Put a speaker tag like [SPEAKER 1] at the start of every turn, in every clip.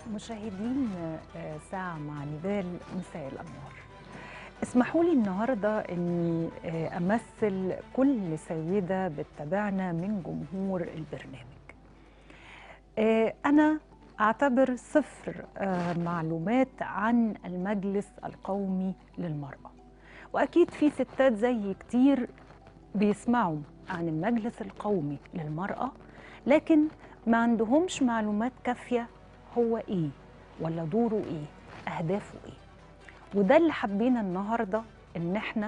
[SPEAKER 1] مشاهدين آه، ساعة مع نبال مساء الأنوار اسمحوا لي النهاردة أني آه، أمثل كل سيدة بتتابعنا من جمهور البرنامج آه، أنا أعتبر صفر آه، معلومات عن المجلس القومي للمرأة وأكيد في ستات زي كتير بيسمعوا عن المجلس القومي للمرأة لكن ما عندهمش معلومات كافية هو إيه ولا دوره إيه أهدافه إيه وده اللي حبينا النهاردة إن إحنا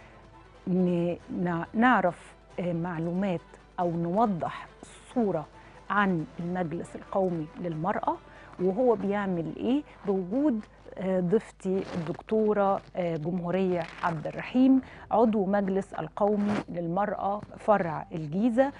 [SPEAKER 1] ن- نع- نعرف آه، معلومات أو نوضح صورة عن المجلس القومي للمرأة وهو بيعمل إيه بوجود آه، ضيفتي الدكتورة آه، جمهورية عبد الرحيم عضو مجلس القومي للمرأة فرع الجيزة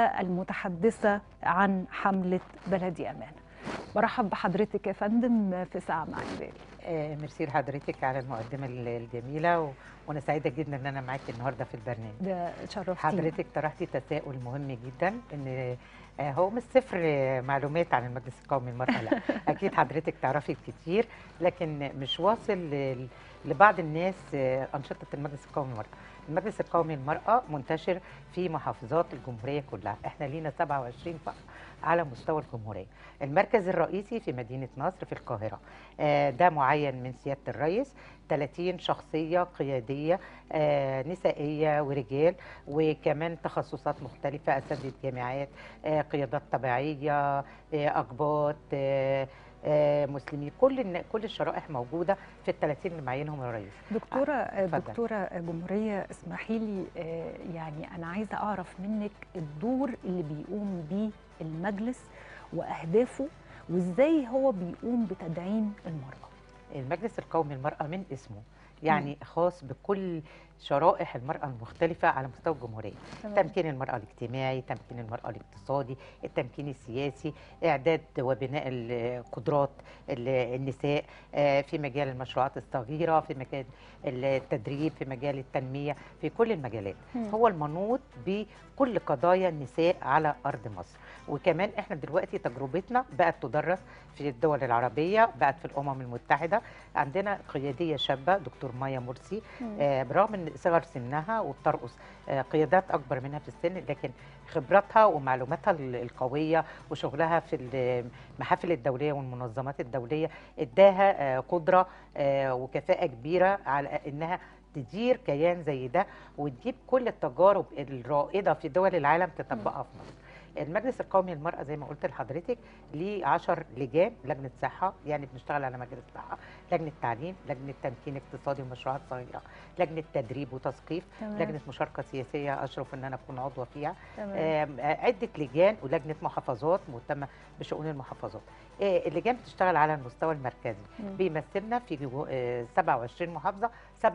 [SPEAKER 1] والمتحدثة عن حملة بلدي أمان برحب بحضرتك يا فندم في ساعة مع نبال
[SPEAKER 2] آه، ميرسي لحضرتك على المقدمة ال- الجميلة و... وأنا سعيدة جدا إن أنا معاكي النهاردة في البرنامج
[SPEAKER 1] ده شرفتينا
[SPEAKER 2] حضرتك طرحتي تساؤل مهم جدا إن آه، هو مش صفر آه، معلومات عن المجلس القومي للمرأة لا أكيد حضرتك تعرفي كتير لكن مش واصل ل- لبعض الناس آه، أنشطة المجلس القومي للمرأة المجلس القومي للمرأة منتشر في محافظات الجمهورية كلها احنا لينا 27 فرع على مستوى الجمهورية المركز الرئيسي في مدينة نصر في القاهرة آه، ده معين من سيادة الرئيس 30 شخصية قيادية آه، نسائية ورجال وكمان تخصصات مختلفة أساتذة جامعات آه، قيادات طبيعية آه، أقباط آه، آه، مسلمين كل الن- كل الشرائح موجودة في ال 30 اللي معينهم الرئيس
[SPEAKER 1] دكتورة
[SPEAKER 2] اتفضل.
[SPEAKER 1] دكتورة جمهورية اسمحي لي آه، يعني أنا عايزة أعرف منك الدور اللي بيقوم بيه المجلس وأهدافه وإزاي هو بيقوم بتدعيم المرأة
[SPEAKER 2] المجلس القومي للمرأة من اسمه يعني خاص بكل شرائح المرأة المختلفة على مستوى الجمهورية تمكين المرأة الاجتماعي تمكين المرأة الاقتصادي التمكين السياسي إعداد وبناء القدرات ال- النساء آه، في مجال المشروعات الصغيرة في مجال التدريب في مجال التنمية في كل المجالات
[SPEAKER 1] مم.
[SPEAKER 2] هو المنوط بكل قضايا النساء على أرض مصر وكمان احنا دلوقتي تجربتنا بقت تدرس في الدول العربية بقت في الأمم المتحدة عندنا قيادية شابة دكتور مايا مرسي
[SPEAKER 1] مم.
[SPEAKER 2] آه، برغم ان صغر سنها وبترقص آه، قيادات اكبر منها في السن لكن خبراتها ومعلوماتها ال- القويه وشغلها في المحافل الدوليه والمنظمات الدوليه اداها آه، قدره آه، وكفاءه كبيره على انها تدير كيان زي ده وتجيب كل التجارب الرائده في دول العالم تطبقها في مصر. المجلس القومي للمرأة زي ما قلت لحضرتك ليه 10 لجان لجنة صحة يعني بنشتغل على مجلس صحة لجنة تعليم لجنة تمكين اقتصادي ومشروعات صغيرة لجنة تدريب وتثقيف
[SPEAKER 1] تمام.
[SPEAKER 2] لجنة مشاركة سياسية أشرف إن أنا أكون عضوة فيها
[SPEAKER 1] تمام.
[SPEAKER 2] آم، آه، عدة لجان ولجنة محافظات مهتمة بشؤون المحافظات آه، اللجان بتشتغل على المستوى المركزي
[SPEAKER 1] مم.
[SPEAKER 2] بيمثلنا في جو- آه، 27 محافظة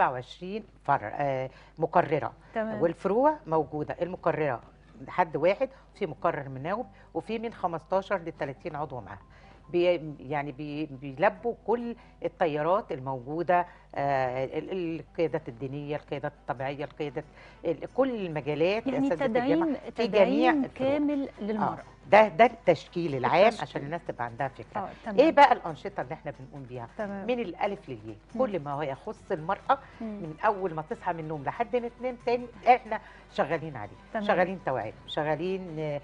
[SPEAKER 2] 27 فرع آه، مقررة
[SPEAKER 1] تمام
[SPEAKER 2] والفروع موجودة المقررة حد واحد في مقرر مناوب وفي من 15 ل 30 عضو معاه بي يعني بي بيلبوا كل التيارات الموجوده آه ال- القيادات الدينيه القيادات الطبيعيه القيادات ال- كل المجالات
[SPEAKER 1] يعني
[SPEAKER 2] أساتذة
[SPEAKER 1] تدعيم
[SPEAKER 2] الجامعة في جميع
[SPEAKER 1] تدعيم
[SPEAKER 2] الفروع.
[SPEAKER 1] كامل للمرأة
[SPEAKER 2] آه ده ده التشكيل العام
[SPEAKER 1] التشكيل.
[SPEAKER 2] عشان الناس تبقى عندها فكره
[SPEAKER 1] اه تمام
[SPEAKER 2] ايه بقى الانشطه اللي احنا بنقوم بيها
[SPEAKER 1] تمام
[SPEAKER 2] من الالف للياء
[SPEAKER 1] مم.
[SPEAKER 2] كل ما هو يخص المراه
[SPEAKER 1] مم.
[SPEAKER 2] من اول ما تصحى من النوم لحد ما تنام تاني احنا شغالين عليه
[SPEAKER 1] تمام.
[SPEAKER 2] شغالين توعيه شغالين آه،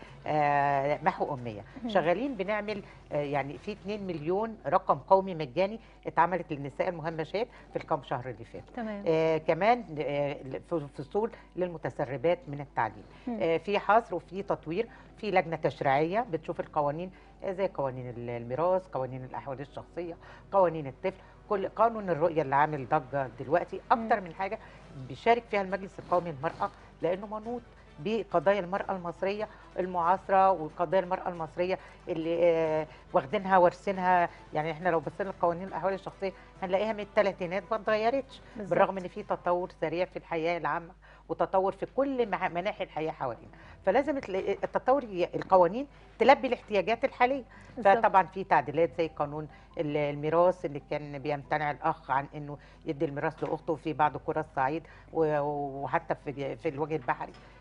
[SPEAKER 2] آه، محو اميه
[SPEAKER 1] مم.
[SPEAKER 2] شغالين بنعمل آه، يعني في 2 مليون رقم قومي مجاني اتعملت للنساء المهمشات في الكام شهر اللي فاتوا
[SPEAKER 1] تمام
[SPEAKER 2] آه كمان آه ف- فصول للمتسربات من التعليم
[SPEAKER 1] مم.
[SPEAKER 2] آه في حصر وفي تطوير في لجنه تشريعيه بتشوف القوانين آه زي قوانين ال- الميراث قوانين الاحوال الشخصيه قوانين الطفل كل قانون الرؤيه اللي عامل ضجه دلوقتي اكتر من حاجه بيشارك فيها المجلس القومي للمراه لانه منوط بقضايا المرأة المصرية المعاصرة وقضايا المرأة المصرية اللي آه، واخدينها وارثينها يعني احنا لو بصينا لقوانين الأحوال الشخصية هنلاقيها من الثلاثينات ما اتغيرتش
[SPEAKER 1] بالظبط.
[SPEAKER 2] بالرغم ان في تطور سريع في الحياه العامه وتطور في كل مع- مناحي الحياه حوالينا فلازم تل- التطور ي- القوانين تلبي الاحتياجات الحاليه
[SPEAKER 1] بالظبط.
[SPEAKER 2] فطبعا في تعديلات زي قانون ال- الميراث اللي كان بيمتنع الاخ عن انه يدي الميراث لاخته في بعض قرى الصعيد و- وحتى في في الوجه البحري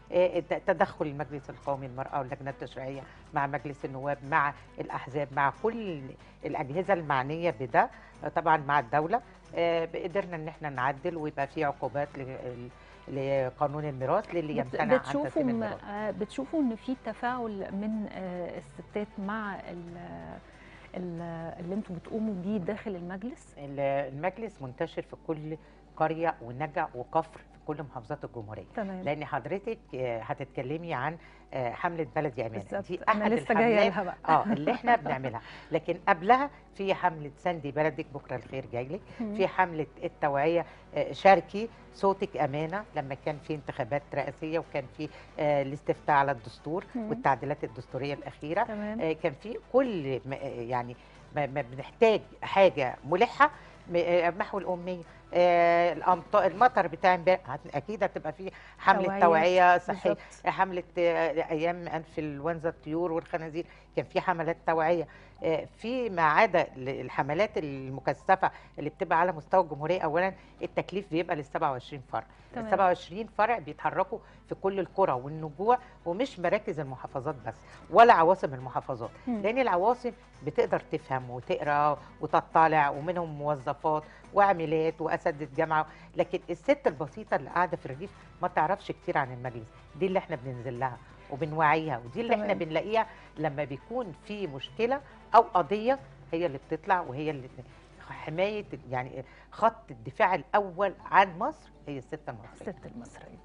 [SPEAKER 2] آه، الت- تدخل المجلس القومي للمراه واللجنه التشريعيه مع مجلس النواب مع الاحزاب مع كل الاجهزه المعنيه بده آه، طبعا مع الدوله آه، قدرنا ان احنا نعدل ويبقى في عقوبات ل- لقانون الميراث للي
[SPEAKER 1] بت-
[SPEAKER 2] يمتنع عن
[SPEAKER 1] بتشوفوا
[SPEAKER 2] تسليم
[SPEAKER 1] م-
[SPEAKER 2] الميراث
[SPEAKER 1] آه، بتشوفوا ان في تفاعل من آه، الستات مع ال- ال- اللي انتوا بتقوموا بيه داخل المجلس
[SPEAKER 2] ال- المجلس منتشر في كل قريه ونجع وكفر في كل محافظات الجمهوريه
[SPEAKER 1] تمام
[SPEAKER 2] لان حضرتك آه، هتتكلمي عن آه، حمله بلدي امانه
[SPEAKER 1] بالظبط
[SPEAKER 2] دي
[SPEAKER 1] انا
[SPEAKER 2] احد
[SPEAKER 1] لسه جايه
[SPEAKER 2] الحملات
[SPEAKER 1] لها بقى
[SPEAKER 2] اه اللي احنا بنعملها لكن قبلها في حمله سندي بلدك بكره الخير جاي لك
[SPEAKER 1] مم.
[SPEAKER 2] في حمله التوعيه آه، شاركي صوتك امانه لما كان في انتخابات رئاسيه وكان في آه، الاستفتاء على الدستور
[SPEAKER 1] مم.
[SPEAKER 2] والتعديلات الدستوريه الاخيره
[SPEAKER 1] تمام
[SPEAKER 2] آه، كان في كل ما- آه، يعني ما ما بنحتاج حاجه ملحه م- آه، محو الاميه آه، الامطار المطر بتاع امبارح هت- اكيد هتبقى في حمله
[SPEAKER 1] توعية.
[SPEAKER 2] توعيه صحيه
[SPEAKER 1] بالظبط.
[SPEAKER 2] حمله آه، ايام انفلونزا الطيور والخنازير كان في حملات توعيه آه، في ما عدا ل- الحملات المكثفه اللي بتبقى على مستوى الجمهوريه اولا التكليف بيبقى لل 27 فرع ال
[SPEAKER 1] تمام.
[SPEAKER 2] 27 فرع بيتحركوا في كل القرى والنجوع ومش مراكز المحافظات بس ولا عواصم المحافظات
[SPEAKER 1] مم.
[SPEAKER 2] لان العواصم بتقدر تفهم وتقرا وتطلع ومنهم موظفات وعاملات واساتذه جامعه لكن الست البسيطه اللي قاعده في الريف ما تعرفش كتير عن المجلس دي اللي احنا بننزل لها وبنوعيها ودي اللي احنا
[SPEAKER 1] تمام.
[SPEAKER 2] بنلاقيها لما بيكون في مشكله او قضيه هي اللي بتطلع وهي اللي حمايه يعني خط الدفاع الاول عن مصر هي الست المصريه
[SPEAKER 1] الست المصرية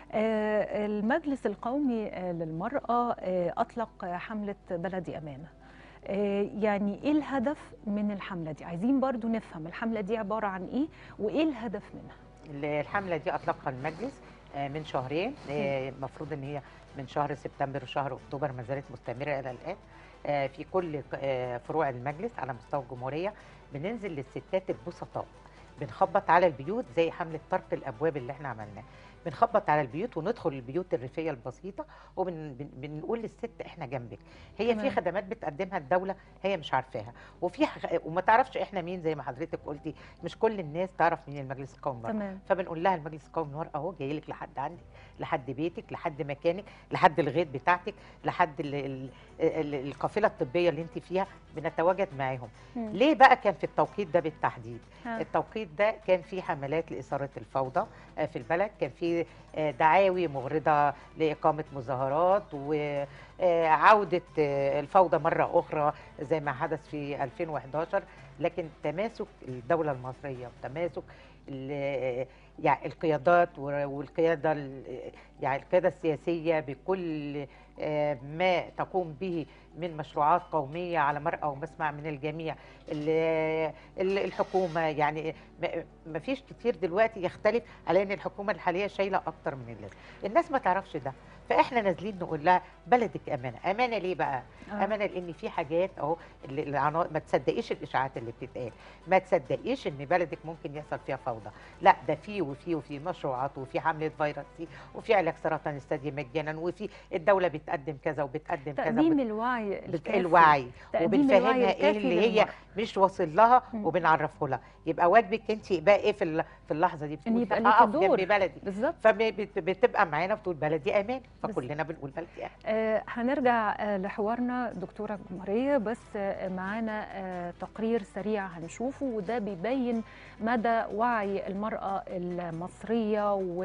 [SPEAKER 1] آه، المجلس القومي آه، للمرأة آه، أطلق حملة بلدي أمانة آه، يعني إيه الهدف من الحملة دي؟ عايزين برضو نفهم الحملة دي عبارة عن إيه وإيه الهدف منها؟
[SPEAKER 2] الحمله دي اطلقها المجلس آه، من شهرين آه، المفروض ان هي من شهر سبتمبر وشهر اكتوبر ما زالت مستمره الى الان آه، في كل آه، فروع المجلس على مستوى الجمهوريه بننزل للستات البسطاء بنخبط على البيوت زي حمله طرق الابواب اللي احنا عملناه بنخبط على البيوت وندخل البيوت الريفيه البسيطه وبنقول للست احنا جنبك هي في
[SPEAKER 1] تمام.
[SPEAKER 2] خدمات بتقدمها الدوله هي مش عارفاها وفي ح- وما تعرفش احنا مين زي ما حضرتك قلتي مش كل الناس تعرف مين المجلس القومي للمرأة.
[SPEAKER 1] تمام
[SPEAKER 2] فبنقول لها المجلس القومي للمرأة اهو جاي لك لحد عندك لحد بيتك لحد مكانك لحد الغيط بتاعتك لحد ال- ال- ال- القافله الطبيه اللي انت فيها بنتواجد معاهم
[SPEAKER 1] مم.
[SPEAKER 2] ليه بقى كان في التوقيت ده بالتحديد
[SPEAKER 1] ها.
[SPEAKER 2] التوقيت ده كان في حملات لاثاره الفوضى آه، في البلد كان في آه، دعاوي مغرضه لاقامه مظاهرات وعوده الفوضى مره اخرى زي ما حدث في 2011 لكن تماسك الدوله المصريه وتماسك ال- يعني القيادات و- والقياده ال- يعني القياده السياسيه بكل آه، ما تقوم به من مشروعات قوميه على مرأى ومسمع من الجميع ال- ال- الحكومه يعني ما فيش كتير دلوقتي يختلف على ان الحكومه الحاليه شايله اكتر من اللازم الناس ما تعرفش ده فاحنا نازلين نقول لها بلدك امانه امانه ليه بقى
[SPEAKER 1] آه.
[SPEAKER 2] امانه لان في حاجات اهو اللي- العنا- ما تصدقيش الاشاعات اللي بتتقال ما تصدقيش ان بلدك ممكن يحصل فيها فوضى لا ده في وفي وفي مشروعات وفي حمله فيروس سي وفي علاج سرطان الثدي مجانا وفي الدوله بتقدم كذا وبتقدم كذا
[SPEAKER 1] تقديم
[SPEAKER 2] وبت-
[SPEAKER 1] الوعي
[SPEAKER 2] بت-
[SPEAKER 1] الكافي
[SPEAKER 2] الوعي
[SPEAKER 1] تقديم الوعي
[SPEAKER 2] وبنفهمها ايه
[SPEAKER 1] الكافي
[SPEAKER 2] اللي هي
[SPEAKER 1] للمرأة.
[SPEAKER 2] مش واصل لها
[SPEAKER 1] مم.
[SPEAKER 2] وبنعرفه لها يبقى واجبك انت بقى ايه في ال- في اللحظه دي بتقولي
[SPEAKER 1] يبقى
[SPEAKER 2] لا،
[SPEAKER 1] ليكي
[SPEAKER 2] اقف
[SPEAKER 1] دور.
[SPEAKER 2] جنب بلدي
[SPEAKER 1] بالظبط
[SPEAKER 2] فبتبقى معانا بتقول بلدي امان
[SPEAKER 1] بس-
[SPEAKER 2] فكلنا بنقول بلدي امان
[SPEAKER 1] آه، هنرجع آه، لحوارنا دكتورة جمهورية بس آه، معانا آه، تقرير سريع هنشوفه وده بيبين مدى وعي المرأة المصرية و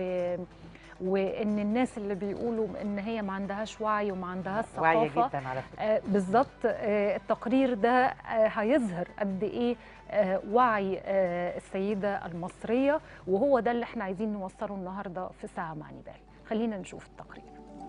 [SPEAKER 1] وان الناس اللي بيقولوا ان هي ما عندهاش وعي وما عندهاش
[SPEAKER 2] واعيه
[SPEAKER 1] ثقافه
[SPEAKER 2] جدا على فكره
[SPEAKER 1] آه، بالظبط آه، التقرير ده آه، هيظهر قد ايه آه، وعي آه، السيده المصريه وهو ده اللي احنا عايزين نوصله النهارده في ساعه مع نبال خلينا نشوف التقرير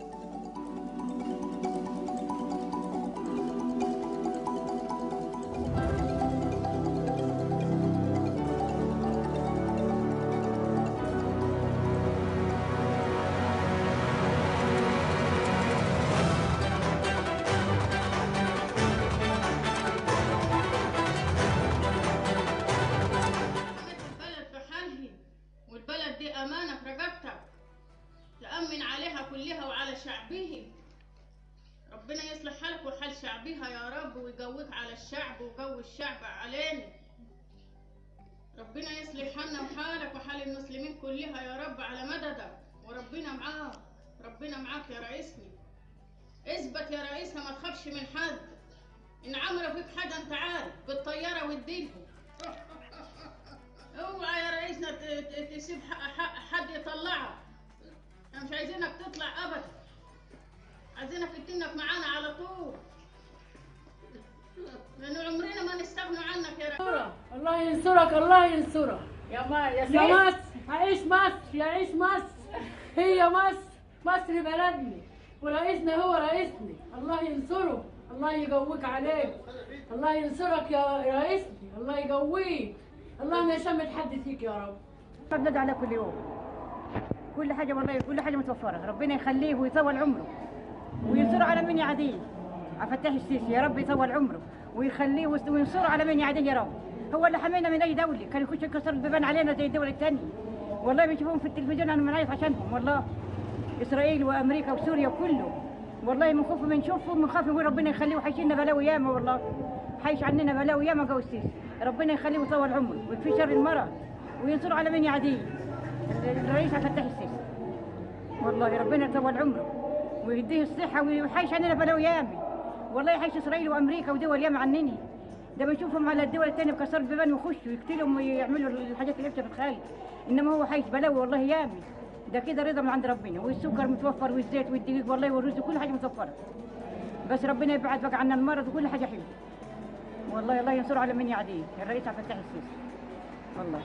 [SPEAKER 3] البلد في حالها والبلد دي أمانة في رقبتك تأمن عليها كلها وعلى شعبه ربنا يصلح حالك وحال شعبها يا رب ويقويك على الشعب ويقوي الشعب علينا ربنا يصلح حالنا وحالك وحال المسلمين كلها يا رب على مددك وربنا معاك ربنا معاك يا رئيسنا اثبت يا رئيسنا ما تخافش من حد ان عملوا فيك حاجه انت عارف بالطياره واديلهم اوعى يا رئيسنا ت- ت- تسيب ح- ح- حد يطلعك احنا مش عايزينك تطلع ابدا عايزينك تتنك معانا على طول لان عمرنا ما نستغنوا عنك يا رئيس
[SPEAKER 4] ينصرك الله ينصرك الله ينصرك يا ما يا مصر عيش مصر يعيش مصر هي مصر مصر بلدنا ورئيسنا هو رئيسنا الله ينصره الله يقويك عليك الله ينصرك يا رئيسنا الله يقويك الله ما يشمت حد فيك يا رب
[SPEAKER 5] ببلد على كل يوم كل حاجه والله كل حاجه متوفره ربنا يخليه ويطول عمره وينصره على من يعاديه عبد الفتاح السيسي يا رب يطول عمره ويخليه ويس- وينصره على من يعاديه يا رب هو اللي حمينا من اي دوله كان يخش يكسر البيبان علينا زي الدول الثانيه والله بيشوفوهم في التلفزيون انا بنعيط عشانهم والله اسرائيل وامريكا وسوريا كله والله من خوف من نشوفهم من خاف نقول ربنا يخليه وحيشيلنا بلاوي ياما والله حيش عننا بلاوي ياما جو السيسي ربنا يخليه ويطول عمره ويكفي شر المرض وينصر على من يعاديه الرئيس عبد الفتاح السيسي والله ربنا يطول عمره ويديه الصحة ويحيش عننا بلاوي ياما والله يحيش إسرائيل وأمريكا ودول ياما عنني ده بنشوفهم على الدول الثانية بكسر البيبان ويخشوا يقتلهم ويعملوا الحاجات اللي في الخارج إنما هو حيش بلاوي والله يامي ده كده رضا من عند ربنا والسكر متوفر والزيت والدقيق والله والرز وكل حاجة متوفرة بس ربنا يبعد بقى عنا المرض وكل حاجة حلوة والله الله ينصر على من يعديه الرئيس عبد الفتاح السيسي والله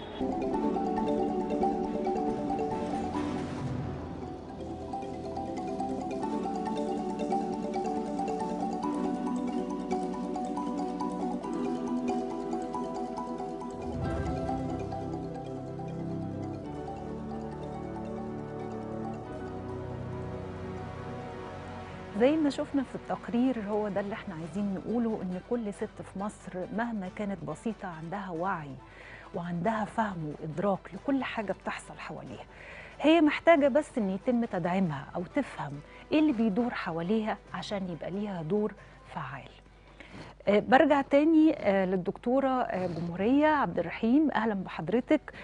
[SPEAKER 1] زي ما شفنا في التقرير هو ده اللي احنا عايزين نقوله ان كل ست في مصر مهما كانت بسيطة عندها وعي وعندها فهم وإدراك لكل حاجة بتحصل حواليها هي محتاجة بس ان يتم تدعيمها او تفهم ايه اللي بيدور حواليها عشان يبقى ليها دور فعال آه، برجع تاني آه، للدكتورة آه، جمهورية عبد الرحيم أهلا بحضرتك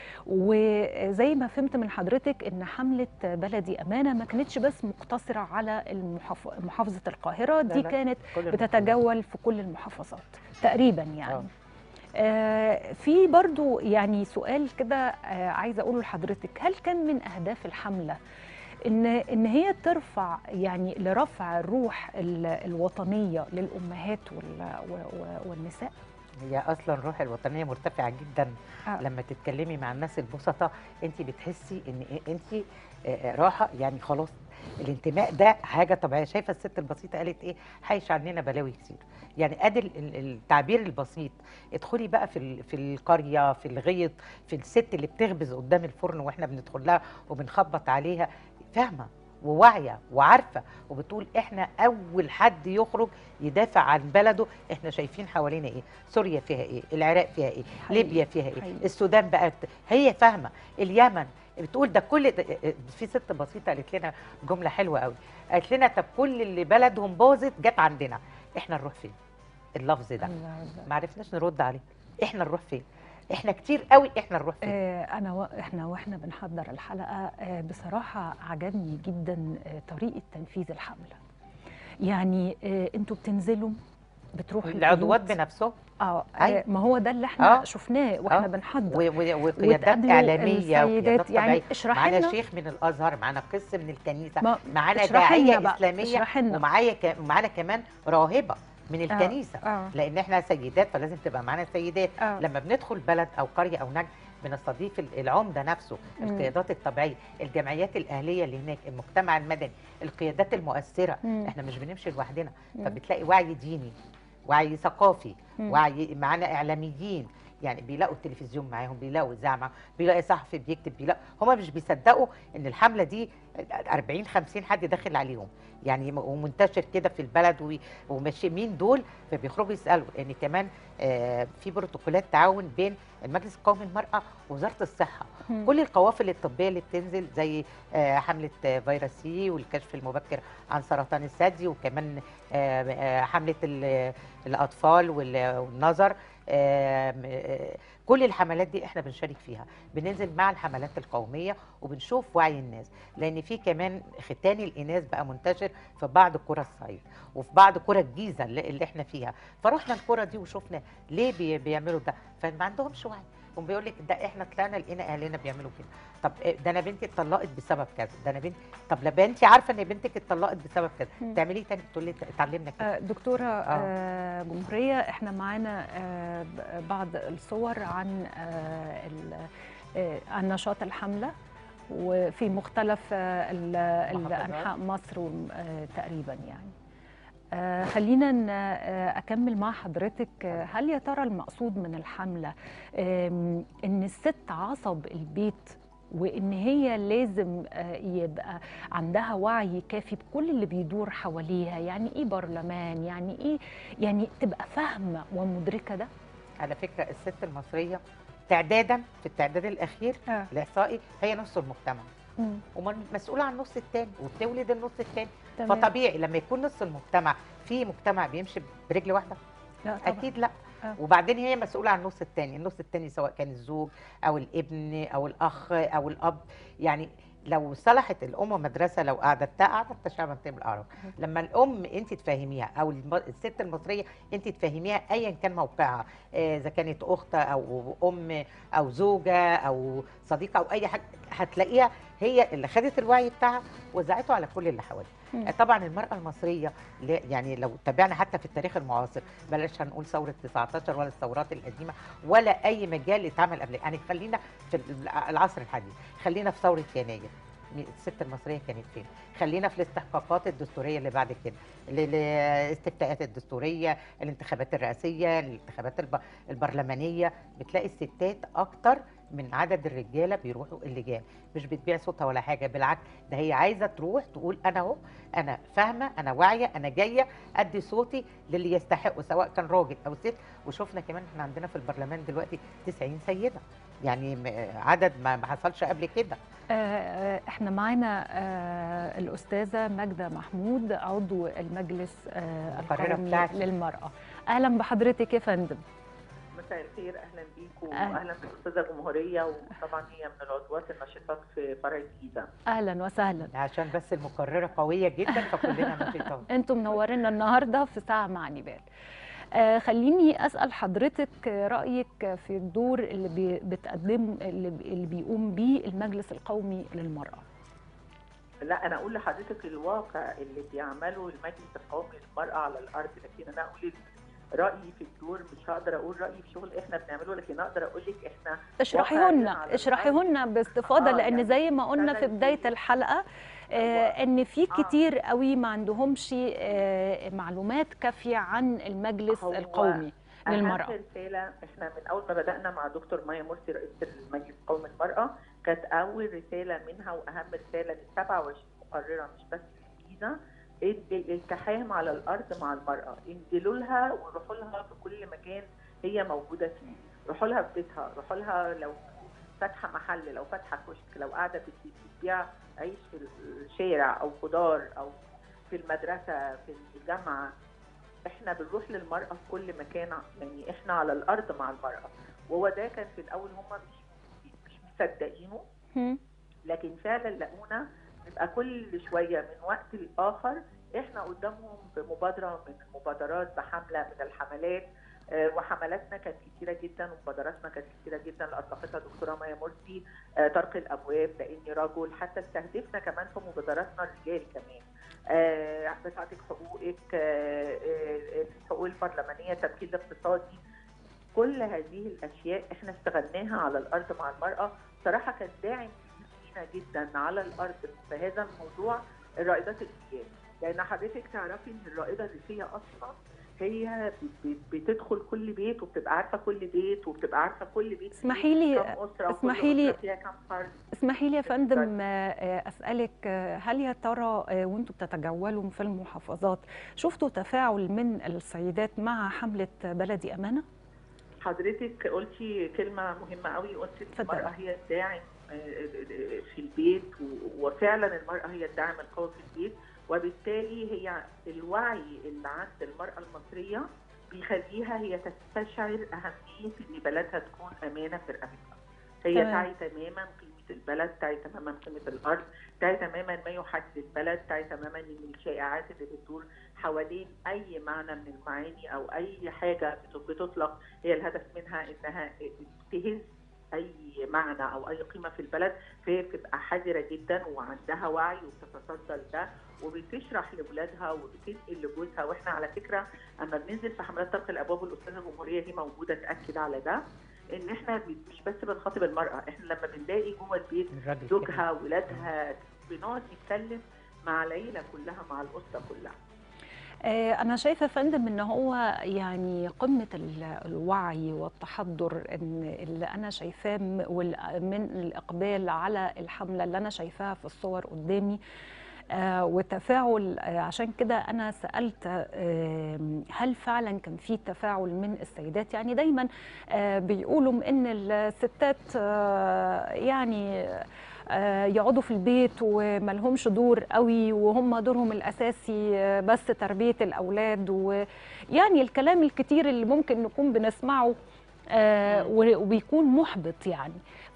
[SPEAKER 1] وزي ما فهمت من حضرتك إن حملة بلدي أمانة ما كانتش بس مقتصرة على المحاف- محافظة القاهرة
[SPEAKER 2] لا
[SPEAKER 1] دي
[SPEAKER 2] لا،
[SPEAKER 1] كانت
[SPEAKER 2] كل المحافظات.
[SPEAKER 1] بتتجول في كل المحافظات تقريبا يعني
[SPEAKER 2] آه.
[SPEAKER 1] آه في برضو يعني سؤال كده آه عايزة أقوله لحضرتك هل كان من أهداف الحملة ان ان هي ترفع يعني لرفع الروح ال- الوطنيه للامهات وال- و- و- والنساء
[SPEAKER 2] هي اصلا الروح الوطنيه مرتفعه جدا
[SPEAKER 1] آه.
[SPEAKER 2] لما تتكلمي مع الناس البسطاء انت بتحسي ان إيه- انت آه، راحه يعني خلاص الانتماء ده حاجه طبيعيه شايفه الست البسيطه قالت ايه حيش عننا بلاوي كتير يعني ادي ال- ال- التعبير البسيط ادخلي بقى في ال- في القريه في الغيط في الست اللي بتخبز قدام الفرن واحنا بندخل لها وبنخبط عليها فاهمه وواعيه وعارفه وبتقول احنا اول حد يخرج يدافع عن بلده احنا شايفين حوالينا ايه سوريا فيها ايه العراق فيها ايه
[SPEAKER 1] حقيقي.
[SPEAKER 2] ليبيا فيها ايه
[SPEAKER 1] حقيقي.
[SPEAKER 2] السودان بقى بت- هي فاهمه اليمن بتقول ده كل ده في ست بسيطه قالت لنا جمله حلوه قوي قالت لنا طب كل اللي بلدهم باظت جت عندنا احنا نروح فين اللفظ ده ما عرفناش نرد عليه احنا نروح فين احنا كتير قوي احنا نروح فين
[SPEAKER 1] آه، انا و... احنا واحنا بنحضر الحلقه آه، بصراحه عجبني جدا آه، طريقه تنفيذ الحمله يعني آه، انتوا بتنزلوا بتروحوا
[SPEAKER 2] العضوات
[SPEAKER 1] البيوت.
[SPEAKER 2] بنفسهم
[SPEAKER 1] اه
[SPEAKER 2] أيوة.
[SPEAKER 1] آه، ما هو ده اللي احنا
[SPEAKER 2] آه.
[SPEAKER 1] شفناه واحنا
[SPEAKER 2] آه.
[SPEAKER 1] بنحضر
[SPEAKER 2] و- و- وقيادات
[SPEAKER 1] وتقابلوا
[SPEAKER 2] اعلاميه
[SPEAKER 1] السيدات.
[SPEAKER 2] وقيادات
[SPEAKER 1] يعني
[SPEAKER 2] طبيعيه
[SPEAKER 1] اشرحي
[SPEAKER 2] معانا
[SPEAKER 1] لنا
[SPEAKER 2] شيخ من الازهر معانا قس من الكنيسه
[SPEAKER 1] ما-
[SPEAKER 2] معانا
[SPEAKER 1] اشرحي لنا
[SPEAKER 2] داعيه
[SPEAKER 1] بقى،
[SPEAKER 2] اسلاميه
[SPEAKER 1] اشرحي لنا.
[SPEAKER 2] ومعايا ك... معانا كمان راهبه من الكنيسه
[SPEAKER 1] آه.
[SPEAKER 2] لان احنا سيدات فلازم تبقى معانا سيدات
[SPEAKER 1] آه.
[SPEAKER 2] لما بندخل بلد او قريه او نجم بنستضيف ال- العمده نفسه
[SPEAKER 1] مم.
[SPEAKER 2] القيادات الطبيعيه الجمعيات الاهليه اللي هناك المجتمع المدني القيادات المؤثره
[SPEAKER 1] مم.
[SPEAKER 2] احنا مش بنمشي لوحدنا
[SPEAKER 1] مم.
[SPEAKER 2] فبتلاقي وعي ديني وعي ثقافي
[SPEAKER 1] مم.
[SPEAKER 2] وعي معانا اعلاميين يعني بيلاقوا التلفزيون معاهم بيلاقوا اذاعه معاهم بيلاقي صحفي بيكتب بيلاقوا هما مش بيصدقوا ان الحمله دي 40 50 حد داخل عليهم يعني م- ومنتشر كده في البلد وي- وماشي مين دول فبيخرجوا يسالوا لان كمان آه، في بروتوكولات تعاون بين المجلس القومي للمراه ووزاره الصحه
[SPEAKER 1] مم.
[SPEAKER 2] كل القوافل الطبيه اللي بتنزل زي آه، حمله آه، فيروس سي والكشف المبكر عن سرطان الثدي وكمان آه، آه، حمله ال- الاطفال وال- والنظر آم، آه، كل الحملات دي احنا بنشارك فيها بننزل مع الحملات القوميه وبنشوف وعي الناس لان في كمان ختان الاناث بقى منتشر في بعض قرى الصعيد وفي بعض قرى الجيزه اللي, اللي احنا فيها فرحنا القرى دي وشفنا ليه بي بيعملوا ده فما عندهمش وعي هم بيقول لك ده احنا طلعنا لقينا اهلنا بيعملوا كده طب إيه ده انا بنتي اتطلقت بسبب كذا ده انا بنتي طب لا بنتي عارفه ان بنتك اتطلقت بسبب كذا
[SPEAKER 1] مم.
[SPEAKER 2] تعملي إيه تاني تقول لي اتعلمنا كده
[SPEAKER 1] آه، دكتورة آه، جمهورية احنا معانا آه، ب- بعض الصور عن آه، ال- آه، عن نشاط الحملة وفي مختلف آه، ال- ال-
[SPEAKER 2] محافظات.
[SPEAKER 1] أنحاء مصر وم- آه، تقريبا يعني آه، خلينا ن- آه، أكمل مع حضرتك آه، هل يا ترى المقصود من الحملة آم، إن الست عصب البيت وإن هي لازم آه، يبقى عندها وعي كافي بكل اللي بيدور حواليها يعني ايه برلمان يعني ايه يعني تبقى فاهمه ومدركه ده
[SPEAKER 2] على فكره الست المصريه تعدادا في التعداد الاخير
[SPEAKER 1] آه.
[SPEAKER 2] الاحصائي هي نص المجتمع ومسؤوله عن النص الثاني وبتولد النص الثاني
[SPEAKER 1] تمام.
[SPEAKER 2] فطبيعي لما يكون نص المجتمع في مجتمع بيمشي برجل واحده
[SPEAKER 1] لا طبعا
[SPEAKER 2] اكيد لا
[SPEAKER 1] آه.
[SPEAKER 2] وبعدين هي مسؤوله عن النص الثاني النص الثاني سواء كان الزوج او الابن او الاخ او الاب يعني لو صلحت الام مدرسه لو قعدتها قعدت شعبا تم العرب لما الام انت تفهميها او الم- الست المصريه انت تفهميها ايا كان موقعها آه، اذا كانت اخت او ام او زوجه او صديقه او اي حاجه هتلاقيها هي اللي خدت الوعي بتاعها وزعته على كل اللي حواليها
[SPEAKER 1] مم.
[SPEAKER 2] آه، طبعا المراه المصريه لا- يعني لو تابعنا حتى في التاريخ المعاصر بلاش هنقول ثوره 19 ولا الثورات القديمه ولا اي مجال اتعمل قبل يعني خلينا في العصر الحديث خلينا في ثوره يناير الست المصريه كانت فين خلينا في الاستحقاقات الدستوريه اللي بعد كده ال- ال- الاستفتاءات الدستوريه الانتخابات الرئاسيه الانتخابات الب- البرلمانيه بتلاقي الستات اكتر من عدد الرجاله بيروحوا اللجان مش بتبيع صوتها ولا حاجه بالعكس ده هي عايزه تروح تقول انا اهو انا فاهمه انا واعيه انا جايه ادي صوتي للي يستحقه سواء كان راجل او ست وشفنا كمان احنا عندنا في البرلمان دلوقتي 90 سيده يعني م- عدد ما ما حصلش قبل كده
[SPEAKER 1] آه، آه، احنا معانا آه، الاستاذه ماجده محمود عضو المجلس آه،
[SPEAKER 2] المقررة
[SPEAKER 1] القومي
[SPEAKER 2] بتاعتي.
[SPEAKER 1] للمراه اهلا بحضرتك يا فندم
[SPEAKER 6] مساء الخير اهلا بيكم
[SPEAKER 1] أهلا.
[SPEAKER 6] واهلا بالاستاذه جمهوريه وطبعا هي من العضوات النشطات في فرع الجيزه
[SPEAKER 1] اهلا وسهلا
[SPEAKER 2] عشان بس المقرره قويه جدا فكلنا نشيطات
[SPEAKER 1] انتم منورينا النهارده في ساعه مع نبال آه خليني اسال حضرتك رايك في الدور اللي بي بتقدم اللي, بي- اللي بيقوم بيه المجلس القومي للمراه
[SPEAKER 6] لا انا اقول لحضرتك الواقع اللي بيعمله المجلس القومي للمراه على الارض لكن انا اقول رايي في الدور مش هقدر اقول رايي في شغل احنا بنعمله لكن اقدر اقول لك احنا
[SPEAKER 1] اشرحيه
[SPEAKER 6] واقع
[SPEAKER 1] لنا
[SPEAKER 6] على
[SPEAKER 1] اشرحيه
[SPEAKER 6] الأرض.
[SPEAKER 1] لنا باستفاضه
[SPEAKER 6] آه،
[SPEAKER 1] لان
[SPEAKER 6] يعني
[SPEAKER 1] زي ما قلنا في
[SPEAKER 6] اشتغل
[SPEAKER 1] بدايه
[SPEAKER 6] في-
[SPEAKER 1] الحلقه آه
[SPEAKER 6] هو-
[SPEAKER 1] ان في
[SPEAKER 6] آه.
[SPEAKER 1] كتير قوي ما عندهمش آه معلومات كافيه عن المجلس
[SPEAKER 6] هو
[SPEAKER 1] القومي للمراه
[SPEAKER 6] أهم رسالة احنا من أول ما بدأنا مع دكتور مايا مرسي رئيسة المجلس القومي للمرأة كانت أول رسالة منها وأهم رسالة ل 27 مقررة مش بس في الجيزة ال- الالتحام على الأرض مع المرأة انزلوا لها وروحوا لها في كل مكان هي موجودة فيه روحوا لها في بيتها روحوا لها لو فاتحة محل لو فاتحة كشك لو قاعدة بت- بتبيع عيش في الشارع أو خضار أو في المدرسة في الجامعة احنا بنروح للمرأة في كل مكان يعني احنا على الأرض مع المرأة وهو ده كان في الأول هم مش مش مصدقينه
[SPEAKER 1] هم؟
[SPEAKER 6] لكن فعلا لقونا نبقى كل شوية من وقت لآخر احنا قدامهم بمبادرة من المبادرات بحملة من الحملات آه، وحملاتنا كانت كتيرة جدا ومبادراتنا كانت كتيرة جدا اللي أطلقتها دكتورة مايا مرسي آه، طرق الأبواب لأني رجل حتى استهدفنا كمان في مبادراتنا الرجال كمان آه، بتاعتك حقوقك آه، آه، الحقوق البرلمانية التمكين الاقتصادي كل هذه الأشياء احنا اشتغلناها على الأرض مع المرأة صراحة كان داعم لينا جدا على الأرض في هذا الموضوع الرائدات الرجال لأن حضرتك تعرفي إن الرائدة الريفية أصلا هي ب- ب- بتدخل كل بيت وبتبقى عارفه كل بيت وبتبقى عارفه كل بيت فيه
[SPEAKER 1] اسمحي لي-
[SPEAKER 6] كم اسره وكل
[SPEAKER 1] اسمحي لي-
[SPEAKER 6] أسرة فيها كم فرد
[SPEAKER 1] اسمحي لي يا فندم آه، آه، اسالك آه، هل يا ترى آه، وانتم بتتجولوا في المحافظات شفتوا تفاعل من السيدات مع حمله بلدي امانه؟
[SPEAKER 6] حضرتك قلتي كلمة مهمة قوي قلتي إن
[SPEAKER 1] اتفضلي.
[SPEAKER 6] المرأة هي الداعم آه، آه، في البيت و- وفعلا المرأة هي الداعم القوي في البيت وبالتالي هي الوعي اللي عند المرأة المصرية بيخليها هي تستشعر اهميه ان بلدها تكون امانه في رقبتها هي
[SPEAKER 1] تمام.
[SPEAKER 6] تعي تماما قيمه البلد تعي تماما قيمه الارض تعي تماما ما يحدد البلد تعي تماما ان الشائعات اللي بتدور حوالين اي معنى من المعاني او اي حاجه بت- بتطلق هي الهدف منها انها تهز اي معنى او اي قيمه في البلد فهي بتبقى حذره جدا وعندها وعي وبتتصدى لده وبتشرح لاولادها وبتنقل لجوزها واحنا على فكره اما بننزل في حملات طرق الابواب والاستاذه الجمهوريه دي موجوده تاكد على ده ان احنا ب- مش بس بنخاطب المراه احنا لما بنلاقي جوه البيت
[SPEAKER 2] الراجل كده.
[SPEAKER 6] زوجها ولادها بنقعد نتكلم مع العيله كلها مع الاسره كلها
[SPEAKER 1] آه، أنا شايفة يا فندم إن هو يعني قمة ال- الوعي والتحضر إن اللي أنا شايفاه م- وال- من الإقبال على الحملة اللي أنا شايفاها في الصور قدامي آه، وتفاعل آه، عشان كده أنا سألت آه، هل فعلا كان في تفاعل من السيدات يعني دايما آه، بيقولوا إن الستات آه، يعني آه، يقعدوا في البيت وملهمش دور قوي وهم دورهم الاساسي آه، بس تربيه الاولاد ويعني الكلام الكتير اللي ممكن نكون بنسمعه آه، و- وبيكون محبط يعني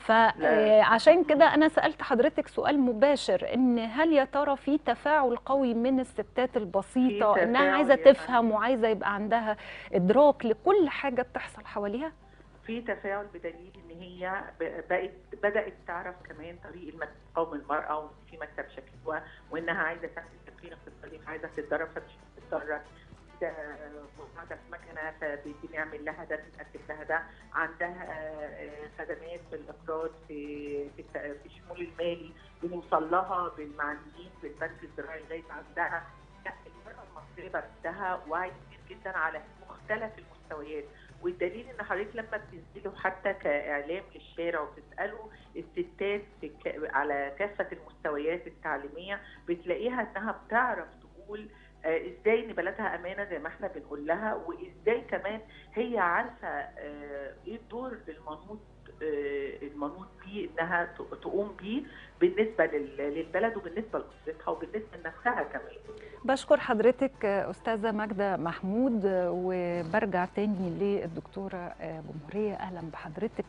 [SPEAKER 1] فعشان كده انا سالت حضرتك سؤال مباشر ان هل يا ترى في تفاعل قوي من الستات البسيطه
[SPEAKER 6] في
[SPEAKER 1] انها
[SPEAKER 6] تفاعل
[SPEAKER 1] عايزه
[SPEAKER 6] يا
[SPEAKER 1] تفهم وعايزه يبقى عندها ادراك لكل حاجه بتحصل حواليها
[SPEAKER 6] في تفاعل بدليل ان هي ب- بقت بدات تعرف كمان طريق المكتب قوم المراه وان في مكتب شكوى وانها عايزه تعمل تمرين اقتصادي عايزه تتدرب فمش هتتدرب ده مساعدة في مكنة فبنعمل لها ده بنأكد لها ده عندها آه، خدمات في الإقراض في في الت- في الشمول المالي بنوصل لها بالمعنيين بالبنك الزراعي لغاية عندها لا المرأة المصرية بقى عندها وعي كبير جدا على مختلف المستويات والدليل ان حضرتك لما بتنزلوا حتى كاعلام للشارع وبتسالوا الستات في ك... على كافه المستويات التعليميه بتلاقيها انها بتعرف تقول آه، ازاي ان بلدها امانه زي ما احنا بنقول لها وازاي كمان هي عارفه آه، ايه الدور المنوط آه، المنوط بيه انها ت- تقوم بيه بالنسبه لل- للبلد وبالنسبه لاسرتها وبالنسبه لنفسها كمان
[SPEAKER 1] بشكر حضرتك آه، أستاذة ماجدة محمود آه، وبرجع تاني للدكتورة آه، جمهورية أهلا بحضرتك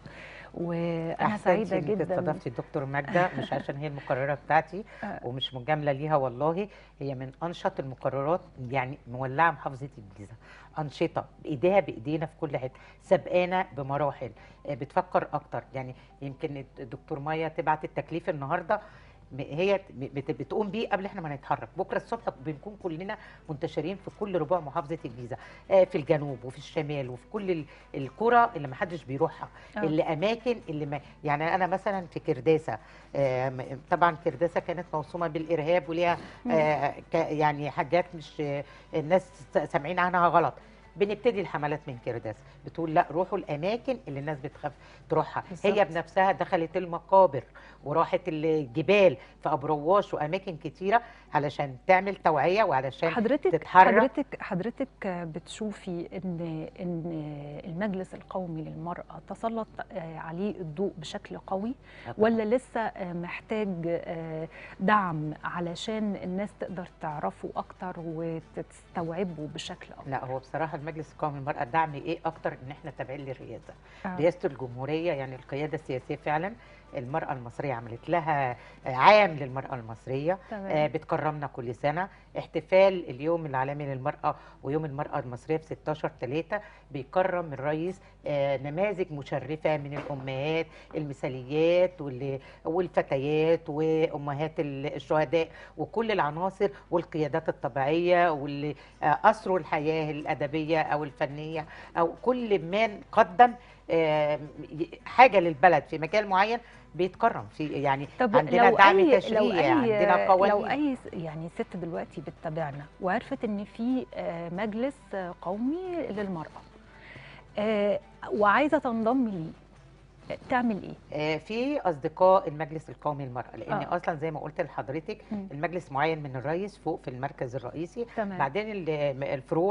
[SPEAKER 1] وأنا
[SPEAKER 2] أحسنتي
[SPEAKER 1] سعيدة
[SPEAKER 2] إنك
[SPEAKER 1] جدا
[SPEAKER 2] استضفتي الدكتور ماجده مش عشان هي المقرره بتاعتي
[SPEAKER 1] آه.
[SPEAKER 2] ومش مجامله ليها والله هي من انشط المقررات يعني مولعه محافظه الجيزه انشطه بايديها بايدينا في كل حته سبقانا بمراحل آه، بتفكر اكتر يعني يمكن الدكتور مايا تبعت التكليف النهارده م- هي بت- بتقوم بيه قبل احنا ما نتحرك بكره الصبح بنكون كلنا منتشرين في كل ربوع محافظه الجيزه آه، في الجنوب وفي الشمال وفي كل ال- القرى اللي ما حدش بيروحها
[SPEAKER 1] آه.
[SPEAKER 2] اللي اماكن اللي ما يعني انا مثلا في كرداسه آه، م- طبعا كرداسه كانت موسومه بالارهاب وليها آه، ك- يعني حاجات مش آه، الناس سامعين عنها غلط بنبتدي الحملات من كرداسه بتقول لا روحوا الاماكن اللي الناس بتخاف تروحها هي
[SPEAKER 1] بالظبط.
[SPEAKER 2] بنفسها دخلت المقابر وراحت الجبال في ابرواش واماكن كتيره علشان تعمل توعيه وعلشان
[SPEAKER 1] حضرتك
[SPEAKER 2] تتحرك.
[SPEAKER 1] حضرتك حضرتك بتشوفي ان ان المجلس القومي للمراه تسلط آه، عليه الضوء بشكل قوي ولا لسه آه، محتاج آه، دعم علشان الناس تقدر تعرفه اكتر وتستوعبه بشكل افضل
[SPEAKER 2] لا هو بصراحه المجلس القومي للمراه الدعم ايه اكتر ان احنا تابعين للرئاسه
[SPEAKER 1] آه.
[SPEAKER 2] رئاسه الجمهوريه يعني القياده السياسيه فعلا المراه المصريه عملت لها عام للمراه المصريه آه،
[SPEAKER 1] تمام
[SPEAKER 2] بتكرمنا كل سنه احتفال اليوم العالمي للمراه ويوم المراه المصريه في 16 3 بيكرم الرئيس آه، نماذج مشرفه من الامهات المثاليات واللي- والفتيات وامهات ال- الشهداء وكل العناصر والقيادات الطبيعيه واللي آه، اثروا الحياه الادبيه او الفنيه او كل من قدم آه، حاجه للبلد في مجال معين بيتكرم في يعني
[SPEAKER 1] طب
[SPEAKER 2] عندنا
[SPEAKER 1] لو
[SPEAKER 2] دعم
[SPEAKER 1] أي
[SPEAKER 2] تشريعي
[SPEAKER 1] لو أي
[SPEAKER 2] عندنا قوانين
[SPEAKER 1] لو أي س- يعني ست دلوقتي بتتابعنا وعرفت إن في آه، مجلس آه، قومي للمرأة آه، وعايزة تنضم ليه آه، تعمل إيه؟
[SPEAKER 2] آه، في اصدقاء المجلس القومي للمراه لان
[SPEAKER 1] آه.
[SPEAKER 2] اصلا زي ما قلت لحضرتك
[SPEAKER 1] مم.
[SPEAKER 2] المجلس معين من الرئيس فوق في المركز الرئيسي
[SPEAKER 1] تمام
[SPEAKER 2] بعدين ال- الفروع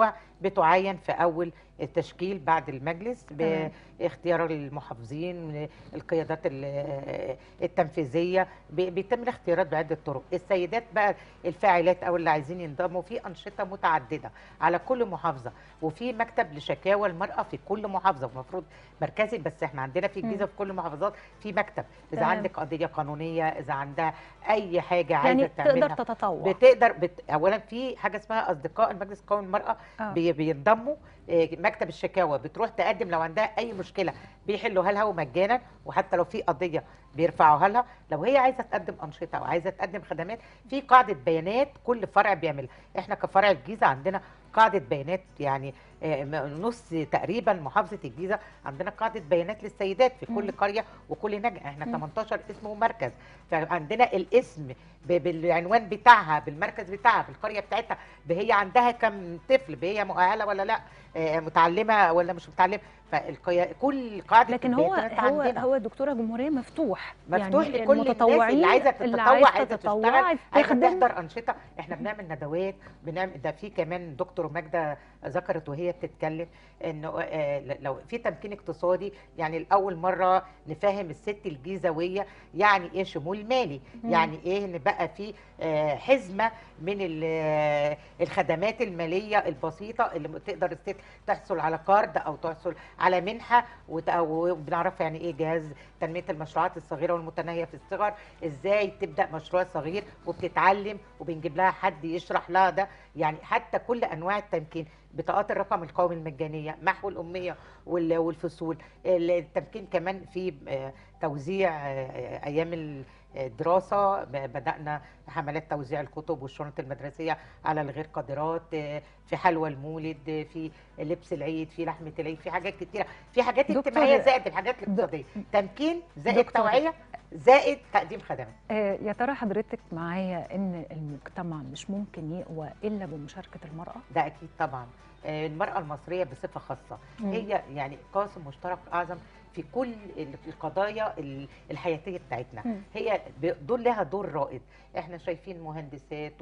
[SPEAKER 2] بتعين في اول التشكيل بعد المجلس
[SPEAKER 1] تمام.
[SPEAKER 2] باختيار المحافظين القيادات ال- التنفيذيه بي- بيتم الاختيارات بعده طرق السيدات بقى الفاعلات او اللي عايزين ينضموا في انشطه متعدده على كل محافظه وفي مكتب لشكاوى المراه في كل محافظه المفروض مركزي بس احنا عندنا في الجيزه
[SPEAKER 1] مم.
[SPEAKER 2] في كل المحافظات في مكتب اذا
[SPEAKER 1] تمام.
[SPEAKER 2] عندك قضيه قانونيه اذا عندها اي حاجه
[SPEAKER 1] يعني
[SPEAKER 2] عايزه
[SPEAKER 1] تقدر
[SPEAKER 2] تعملها
[SPEAKER 1] تتطوع
[SPEAKER 2] بتقدر بت... اولا في حاجه اسمها اصدقاء المجلس القومي للمراه
[SPEAKER 1] آه.
[SPEAKER 2] بي... بينضموا آه، مكتب الشكاوى بتروح تقدم لو عندها اي مشكله بيحلوها لها ومجانا وحتى لو في قضيه بيرفعوها لها لو هي عايزه تقدم انشطه او عايزه تقدم خدمات في قاعده بيانات كل فرع بيعملها احنا كفرع الجيزه عندنا قاعده بيانات يعني آه، م- نص تقريبا محافظه الجيزه عندنا قاعده بيانات للسيدات في كل
[SPEAKER 1] مم.
[SPEAKER 2] قريه وكل نجع احنا
[SPEAKER 1] مم.
[SPEAKER 2] 18 اسم ومركز فعندنا الاسم ب- بالعنوان بتاعها بالمركز بتاعها بالقريه بتاعتها هي عندها كم طفل هي مؤهله ولا لا آه، متعلمه ولا مش متعلمه فالقيا... كل قاعده
[SPEAKER 1] لكن هو
[SPEAKER 2] البيانات
[SPEAKER 1] هو
[SPEAKER 2] عندنا.
[SPEAKER 1] هو دكتوره جمهوريه مفتوح
[SPEAKER 2] مفتوح
[SPEAKER 1] يعني
[SPEAKER 2] لكل الناس
[SPEAKER 1] المتطوعين
[SPEAKER 2] اللي عايزه تتطوع
[SPEAKER 1] اللي عايزه
[SPEAKER 2] عايزه
[SPEAKER 1] تتطوع
[SPEAKER 2] تشتغل
[SPEAKER 1] عايزه
[SPEAKER 2] عايزه
[SPEAKER 1] تخدم
[SPEAKER 2] تحضر انشطه احنا بنعمل ندوات بنعمل ده في كمان دكتور ماجده ذكرت وهي بتتكلم انه آه، لو في تمكين اقتصادي يعني لاول مره نفهم الست الجيزويه يعني ايه شمول مالي
[SPEAKER 1] مم.
[SPEAKER 2] يعني ايه ان بقى في آه، حزمه من ال- آه، الخدمات الماليه البسيطه اللي تقدر الست تحصل على كارد او تحصل على منحه وت- وبنعرفها يعني ايه جهاز تنميه المشروعات الصغيره والمتناهيه في الصغر ازاي تبدا مشروع صغير وبتتعلم وبنجيب لها حد يشرح لها ده يعني حتى كل انواع التمكين بطاقات الرقم القومي المجانيه محو الاميه وال- والفصول التمكين كمان في آه، توزيع آه، ايام ال- الدراسة ب- بدأنا حملات توزيع الكتب والشنط المدرسية على الغير قادرات آه، في حلوى المولد آه، في لبس العيد في لحمة العيد في حاجات كتيرة في حاجات
[SPEAKER 1] دكتور-
[SPEAKER 2] اجتماعية زائد الحاجات الاقتصادية تمكين زائد
[SPEAKER 1] دكتور-
[SPEAKER 2] توعية زائد تقديم خدمات
[SPEAKER 1] آه، يا ترى حضرتك معايا ان المجتمع مش ممكن يقوى الا بمشاركه المراه
[SPEAKER 2] ده أكيد طبعا آه، المرأة المصرية بصفة خاصة
[SPEAKER 1] مم.
[SPEAKER 2] هي يعني قاسم مشترك أعظم في كل ال- القضايا ال- الحياتية بتاعتنا
[SPEAKER 1] مم.
[SPEAKER 2] هي ب- دول لها دور رائد احنا شايفين مهندسات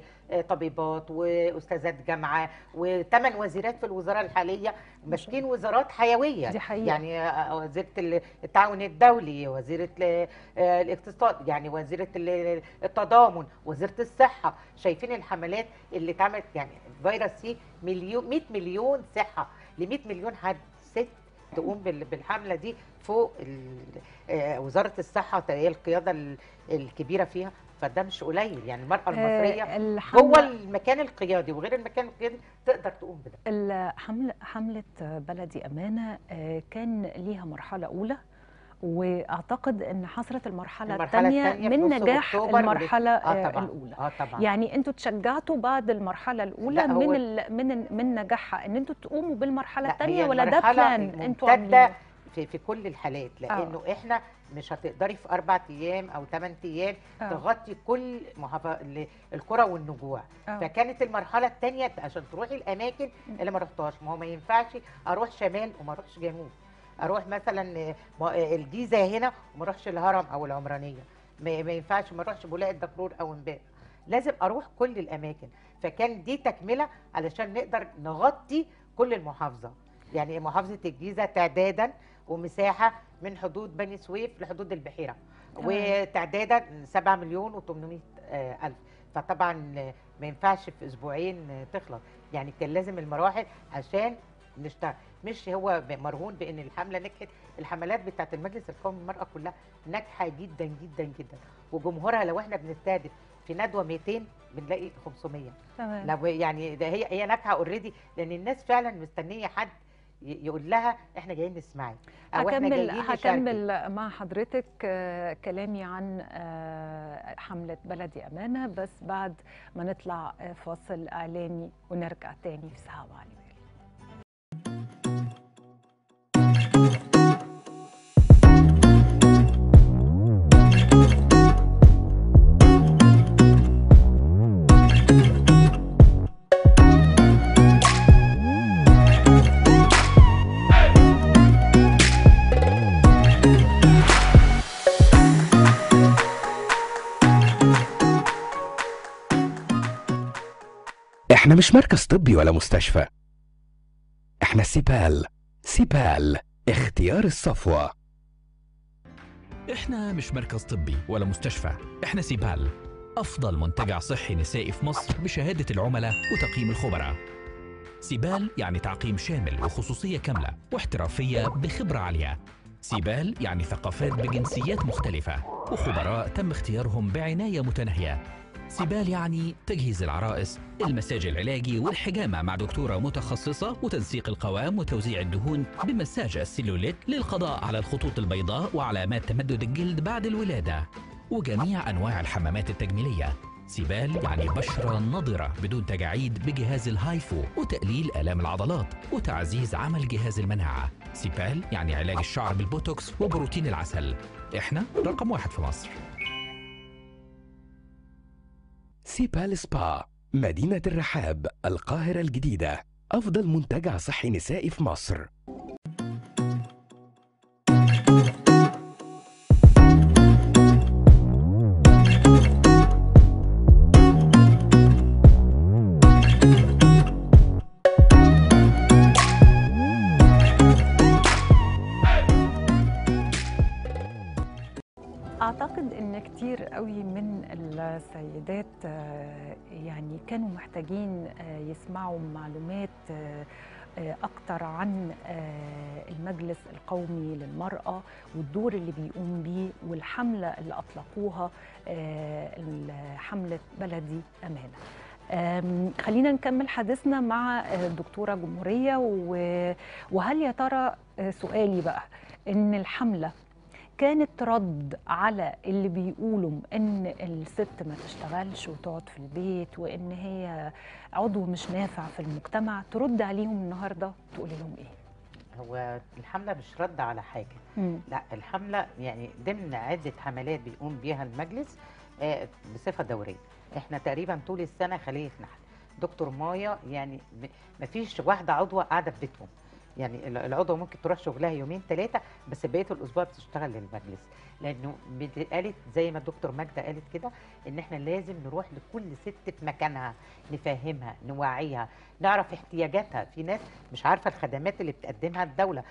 [SPEAKER 2] وطبيبات واستاذات جامعه وثمان وزيرات في الوزاره الحاليه ماسكين وزارات حيويه
[SPEAKER 1] دي حقيقة.
[SPEAKER 2] يعني آه، وزيره ال- التعاون الدولي وزيره ال- آه، الاقتصاد يعني وزيره ال- التضامن وزيره الصحه شايفين الحملات اللي اتعملت يعني فيروس سي مليون 100 مليون صحه ل 100 مليون حد ست تقوم بال- بالحمله دي فوق ال- آه، وزاره الصحه هي القياده ال- الكبيره فيها فده مش قليل يعني المراه المصريه
[SPEAKER 1] آه،
[SPEAKER 2] جوه
[SPEAKER 1] الحمله
[SPEAKER 2] المكان القيادي وغير المكان القيادي تقدر تقوم بده
[SPEAKER 1] الحمله حمله بلدي امانه آه، كان ليها مرحله اولى واعتقد ان حصلت المرحله
[SPEAKER 2] المرحلة
[SPEAKER 1] الثانيه
[SPEAKER 2] التانية في
[SPEAKER 1] من
[SPEAKER 2] نص
[SPEAKER 1] نجاح
[SPEAKER 2] أكتوبر
[SPEAKER 1] المرحله
[SPEAKER 2] اه
[SPEAKER 1] آه،
[SPEAKER 2] طبعا
[SPEAKER 1] الاولى
[SPEAKER 2] اه طبعا
[SPEAKER 1] يعني انتوا تشجعتوا بعد المرحله الاولى
[SPEAKER 2] لا، هو-
[SPEAKER 1] من ال من ال من نجاحها ان انتوا تقوموا بالمرحله
[SPEAKER 2] لا،
[SPEAKER 1] الثانيه
[SPEAKER 2] هي
[SPEAKER 1] ولا ده
[SPEAKER 2] المرحلة
[SPEAKER 1] بلان انتوا
[SPEAKER 2] الممتدة
[SPEAKER 1] عاملينه
[SPEAKER 2] في في كل الحالات لانه احنا مش هتقدري في اربع ايام او ثمان ايام
[SPEAKER 1] آه.
[SPEAKER 2] تغطي كل محافظ... القرى والنجوع
[SPEAKER 1] آه.
[SPEAKER 2] فكانت المرحله الثانيه عشان تروحي الاماكن اللي ما رحتهاش ما هو ما ينفعش اروح شمال وما اروحش جنوب اروح مثلا ما- الجيزه هنا وما اروحش الهرم او العمرانيه ما ما ينفعش ما اروحش بولاق الدكرور او امبارح لازم اروح كل الاماكن فكان دي تكمله علشان نقدر نغطي كل المحافظه يعني محافظه الجيزه تعدادا ومساحه من حدود بني سويف لحدود البحيره
[SPEAKER 1] تمام.
[SPEAKER 2] وتعدادا 7 مليون و800 الف فطبعا ما ينفعش في اسبوعين تخلص يعني كان لازم المراحل عشان نشتغل مش هو مرهون بان الحمله نجحت الحملات بتاعت المجلس القومي للمراه كلها ناجحه جدا جدا جدا وجمهورها لو احنا بنستهدف في ندوه 200 بنلاقي 500
[SPEAKER 1] تمام
[SPEAKER 2] لو يعني ده هي هي ناجحه اوريدي لان الناس فعلا مستنيه حد ي- يقول لها احنا جايين نسمعك او احنا
[SPEAKER 1] هكمل
[SPEAKER 2] جايين نشاركك
[SPEAKER 1] هكمل مع حضرتك آه، كلامي عن آه، حملة بلدي أمانة بس بعد ما نطلع آه، فاصل إعلاني ونرجع تاني في سحاب علي بالي
[SPEAKER 7] احنا مش مركز طبي ولا مستشفى احنا سيبال سيبال اختيار الصفوة
[SPEAKER 8] احنا مش مركز طبي ولا مستشفى احنا سيبال افضل منتجع صحي نسائي في مصر بشهاده العملاء وتقييم الخبراء سيبال يعني تعقيم شامل وخصوصيه كامله واحترافيه بخبره عاليه سيبال يعني ثقافات بجنسيات مختلفه وخبراء تم اختيارهم بعنايه متناهيه سيبال يعني تجهيز العرائس المساج العلاجي والحجامة مع دكتورة متخصصة وتنسيق القوام وتوزيع الدهون بمساج السيلوليت للقضاء على الخطوط البيضاء وعلامات تمدد الجلد بعد الولادة وجميع أنواع الحمامات التجميلية سيبال يعني بشرة نضرة بدون تجاعيد بجهاز الهايفو وتقليل آلام العضلات وتعزيز عمل جهاز المناعة سيبال يعني علاج الشعر بالبوتوكس وبروتين العسل احنا رقم واحد في مصر
[SPEAKER 7] سيبال سبا مدينة الرحاب القاهرة الجديدة أفضل منتجع صحي نسائي في مصر
[SPEAKER 1] أعتقد إن كتير قوي من السيدات آه، يعني كانوا محتاجين آه، يسمعوا معلومات آه، آه، أكتر عن آه، المجلس القومي للمرأة والدور اللي بيقوم بيه والحملة اللي أطلقوها آه، حملة بلدي أمانة آم، خلينا نكمل حديثنا مع آه، الدكتورة جمهورية و- وهل يا ترى آه، سؤالي بقى إن الحملة كانت رد على اللي بيقولوا ان الست ما تشتغلش وتقعد في البيت وان هي عضو مش نافع في المجتمع ترد عليهم النهارده تقولي لهم ايه
[SPEAKER 2] هو الحمله مش رد على حاجه لا الحمله يعني ضمن عده حملات بيقوم بيها المجلس آه، بصفه دوريه احنا تقريبا طول السنه خليه نحل دكتور مايا يعني م- مفيش واحده عضوه قاعده في بيتهم يعني ال- العضوه ممكن تروح شغلها يومين ثلاثه بس بقيه الاسبوع بتشتغل للمجلس لانه بت- قالت زي ما الدكتور ماجده قالت كده ان احنا لازم نروح لكل ست في مكانها نفهمها نوعيها نعرف احتياجاتها في ناس مش عارفه الخدمات اللي بتقدمها الدوله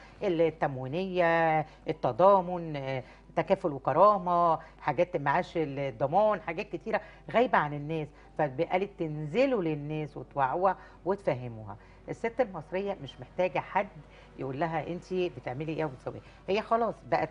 [SPEAKER 2] التموينيه التضامن آه، تكافل وكرامه حاجات معاش الضمان حاجات كتيره غايبه عن الناس فقالت تنزلوا للناس وتوعوها وتفهموها الست المصريه مش محتاجه حد يقول لها انت بتعملي ايه وبتسوي ايه هي خلاص بقت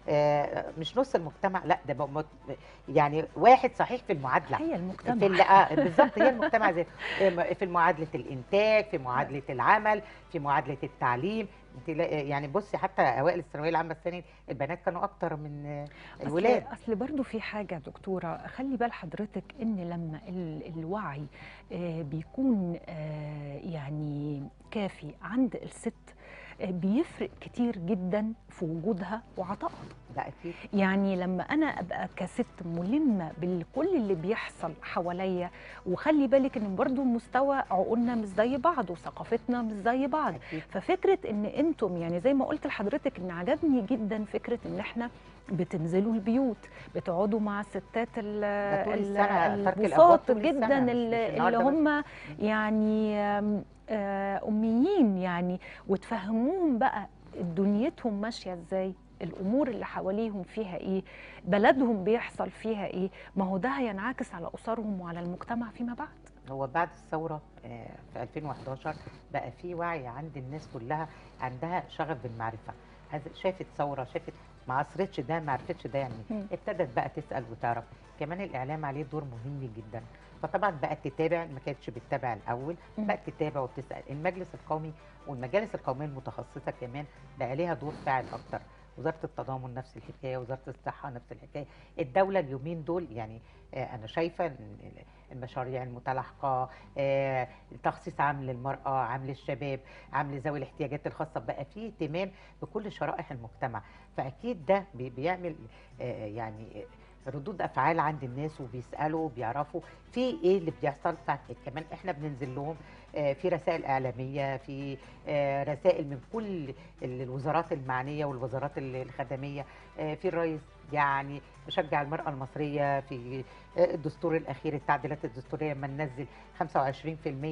[SPEAKER 2] آه، مش نص المجتمع لا ده بقى مت- يعني واحد صحيح في المعادله
[SPEAKER 1] هي
[SPEAKER 2] في
[SPEAKER 1] المجتمع
[SPEAKER 2] ال- آه، بالظبط هي المجتمع ذاته في معادله الانتاج في معادله العمل في معادله التعليم انت لا- يعني بصي حتى اوائل الثانويه العامه السنه دي البنات كانوا اكتر من آه، الولاد
[SPEAKER 1] اصل, أصل برضو في حاجه دكتوره خلي بال حضرتك ان لما ال- الوعي آه، بيكون آه، يعني كافي عند الست آه، بيفرق كتير جدا في وجودها وعطائها
[SPEAKER 2] ده اكيد
[SPEAKER 1] يعني لما انا ابقى كست ملمه بكل اللي بيحصل حواليا وخلي بالك ان برضو مستوى عقولنا مش زي بعض وثقافتنا مش زي بعض
[SPEAKER 2] اكيد
[SPEAKER 1] ففكره ان انتم يعني زي ما قلت لحضرتك ان عجبني جدا فكره ان احنا بتنزلوا البيوت بتقعدوا مع الستات ال-
[SPEAKER 2] ده طول
[SPEAKER 1] ال-
[SPEAKER 2] السنة، ترك الأبواب
[SPEAKER 1] البساط
[SPEAKER 2] طول السنة،
[SPEAKER 1] جدا
[SPEAKER 2] مش- مش
[SPEAKER 1] اللي اللي
[SPEAKER 2] النهاردة بس.
[SPEAKER 1] هم يعني آم، آه، اميين يعني وتفهموهم بقى دنيتهم ماشيه ازاي الامور اللي حواليهم فيها ايه بلدهم بيحصل فيها ايه ما هو ده هينعكس على اسرهم وعلى المجتمع فيما بعد
[SPEAKER 2] هو بعد الثوره آه، في 2011 بقى في وعي عند الناس كلها عندها شغف بالمعرفه هذا- شافت ثوره شافت ما عصرتش ده ما عرفتش ده يعني
[SPEAKER 1] مم.
[SPEAKER 2] ابتدت بقى تسال وتعرف كمان الاعلام عليه دور مهم جدا فطبعا بقت تتابع ما كانتش بتتابع الاول
[SPEAKER 1] مم.
[SPEAKER 2] بقت تتابع وتسال المجلس القومي والمجالس القوميه المتخصصه كمان بقى ليها دور فاعل اكتر وزاره التضامن نفس الحكايه وزاره الصحه نفس الحكايه الدوله اليومين دول يعني آه، انا شايفه إن المشاريع المتلاحقه آه، تخصيص عام للمراه عام للشباب عام لذوي الاحتياجات الخاصه بقى فيه اهتمام بكل شرائح المجتمع فاكيد ده بي- بيعمل آه، يعني ردود افعال عند الناس وبيسالوا وبيعرفوا في ايه اللي بيحصل فكمان احنا بننزل لهم آه، في رسائل اعلاميه في آه، رسائل من كل ال- الوزارات المعنيه والوزارات ال- الخدميه آه، في الرئيس يعني بشجع المراه المصريه في آه، الدستور الاخير التعديلات الدستوريه لما ننزل 25%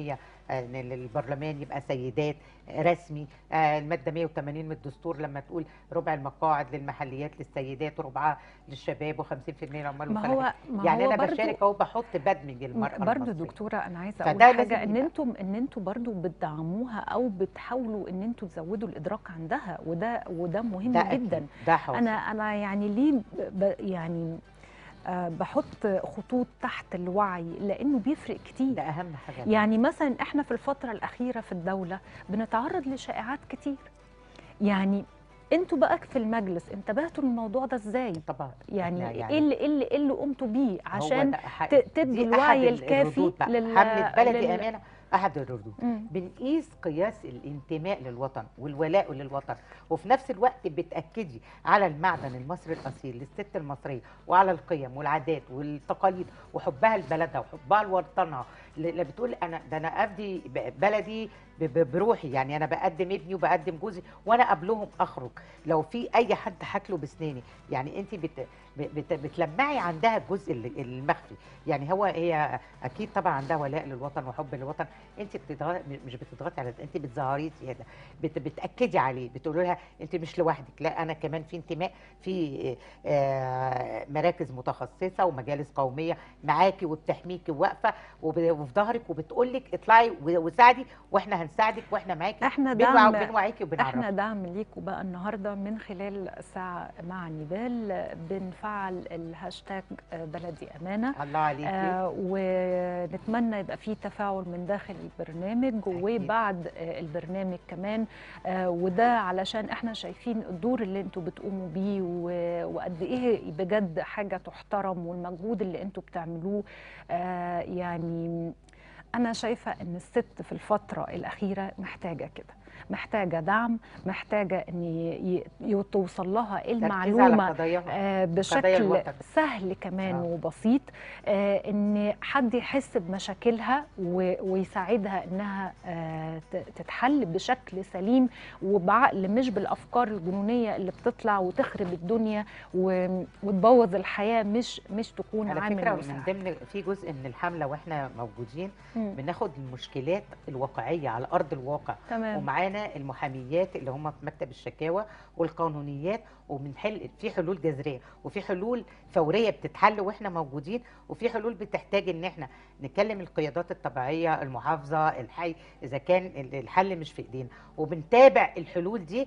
[SPEAKER 2] آه، ان البرلمان يبقى سيدات آه، رسمي آه، الماده 180 من الدستور لما تقول ربع المقاعد للمحليات للسيدات وربعها للشباب و50% للعمال
[SPEAKER 1] ما
[SPEAKER 2] والفلاحين.
[SPEAKER 1] هو ما
[SPEAKER 2] يعني
[SPEAKER 1] هو
[SPEAKER 2] انا
[SPEAKER 1] برضو-
[SPEAKER 2] بشارك اهو بحط بدمج المراه
[SPEAKER 1] برضو
[SPEAKER 2] المصرية.
[SPEAKER 1] دكتوره انا عايزه
[SPEAKER 2] فده
[SPEAKER 1] اقول
[SPEAKER 2] لازم
[SPEAKER 1] حاجه ان
[SPEAKER 2] يبقى.
[SPEAKER 1] انتم ان انتم برضو بتدعموها او بتحاولوا ان انتم تزودوا الادراك عندها وده وده مهم
[SPEAKER 2] ده أكيد،
[SPEAKER 1] جدا
[SPEAKER 2] ده حاصل
[SPEAKER 1] انا انا يعني ليه ب ب- يعني آه بحط خطوط تحت الوعي لانه بيفرق كتير
[SPEAKER 2] ده اهم حاجه
[SPEAKER 1] يعني مثلا احنا في الفتره الاخيره في الدوله بنتعرض لشائعات كتير يعني انتوا بقى في المجلس انتبهتوا للموضوع ده ازاي
[SPEAKER 2] طبعا
[SPEAKER 1] يعني,
[SPEAKER 2] إحنا
[SPEAKER 1] ايه اللي ايه اللي إيه اللي قمتوا بيه
[SPEAKER 2] هو
[SPEAKER 1] عشان
[SPEAKER 2] ده أحد-
[SPEAKER 1] ت- تدوا
[SPEAKER 2] دي
[SPEAKER 1] الوعي
[SPEAKER 2] أحد
[SPEAKER 1] الكافي
[SPEAKER 2] الردود بقى.
[SPEAKER 1] لل-
[SPEAKER 2] حمله بلدي
[SPEAKER 1] لل-
[SPEAKER 2] امانه احد الردود
[SPEAKER 1] مم.
[SPEAKER 2] بنقيس قياس الانتماء للوطن والولاء للوطن وفي نفس الوقت بتاكدي على المعدن المصري الاصيل للست المصريه وعلى القيم والعادات والتقاليد وحبها لبلدها وحبها لوطنها اللي بتقول انا ده انا افدي ب- بلدي ب- ب- بروحي يعني انا بقدم ابني وبقدم جوزي وانا قبلهم اخرج لو في اي حد حاكله بسناني يعني انت بت بت بتلمعي عندها الجزء ال- المخفي يعني هو هي اكيد طبعا عندها ولاء للوطن وحب للوطن انت بتضغط مش بتضغطي على ده انت بتظهريه زياده بت بتاكدي عليه بتقولي لها انت مش لوحدك لا انا كمان في انتماء في آه، مراكز متخصصه ومجالس قوميه معاكي وبتحميكي وواقفه وب- وفي ظهرك وبتقول لك اطلعي و- وساعدي واحنا هنساعدك واحنا معاكي
[SPEAKER 1] احنا
[SPEAKER 2] بنوع-
[SPEAKER 1] دعم
[SPEAKER 2] بنوعيكي وبنعرفك
[SPEAKER 1] احنا دعم ليكوا بقى النهارده من خلال ساعه مع نيبال بنفعل الهاشتاج بلدي امانه
[SPEAKER 2] الله عليكي
[SPEAKER 1] آه ونتمنى يبقى في تفاعل من داخل البرنامج وبعد آه البرنامج كمان آه وده علشان احنا شايفين الدور اللي انتوا بتقوموا بيه و- وقد ايه بجد حاجه تحترم والمجهود اللي انتوا بتعملوه آه يعني انا شايفه ان الست في الفتره الاخيره محتاجه كده محتاجه دعم محتاجه ان ي- ي- توصل لها
[SPEAKER 2] تركيز على
[SPEAKER 1] المعلومه
[SPEAKER 2] قضاياها
[SPEAKER 1] آه،
[SPEAKER 2] قضايا
[SPEAKER 1] بشكل
[SPEAKER 2] الوطن.
[SPEAKER 1] سهل كمان
[SPEAKER 2] آه.
[SPEAKER 1] وبسيط آه، ان حد يحس بمشاكلها و- ويساعدها انها آه، ت- تتحل بشكل سليم وبعقل مش بالافكار الجنونيه اللي بتطلع وتخرب الدنيا و- وتبوظ الحياه مش مش تكون
[SPEAKER 2] على
[SPEAKER 1] عامل
[SPEAKER 2] فكره من
[SPEAKER 1] مساعد.
[SPEAKER 2] ضمن في جزء من الحمله واحنا موجودين
[SPEAKER 1] مم.
[SPEAKER 2] بناخد المشكلات الواقعيه على ارض الواقع
[SPEAKER 1] تمام
[SPEAKER 2] ومعانا المحاميات اللي هم في مكتب الشكاوى والقانونيات وبنحل في حلول جذريه وفي حلول فوريه بتتحل واحنا موجودين وفي حلول بتحتاج ان احنا نكلم القيادات الطبيعيه المحافظه الحي اذا كان ال- الحل مش في ايدينا وبنتابع الحلول دي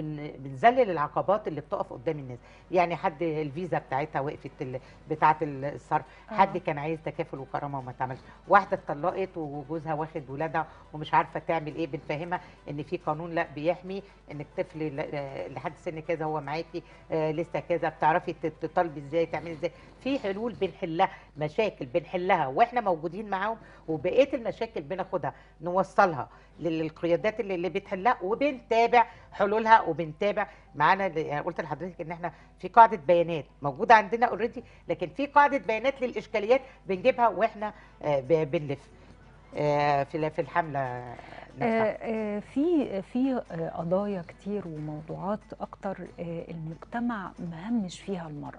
[SPEAKER 2] وبنذلل العقبات اللي بتقف قدام الناس يعني حد الفيزا بتاعتها وقفت ال- بتاعه الصرف
[SPEAKER 1] آه.
[SPEAKER 2] حد كان عايز تكافل وكرامه وما اتعملش واحده اتطلقت وجوزها واخد ولادها ومش عارفه تعمل ايه بنفهمها ان في قانون لا بيحمي انك طفل ل- آه، لحد سن كذا هو معاكي آه، لسه كذا بتعرفي تت- تطالبي ازاي تعملي ازاي في حلول بنحلها مشاكل بنحلها واحنا موجودين معاهم وبقيه المشاكل بناخدها نوصلها للقيادات اللي, اللي بتحلها وبنتابع حلولها وبنتابع معانا ل- يعني قلت لحضرتك ان احنا في قاعده بيانات موجوده عندنا اوريدي لكن في قاعده بيانات للاشكاليات بنجيبها واحنا آه، ب- بنلف آه، في في الحمله نفسها
[SPEAKER 1] آه، آه، في في آه، قضايا كتير وموضوعات اكتر آه، المجتمع مهمش فيها المرأة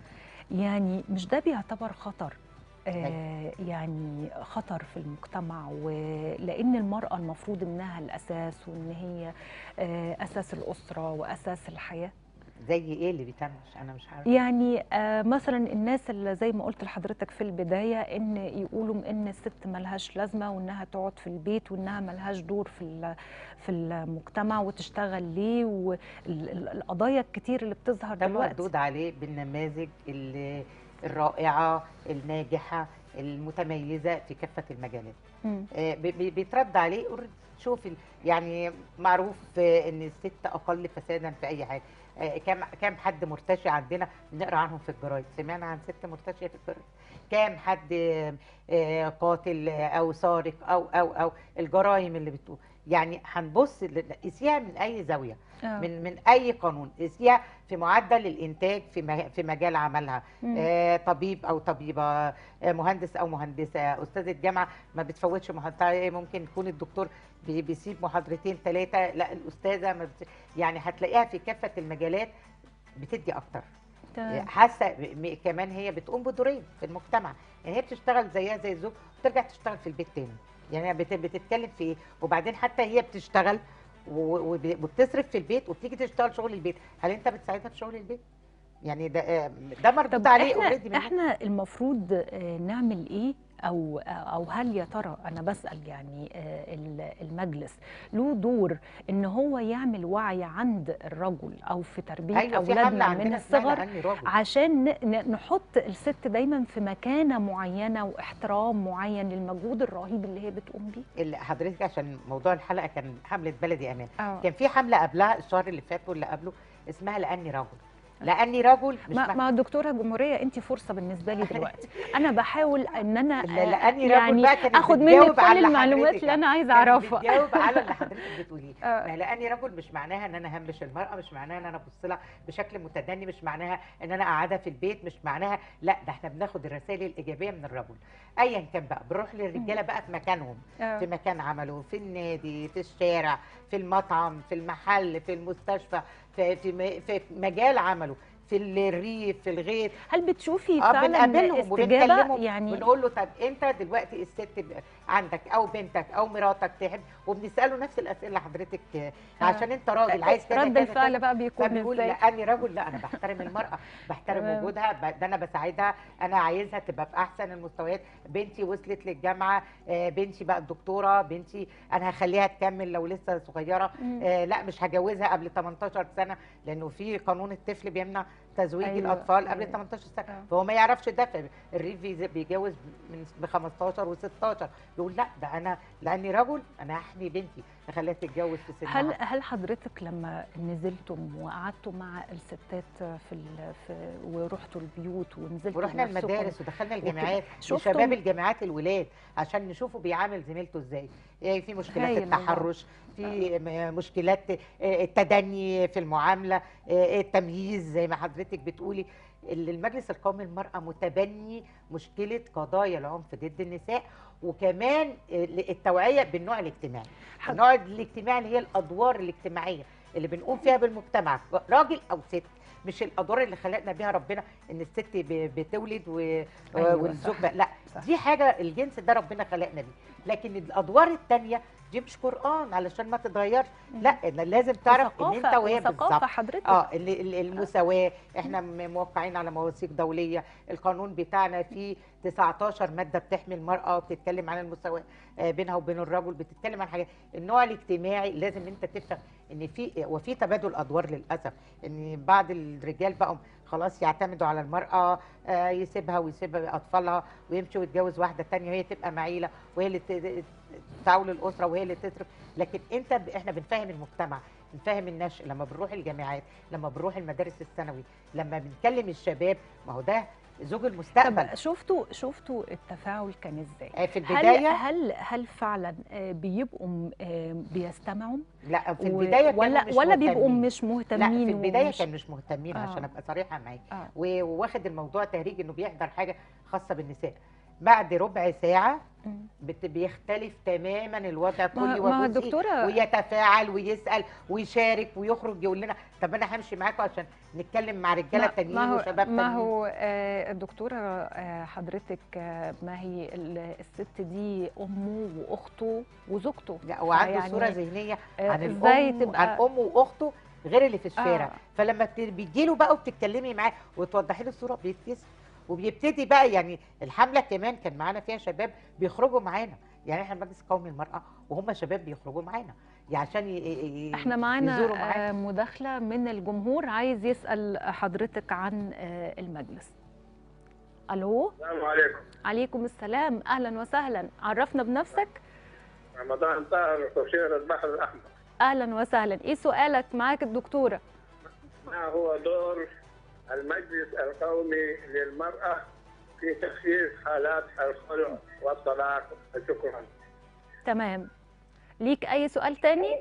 [SPEAKER 1] يعني مش ده بيعتبر خطر آه، يعني خطر في المجتمع ولان المرأة المفروض انها الاساس وان هي آه، اساس الاسرة واساس الحياة
[SPEAKER 2] زي ايه اللي بيتمش انا مش عارفه
[SPEAKER 1] يعني آه، مثلا الناس اللي زي ما قلت لحضرتك في البدايه ان يقولوا ان الست ملهاش لازمه وانها تقعد في البيت وانها ملهاش دور في ال- في المجتمع وتشتغل ليه والقضايا الكتير اللي بتظهر
[SPEAKER 2] ده
[SPEAKER 1] دلوقتي
[SPEAKER 2] مردود عليه بالنماذج ال- الرائعه الناجحه المتميزه في كافه المجالات
[SPEAKER 1] مم.
[SPEAKER 2] آه، بي- بي- بيترد عليه already. شوف ال- يعني معروف آه، ان الست اقل فسادا في اي حاجه آه، كام كام حد مرتشي عندنا بنقرا عنهم في الجرايد سمعنا عن ست مرتشيه في الجرايد كام حد آه، آه، قاتل آه، او سارق او او او الجرائم اللي بتقول يعني هنبص ل- قيسيها من اي زاويه
[SPEAKER 1] آه.
[SPEAKER 2] من من اي قانون قيسيها في معدل الانتاج في مه- في مجال عملها
[SPEAKER 1] مم.
[SPEAKER 2] آه، طبيب او طبيبه آه، مهندس او مهندسه استاذه جامعه ما بتفوتش محاضره ممكن يكون الدكتور بي- بيسيب محاضرتين ثلاثه لا الاستاذه ما بت... يعني هتلاقيها في كافه المجالات بتدي اكتر
[SPEAKER 1] تمام.
[SPEAKER 2] حاسه م- كمان هي بتقوم بدورين في المجتمع يعني هي بتشتغل زيها زي الزوج وترجع تشتغل في البيت تاني يعني بت- بتتكلم في ايه وبعدين حتى هي بتشتغل و- وب- وبتصرف في البيت وبتيجي تشتغل شغل البيت هل انت بتساعدها في شغل البيت يعني ده آه، ده مربوط
[SPEAKER 1] طب
[SPEAKER 2] عليه
[SPEAKER 1] احنا
[SPEAKER 2] already من
[SPEAKER 1] احنا المفروض آه، نعمل ايه او او هل يا ترى انا بسال يعني آه، ال- المجلس له دور ان هو يعمل وعي عند الرجل او في تربيه
[SPEAKER 2] ايوه في حمله
[SPEAKER 1] اولادنا من
[SPEAKER 2] عندنا اسمها
[SPEAKER 1] الصغر
[SPEAKER 2] لأني راجل
[SPEAKER 1] عشان ن- ن- نحط الست دايما في مكانه معينه واحترام معين للمجهود الرهيب اللي هي بتقوم بيه
[SPEAKER 2] اللي حضرتك عشان موضوع الحلقه كان حمله بلدي امان
[SPEAKER 1] اه
[SPEAKER 2] كان في حمله قبلها الشهر اللي فات واللي قبله اسمها لاني رجل لاني رجل مش
[SPEAKER 1] ما,
[SPEAKER 2] مع-
[SPEAKER 1] ما دكتوره جمهوريه انت فرصه بالنسبه لي دلوقتي انا بحاول ان انا
[SPEAKER 2] لا-
[SPEAKER 1] آه،
[SPEAKER 2] لاني رجل
[SPEAKER 1] يعني
[SPEAKER 2] بقى كانت
[SPEAKER 1] اخد منك
[SPEAKER 2] بتجاوب
[SPEAKER 1] كل
[SPEAKER 2] على اللي
[SPEAKER 1] المعلومات
[SPEAKER 2] حضرتك-
[SPEAKER 1] اللي انا عايزه
[SPEAKER 2] كانت
[SPEAKER 1] اعرفها
[SPEAKER 2] بتجاوب على اللي حضرتك بتقوليه
[SPEAKER 1] آه.
[SPEAKER 2] ما لاني رجل مش معناها ان انا همش المراه مش معناها ان انا ابص لها بشكل متدني مش معناها ان انا اقعدها في البيت مش معناها لا ده احنا بناخد الرسائل الايجابيه من الرجل ايا كان بقى بنروح للرجاله بقى في مكانهم
[SPEAKER 1] آه.
[SPEAKER 2] في مكان عمله في النادي في الشارع في المطعم في المحل في المستشفى في في, م- في مجال عمله في الريف في الغيط
[SPEAKER 1] هل بتشوفي
[SPEAKER 2] اه
[SPEAKER 1] فعلا
[SPEAKER 2] بنقابلهم
[SPEAKER 1] استجابه
[SPEAKER 2] وبنكلمهم
[SPEAKER 1] يعني
[SPEAKER 2] بنقول له طب انت دلوقتي الست ب- عندك او بنتك او مراتك تحب وبنساله نفس الاسئله اللي حضرتك آه، عشان انت راجل عايز كذا
[SPEAKER 1] رد
[SPEAKER 2] كذا
[SPEAKER 1] الفعل
[SPEAKER 2] كذا.
[SPEAKER 1] بقى بيكون
[SPEAKER 2] فبيقول
[SPEAKER 1] ازاي
[SPEAKER 2] لاني رجل لا انا بحترم المراه بحترم
[SPEAKER 1] تمام.
[SPEAKER 2] وجودها ب- ده انا بساعدها انا عايزها تبقى في احسن المستويات بنتي وصلت للجامعه آه، بنتي بقت دكتوره بنتي انا هخليها تكمل لو لسه صغيره
[SPEAKER 1] مم.
[SPEAKER 2] آه، لا مش هجوزها قبل 18 سنه لانه في قانون الطفل بيمنع تزويج
[SPEAKER 1] أيوة،
[SPEAKER 2] أيوة الاطفال قبل
[SPEAKER 1] أيوة.
[SPEAKER 2] 18 سنه
[SPEAKER 1] آه.
[SPEAKER 2] فهو ما يعرفش ده الريف بيز- بيجوز من ب 15 و16 يقول لا ده انا لاني رجل انا هحمي بنتي اخليها تتجوز في سنها
[SPEAKER 1] هل هل حضرتك لما نزلتم وقعدتوا مع الستات في, ال... في ورحتوا البيوت ونزلتوا
[SPEAKER 2] ورحنا
[SPEAKER 1] بنفسكم؟
[SPEAKER 2] المدارس ودخلنا الجامعات
[SPEAKER 1] شفتم-
[SPEAKER 2] لشباب الجامعات الولاد عشان نشوفه بيعامل زميلته ازاي يعني في مشكلات
[SPEAKER 1] هايل والله.
[SPEAKER 2] التحرش في م- مشكلات آه، التدني في المعامله آه، التمييز زي ما حضرتك بتقولي اللي المجلس القومي للمرأة متبني مشكلة قضايا العنف ضد النساء وكمان التوعية بالنوع الاجتماعي
[SPEAKER 1] حض-
[SPEAKER 2] النوع الاجتماعي اللي هي الأدوار الاجتماعية اللي بنقوم فيها بالمجتمع راجل أو ست مش الادوار اللي خلقنا بيها ربنا ان الست ب- بتولد و...
[SPEAKER 1] أيوة،
[SPEAKER 2] والزوج
[SPEAKER 1] صح.
[SPEAKER 2] بقى- لا
[SPEAKER 1] صح.
[SPEAKER 2] دي حاجه الجنس ده ربنا خلقنا بيه لكن الادوار التانية دي مش قران علشان ما تتغيرش لا إن لازم تعرف ان انت
[SPEAKER 1] وثقافة-
[SPEAKER 2] وهي
[SPEAKER 1] وثقافة
[SPEAKER 2] بالظبط
[SPEAKER 1] حضرتك
[SPEAKER 2] اه ال- ال- المساواه احنا م- موقعين على مواثيق دوليه القانون بتاعنا فيه 19 ماده بتحمي المراه وبتتكلم عن المساواه آه، بينها وبين الرجل بتتكلم عن حاجات النوع الاجتماعي لازم انت تفهم ان في وفي تبادل ادوار للاسف ان بعض الرجال بقوا خلاص يعتمدوا على المراه آه، يسيبها ويسيب اطفالها ويمشي ويتجوز واحده تانية وهي تبقى معيله وهي اللي ت- تعول الاسره وهي اللي تصرف لكن انت ب- احنا بنفهم المجتمع بنفهم النشء لما بنروح الجامعات لما بنروح المدارس الثانوي لما بنكلم الشباب ما هو ده زوج المستقبل
[SPEAKER 1] طب شفتوا شفتوا التفاعل كان ازاي؟
[SPEAKER 2] آه، في
[SPEAKER 1] هل
[SPEAKER 2] البدايه
[SPEAKER 1] هل هل فعلا آه، بيبقوا آه، بيستمعوا
[SPEAKER 2] لا في
[SPEAKER 1] و-
[SPEAKER 2] البدايه كانوا
[SPEAKER 1] ولا
[SPEAKER 2] مش
[SPEAKER 1] ولا بيبقوا
[SPEAKER 2] مهتمين.
[SPEAKER 1] مش مهتمين
[SPEAKER 2] لا في البدايه
[SPEAKER 1] ومش-
[SPEAKER 2] كان مش مهتمين
[SPEAKER 1] آه.
[SPEAKER 2] عشان ابقى صريحه معاك
[SPEAKER 1] آه.
[SPEAKER 2] و- وواخد الموضوع تهريج انه بيحضر حاجه خاصه بالنساء بعد ربع ساعه
[SPEAKER 1] مم.
[SPEAKER 2] بت- بيختلف تماما الوضع
[SPEAKER 1] ما
[SPEAKER 2] كلي
[SPEAKER 1] ما هو
[SPEAKER 2] وجزئي
[SPEAKER 1] الدكتورة-
[SPEAKER 2] ويتفاعل ويسال ويشارك ويخرج يقول لنا طب انا همشي معاكم عشان نتكلم مع رجاله
[SPEAKER 1] ما-
[SPEAKER 2] تانيين
[SPEAKER 1] ما هو
[SPEAKER 2] وشباب
[SPEAKER 1] ما
[SPEAKER 2] تانيين
[SPEAKER 1] هو آه، الدكتوره آه، حضرتك آه، ما هي ال- الست دي امه واخته وزوجته
[SPEAKER 2] لا وعنده
[SPEAKER 1] فيعني
[SPEAKER 2] صوره ذهنيه
[SPEAKER 1] آه،
[SPEAKER 2] عن
[SPEAKER 1] إزاي
[SPEAKER 2] الام
[SPEAKER 1] تبقى-
[SPEAKER 2] عن امه واخته غير اللي في الشارع
[SPEAKER 1] آه.
[SPEAKER 2] فلما بتجي له بقى وبتتكلمي معاه وتوضحي له الصوره بيتكسر وبيبتدي بقى يعني الحمله كمان كان معانا فيها شباب بيخرجوا معانا يعني احنا مجلس قومي المراه وهم شباب بيخرجوا معانا يعني عشان ي- ي- ي-
[SPEAKER 1] احنا معانا
[SPEAKER 2] يزوروا معانا
[SPEAKER 1] آه، مداخله من الجمهور عايز يسال حضرتك عن آه، المجلس الو
[SPEAKER 9] السلام عليكم
[SPEAKER 1] عليكم السلام اهلا وسهلا عرفنا بنفسك
[SPEAKER 9] رمضان طاهر تفسير البحر الأحمر
[SPEAKER 1] اهلا وسهلا ايه سؤالك معاك الدكتوره
[SPEAKER 9] ما هو دور المجلس القومي للمرأة في تخفيف حالات الخلع والطلاق شكرا
[SPEAKER 1] تمام ليك اي سؤال تاني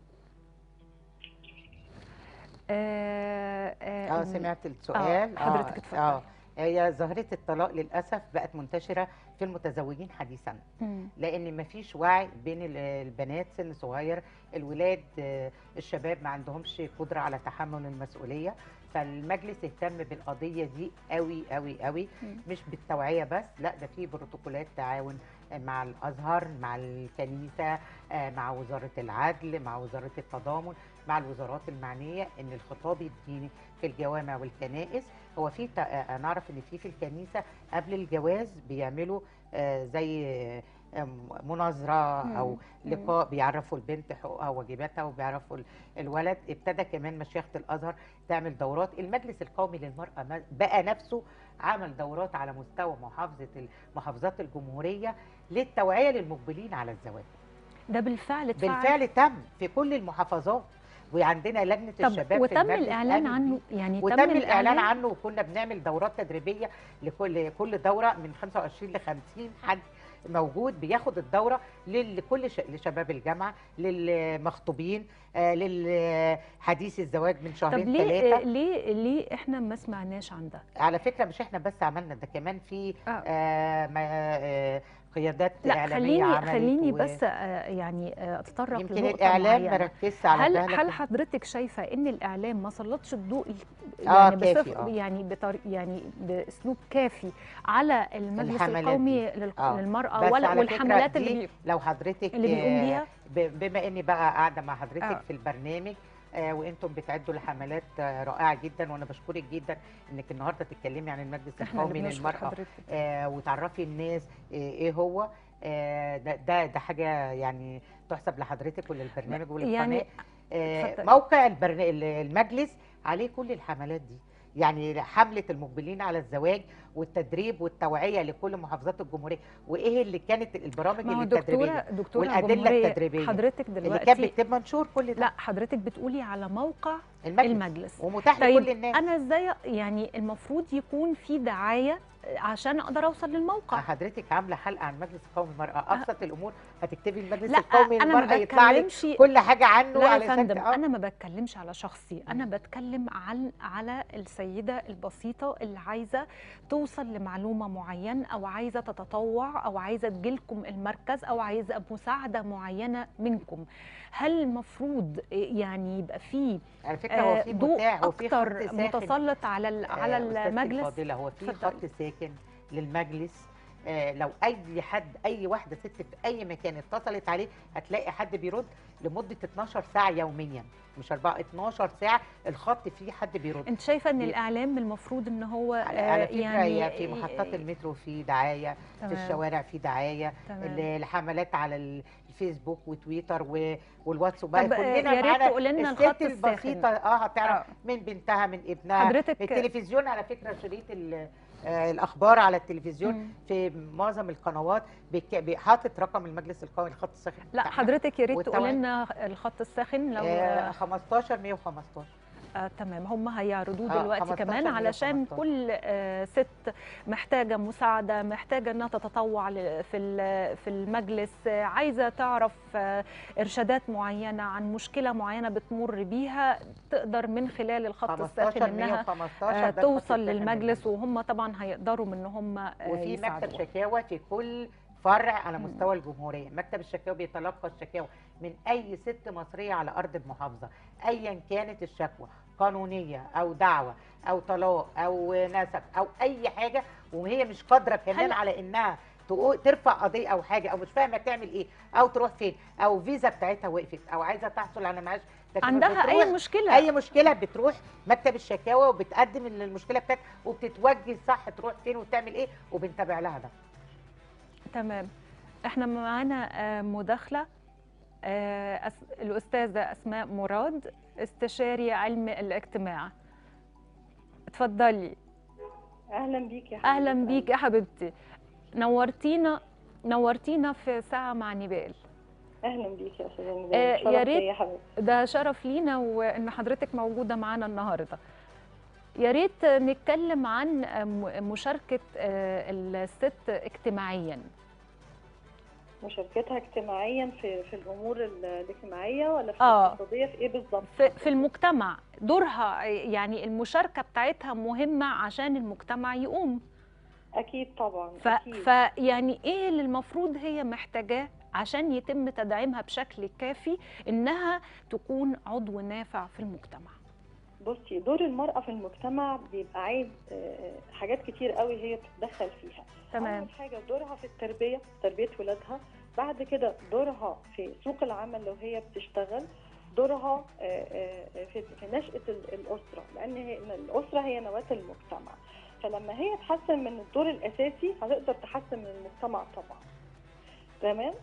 [SPEAKER 1] اه
[SPEAKER 2] اه سمعت السؤال
[SPEAKER 1] حضرتك اتفضلي.
[SPEAKER 2] اه هي ظاهره الطلاق للاسف بقت منتشره في المتزوجين حديثا
[SPEAKER 1] مم.
[SPEAKER 2] لان مفيش وعي بين ال- البنات سن صغير الولاد آه، الشباب ما عندهمش قدره على تحمل المسؤوليه فالمجلس اهتم بالقضيه دي قوي قوي قوي
[SPEAKER 1] مم.
[SPEAKER 2] مش بالتوعيه بس لا ده في بروتوكولات تعاون مع الازهر مع الكنيسه آه، مع وزاره العدل مع وزاره التضامن مع الوزارات المعنيه ان الخطاب الديني في الجوامع والكنائس هو في ت- آه، نعرف ان في في الكنيسه قبل الجواز بيعملوا آه، زي آه، مناظره او
[SPEAKER 1] مم.
[SPEAKER 2] لقاء بيعرفوا البنت حقوقها وواجباتها وبيعرفوا ال- الولد ابتدى كمان مشيخه الازهر تعمل دورات المجلس القومي للمراه ما- بقى نفسه عمل دورات على مستوى محافظه ال- محافظات الجمهوريه للتوعيه للمقبلين على الزواج
[SPEAKER 1] ده بالفعل اتفعل
[SPEAKER 2] بالفعل تم في كل المحافظات وعندنا لجنه
[SPEAKER 1] طب
[SPEAKER 2] الشباب في
[SPEAKER 1] وتم
[SPEAKER 2] المجلس
[SPEAKER 1] الاعلان
[SPEAKER 2] قامت
[SPEAKER 1] عنه
[SPEAKER 2] بيه.
[SPEAKER 1] يعني
[SPEAKER 2] وتم
[SPEAKER 1] تم
[SPEAKER 2] الاعلان عنه وكنا بنعمل دورات تدريبيه لكل كل دوره من 25 ل 50 حد موجود بياخد الدوره لل- لكل ش... لشباب الجامعه للمخطوبين آه للحديث الزواج من
[SPEAKER 1] طب
[SPEAKER 2] شهرين
[SPEAKER 1] ليه
[SPEAKER 2] ثلاثه
[SPEAKER 1] ليه ليه احنا ما سمعناش عن ده
[SPEAKER 2] على فكره مش احنا بس عملنا ده كمان في
[SPEAKER 1] آه.
[SPEAKER 2] آه ما آه قيادات
[SPEAKER 1] لا
[SPEAKER 2] اعلاميه
[SPEAKER 1] خليني
[SPEAKER 2] عملت
[SPEAKER 1] خليني
[SPEAKER 2] و-
[SPEAKER 1] بس آه، يعني آه، اتطرق
[SPEAKER 2] يمكن
[SPEAKER 1] لنقطة
[SPEAKER 2] الاعلام
[SPEAKER 1] معينة.
[SPEAKER 2] مركزش على
[SPEAKER 1] هل
[SPEAKER 2] ده
[SPEAKER 1] هل
[SPEAKER 2] لكن-
[SPEAKER 1] حضرتك شايفه ان الاعلام ما سلطش الضوء ال-
[SPEAKER 2] آه،
[SPEAKER 1] يعني
[SPEAKER 2] كافي،
[SPEAKER 1] بصف
[SPEAKER 2] آه.
[SPEAKER 1] يعني بطر يعني باسلوب كافي على المجلس
[SPEAKER 2] الحملات
[SPEAKER 1] القومي لل-
[SPEAKER 2] آه.
[SPEAKER 1] للمراه
[SPEAKER 2] بس
[SPEAKER 1] ولا
[SPEAKER 2] على فكرة
[SPEAKER 1] والحملات
[SPEAKER 2] دي
[SPEAKER 1] اللي بي...
[SPEAKER 2] لو حضرتك
[SPEAKER 1] اللي بيقوم
[SPEAKER 2] آه،
[SPEAKER 1] بيها؟
[SPEAKER 2] ب- بما اني بقى قاعده مع حضرتك
[SPEAKER 1] آه.
[SPEAKER 2] في البرنامج آه وانتم بتعدوا لحملات آه رائعه جدا وانا بشكرك جدا انك النهارده تتكلمي عن المجلس
[SPEAKER 1] احنا اللي
[SPEAKER 2] القومي
[SPEAKER 1] بنشكر
[SPEAKER 2] للمراه
[SPEAKER 1] حضرتك
[SPEAKER 2] آه وتعرفي الناس آه ايه هو آه ده ده ده حاجه يعني تحسب لحضرتك وللبرنامج وللقناه
[SPEAKER 1] يعني
[SPEAKER 2] آه
[SPEAKER 1] اتفضل.
[SPEAKER 2] موقع البرن... المجلس عليه كل الحملات دي يعني حمله المقبلين على الزواج والتدريب والتوعيه لكل محافظات الجمهوريه وايه اللي كانت البرامج
[SPEAKER 1] ما هو
[SPEAKER 2] التدريبيه
[SPEAKER 1] دكتوره دكتوره
[SPEAKER 2] والأدلة
[SPEAKER 1] جمهورية،
[SPEAKER 2] التدريبية
[SPEAKER 1] حضرتك
[SPEAKER 2] اللي كانت
[SPEAKER 1] دلوقتي
[SPEAKER 2] بتكتب منشور كل ده
[SPEAKER 1] لا حضرتك بتقولي على موقع
[SPEAKER 2] المجلس,
[SPEAKER 1] المجلس
[SPEAKER 2] ومتاح
[SPEAKER 1] طيب
[SPEAKER 2] لكل الناس
[SPEAKER 1] انا ازاي يعني المفروض يكون في دعايه عشان اقدر اوصل للموقع
[SPEAKER 2] حضرتك عامله حلقه عن مجلس القومي للمراه ابسط الامور هتكتبي المجلس
[SPEAKER 1] لا
[SPEAKER 2] القومي
[SPEAKER 1] انا ما
[SPEAKER 2] للمراه يطلع لك
[SPEAKER 1] بتكلمش
[SPEAKER 2] كل حاجه عنه
[SPEAKER 1] لا يا
[SPEAKER 2] علشان
[SPEAKER 1] فندم
[SPEAKER 2] آه.
[SPEAKER 1] انا ما بتكلمش على شخصي انا بتكلم عن على السيده البسيطه اللي عايزه توصل لمعلومه معينه او عايزه تتطوع او عايزه تجيلكم المركز او عايزه مساعده معينه منكم هل المفروض يعني يبقى في
[SPEAKER 2] على فكره هو
[SPEAKER 1] آه،
[SPEAKER 2] في
[SPEAKER 1] ضوء
[SPEAKER 2] متاح وفي خط
[SPEAKER 1] اكتر
[SPEAKER 2] ساخن
[SPEAKER 1] متسلط على ال- على
[SPEAKER 2] آه، أستاذتي
[SPEAKER 1] المجلس
[SPEAKER 2] الفاضله هو في
[SPEAKER 1] اتفضلي.
[SPEAKER 2] خط ساكن للمجلس آه لو اي حد اي واحده ست في اي مكان اتصلت عليه هتلاقي حد بيرد لمده 12 ساعه يوميا مش 4 12 ساعه الخط فيه حد بيرد
[SPEAKER 1] انت شايفه ان
[SPEAKER 2] بي-
[SPEAKER 1] الاعلام المفروض ان هو
[SPEAKER 2] على,
[SPEAKER 1] آه،
[SPEAKER 2] على فكره
[SPEAKER 1] يعني
[SPEAKER 2] هي في محطات المترو في دعايه في
[SPEAKER 1] تمام.
[SPEAKER 2] الشوارع في دعايه
[SPEAKER 1] تمام.
[SPEAKER 2] ال- الحملات على ال- الفيسبوك وتويتر و- والواتس بقى
[SPEAKER 1] طب، آه،
[SPEAKER 2] كلنا
[SPEAKER 1] يا ريت
[SPEAKER 2] معانا
[SPEAKER 1] تقول لنا
[SPEAKER 2] الست
[SPEAKER 1] الخط الساخن.
[SPEAKER 2] البسيطه اه هتعرف
[SPEAKER 1] آه.
[SPEAKER 2] من بنتها من ابنها
[SPEAKER 1] حضرتك-
[SPEAKER 2] التلفزيون على فكره شريط ال- آه، الاخبار على التلفزيون
[SPEAKER 1] مم.
[SPEAKER 2] في معظم القنوات بيك- بي- حاطط رقم المجلس القومي الخط الساخن
[SPEAKER 1] لا
[SPEAKER 2] بتاعنا.
[SPEAKER 1] حضرتك يا ريت تقول
[SPEAKER 2] والتوعية.
[SPEAKER 1] لنا الخط الساخن لو
[SPEAKER 2] آه 15 115
[SPEAKER 1] آه تمام هم هيعرضوه
[SPEAKER 2] آه،
[SPEAKER 1] دلوقتي
[SPEAKER 2] 15
[SPEAKER 1] كمان علشان
[SPEAKER 2] 115.
[SPEAKER 1] كل آه ست محتاجه مساعده محتاجه انها تتطوع ل- في ال- في المجلس آه عايزه تعرف آه ارشادات معينه عن مشكله معينه بتمر بيها تقدر من خلال الخط الساخن
[SPEAKER 2] 15
[SPEAKER 1] انها
[SPEAKER 2] 115
[SPEAKER 1] آه
[SPEAKER 2] ده الخط
[SPEAKER 1] توصل
[SPEAKER 2] الساخن
[SPEAKER 1] للمجلس وهم طبعا هيقدروا ان هم آه
[SPEAKER 2] وفي مكتب
[SPEAKER 1] يساعدوها.
[SPEAKER 2] شكاوى في كل فرع على
[SPEAKER 1] مم.
[SPEAKER 2] مستوى الجمهوريه مكتب الشكاوى بيتلقى الشكاوى من اي ست مصريه على ارض المحافظه ايا كانت الشكوى قانونيه او دعوه او طلاق او نسب او اي حاجه وهي مش قادره كمان
[SPEAKER 1] هل-
[SPEAKER 2] على انها تقو- ترفع قضيه او حاجه او مش فاهمه تعمل ايه او تروح فين او فيزا بتاعتها وقفت او عايزه تحصل على معاش لكن
[SPEAKER 1] عندها اي
[SPEAKER 2] بتروح
[SPEAKER 1] مشكله
[SPEAKER 2] اي مشكله بتروح مكتب الشكاوى وبتقدم المشكله بتاعتها وبتتوجه صح تروح فين وتعمل ايه وبنتابع لها ده
[SPEAKER 1] تمام احنا معانا آه، مداخله آه، أس- الاستاذه اسماء مراد استشاري علم الاجتماع اتفضلي
[SPEAKER 10] اهلا بيك يا حبيبتي
[SPEAKER 1] اهلا بيك يا حبيبتي نورتينا نورتينا في ساعه مع نبال
[SPEAKER 10] اهلا بيك يا استاذه نبيل
[SPEAKER 1] آه،
[SPEAKER 10] شرف
[SPEAKER 1] يا
[SPEAKER 10] ليا
[SPEAKER 1] ريت
[SPEAKER 10] يا حبيبتي
[SPEAKER 1] ده شرف لينا وان حضرتك موجوده معانا النهارده يا ريت نتكلم عن م- مشاركه آه، الست اجتماعيا
[SPEAKER 10] مشاركتها اجتماعيا في في الامور ال- الاجتماعيه ولا في
[SPEAKER 1] آه.
[SPEAKER 10] الاقتصاديه في ايه بالظبط
[SPEAKER 1] في, في المجتمع دورها يعني المشاركه بتاعتها مهمه عشان المجتمع يقوم
[SPEAKER 10] اكيد طبعا
[SPEAKER 1] ف
[SPEAKER 10] اكيد
[SPEAKER 1] فيعني ايه اللي المفروض هي محتاجاه عشان يتم تدعيمها بشكل كافي انها تكون عضو نافع في المجتمع
[SPEAKER 10] بصي دور المرأة في المجتمع بيبقى عايز آه، حاجات كتير قوي هي بتتدخل فيها
[SPEAKER 1] تمام
[SPEAKER 10] أول حاجة دورها في التربية تربية ولادها بعد كده دورها في سوق العمل لو هي بتشتغل دورها آه، آه، في في نشأة ال- الأسرة لأن هي الأسرة هي نواة المجتمع فلما هي تحسن من الدور الأساسي هتقدر تحسن من المجتمع طبعا تمام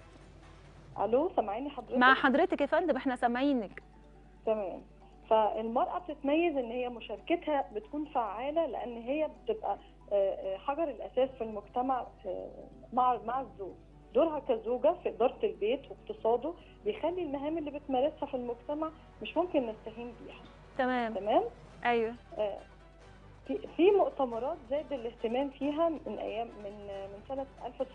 [SPEAKER 10] ألو سامعيني حضرتك؟
[SPEAKER 1] مع حضرتك يا فندم احنا سامعينك
[SPEAKER 10] تمام فالمرأة بتتميز ان هي مشاركتها بتكون فعالة لان هي بتبقى آه، آه، حجر الاساس في المجتمع آه، مع مع الزوج دورها كزوجة في إدارة البيت واقتصاده بيخلي المهام اللي بتمارسها في المجتمع مش ممكن نستهين بيها
[SPEAKER 1] تمام
[SPEAKER 10] تمام
[SPEAKER 1] ايوه
[SPEAKER 10] آه، في في مؤتمرات زاد الاهتمام فيها من ايام من آه، من سنه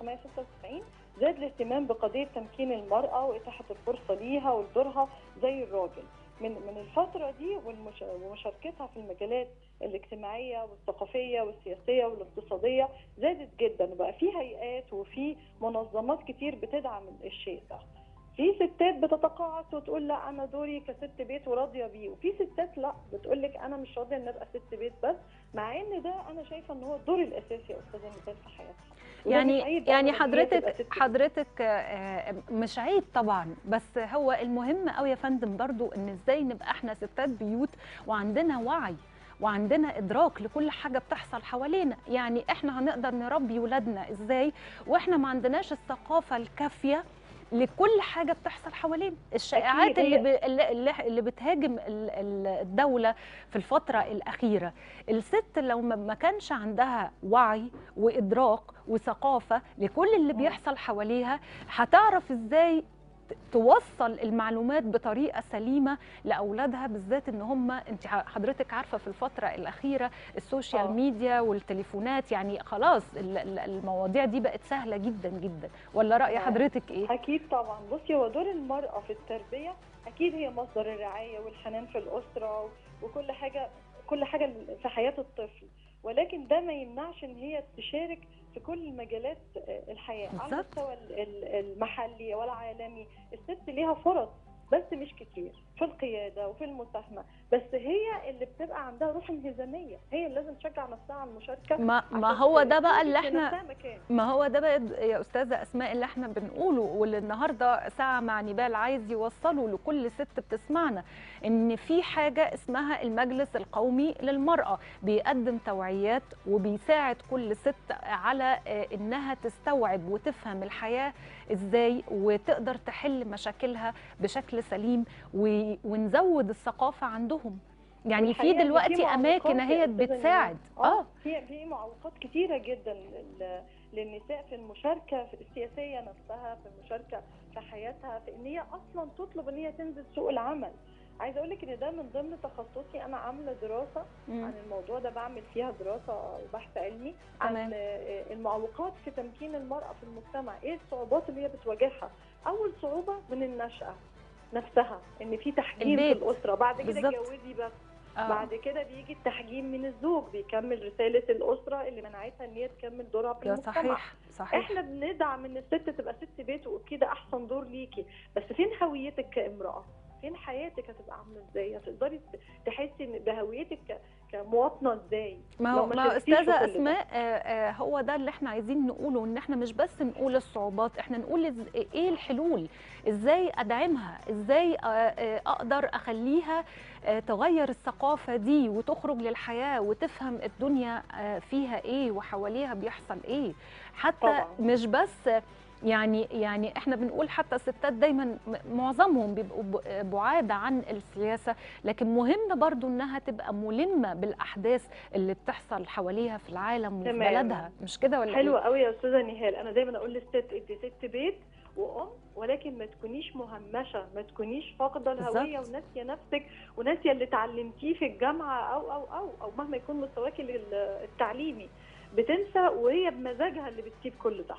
[SPEAKER 10] 1996 زاد الاهتمام بقضيه تمكين المراه واتاحه الفرصه ليها ودورها زي الراجل من من الفتره دي والمش- ومشاركتها في المجالات الاجتماعيه والثقافيه والسياسيه والاقتصاديه زادت جدا وبقى في هيئات وفي منظمات كتير بتدعم الشيء ده في ستات بتتقاعس وتقول لا انا دوري كست بيت وراضيه بيه وفي ستات لا بتقول لك انا مش راضيه ان ابقى ست بيت بس مع ان ده انا شايفه ان هو الدور الاساسي يا استاذه نزال في حياتها وده
[SPEAKER 1] يعني
[SPEAKER 10] مش عيب
[SPEAKER 1] يعني
[SPEAKER 10] أبداً إن هي تبقى
[SPEAKER 1] حضرتك
[SPEAKER 10] ست بيت.
[SPEAKER 1] حضرتك آه، مش عيب طبعا بس هو المهم قوي يا فندم برضو ان ازاي نبقى احنا ستات بيوت وعندنا وعي وعندنا ادراك لكل حاجه بتحصل حوالينا يعني احنا هنقدر نربي ولادنا ازاي واحنا ما عندناش الثقافه الكافيه لكل حاجه بتحصل حوالينا الشائعات
[SPEAKER 10] أكيد
[SPEAKER 1] اللي,
[SPEAKER 10] هي-
[SPEAKER 1] ب... اللي- اللي اللي بتهاجم ال- ال- الدوله في الفتره الاخيره الست لو ما ما كانش عندها وعي وادراك وثقافه لكل اللي بيحصل حواليها هتعرف ازاي ت- توصل المعلومات بطريقه سليمه لاولادها بالذات ان هم انت ح- حضرتك عارفه في الفتره الاخيره السوشيال
[SPEAKER 10] آه.
[SPEAKER 1] ميديا والتليفونات يعني خلاص ال- ال- المواضيع دي بقت سهله جدا جدا ولا راي
[SPEAKER 10] آه.
[SPEAKER 1] حضرتك ايه
[SPEAKER 10] اكيد طبعا بصي هو دور المراه في التربيه اكيد هي مصدر الرعايه والحنان في الاسره وكل حاجه كل حاجه في حياه الطفل ولكن ده ما يمنعش ان هي تشارك في كل مجالات الحياه على
[SPEAKER 1] بالظبط.
[SPEAKER 10] المستوى ال- ال- المحلي والعالمي الست ليها فرص بس مش كتير في القياده وفي المساهمه بس هي اللي بتبقى عندها روح انهزاميه هي اللي لازم تشجع نفسها على المشاركه
[SPEAKER 1] ما ما
[SPEAKER 10] عشان
[SPEAKER 1] هو ده بقى
[SPEAKER 10] توجد
[SPEAKER 1] اللي احنا
[SPEAKER 10] لنفسها مكان.
[SPEAKER 1] ما هو ده بقى يا استاذه اسماء اللي احنا بنقوله واللي النهارده ساعه مع نبال عايز يوصله لكل ست بتسمعنا ان في حاجه اسمها المجلس القومي للمراه بيقدم توعيات وبيساعد كل ست على آه، انها تستوعب وتفهم الحياه ازاي وتقدر تحل مشاكلها بشكل سليم و- ونزود الثقافه عندهم يعني في
[SPEAKER 10] والحقيقة إن في
[SPEAKER 1] دلوقتي اماكن
[SPEAKER 10] معوقات يا
[SPEAKER 1] هي
[SPEAKER 10] أستاذة
[SPEAKER 1] بتساعد
[SPEAKER 10] نيلان. اه في في معوقات كتيره جدا لل- للنساء في المشاركه في السياسيه نفسها في المشاركه في حياتها في ان هي اصلا تطلب ان هي تنزل سوق العمل عايزه اقول لك ان ده من ضمن تخصصي انا عامله دراسه
[SPEAKER 1] مم.
[SPEAKER 10] عن الموضوع ده بعمل فيها دراسه وبحث علمي
[SPEAKER 1] تمام.
[SPEAKER 10] عن آه، المعوقات في تمكين المراه في المجتمع ايه الصعوبات اللي هي بتواجهها اول صعوبه من النشاه نفسها ان في تحجيم في
[SPEAKER 1] البيت.
[SPEAKER 10] الاسره بعد كده
[SPEAKER 1] بالظبط.
[SPEAKER 10] اتجوزي بس
[SPEAKER 1] آه.
[SPEAKER 10] بعد كده بيجي التحجيم من الزوج بيكمل رساله الاسره اللي منعتها ان هي تكمل دورها في
[SPEAKER 1] ده
[SPEAKER 10] المجتمع
[SPEAKER 1] صحيح صحيح
[SPEAKER 10] احنا بندعم ان الست تبقى ست بيت وكده احسن دور ليكي بس فين هويتك كامراه فين حياتك هتبقى عامله ازاي هتقدري ت- تحسي إن بهويتك ك- كمواطنه ازاي
[SPEAKER 1] ما
[SPEAKER 10] لو
[SPEAKER 1] هو ما هو
[SPEAKER 10] شاركتيش في
[SPEAKER 1] استاذه
[SPEAKER 10] كل ده.
[SPEAKER 1] اسماء آه، آه، هو ده اللي احنا عايزين نقوله ان احنا مش بس نقول الصعوبات احنا نقول إز- ايه الحلول ازاي ادعمها ازاي آه، آه، اقدر اخليها آه، تغير الثقافه دي وتخرج للحياه وتفهم الدنيا آه، فيها ايه وحواليها بيحصل ايه حتى
[SPEAKER 10] طبعاً.
[SPEAKER 1] مش بس يعني يعني احنا بنقول حتى الستات دايما م- معظمهم بيبقوا ب- بعاد عن السياسه لكن مهم برضو انها تبقى ملمه بالاحداث اللي بتحصل حواليها في العالم وفي
[SPEAKER 10] تمام.
[SPEAKER 1] بلدها مش كده ولا
[SPEAKER 10] حلوه
[SPEAKER 1] إيه؟
[SPEAKER 10] قوي يا استاذه نهال انا دايما اقول للست انت ست بيت وام ولكن ما تكونيش مهمشه ما تكونيش فاقده الهويه
[SPEAKER 1] بالظبط.
[SPEAKER 10] وناسيه نفسك وناسيه اللي اتعلمتيه في الجامعه او او او او مهما يكون مستواك ال- التعليمي بتنسى وهي بمزاجها اللي بتسيب كل ده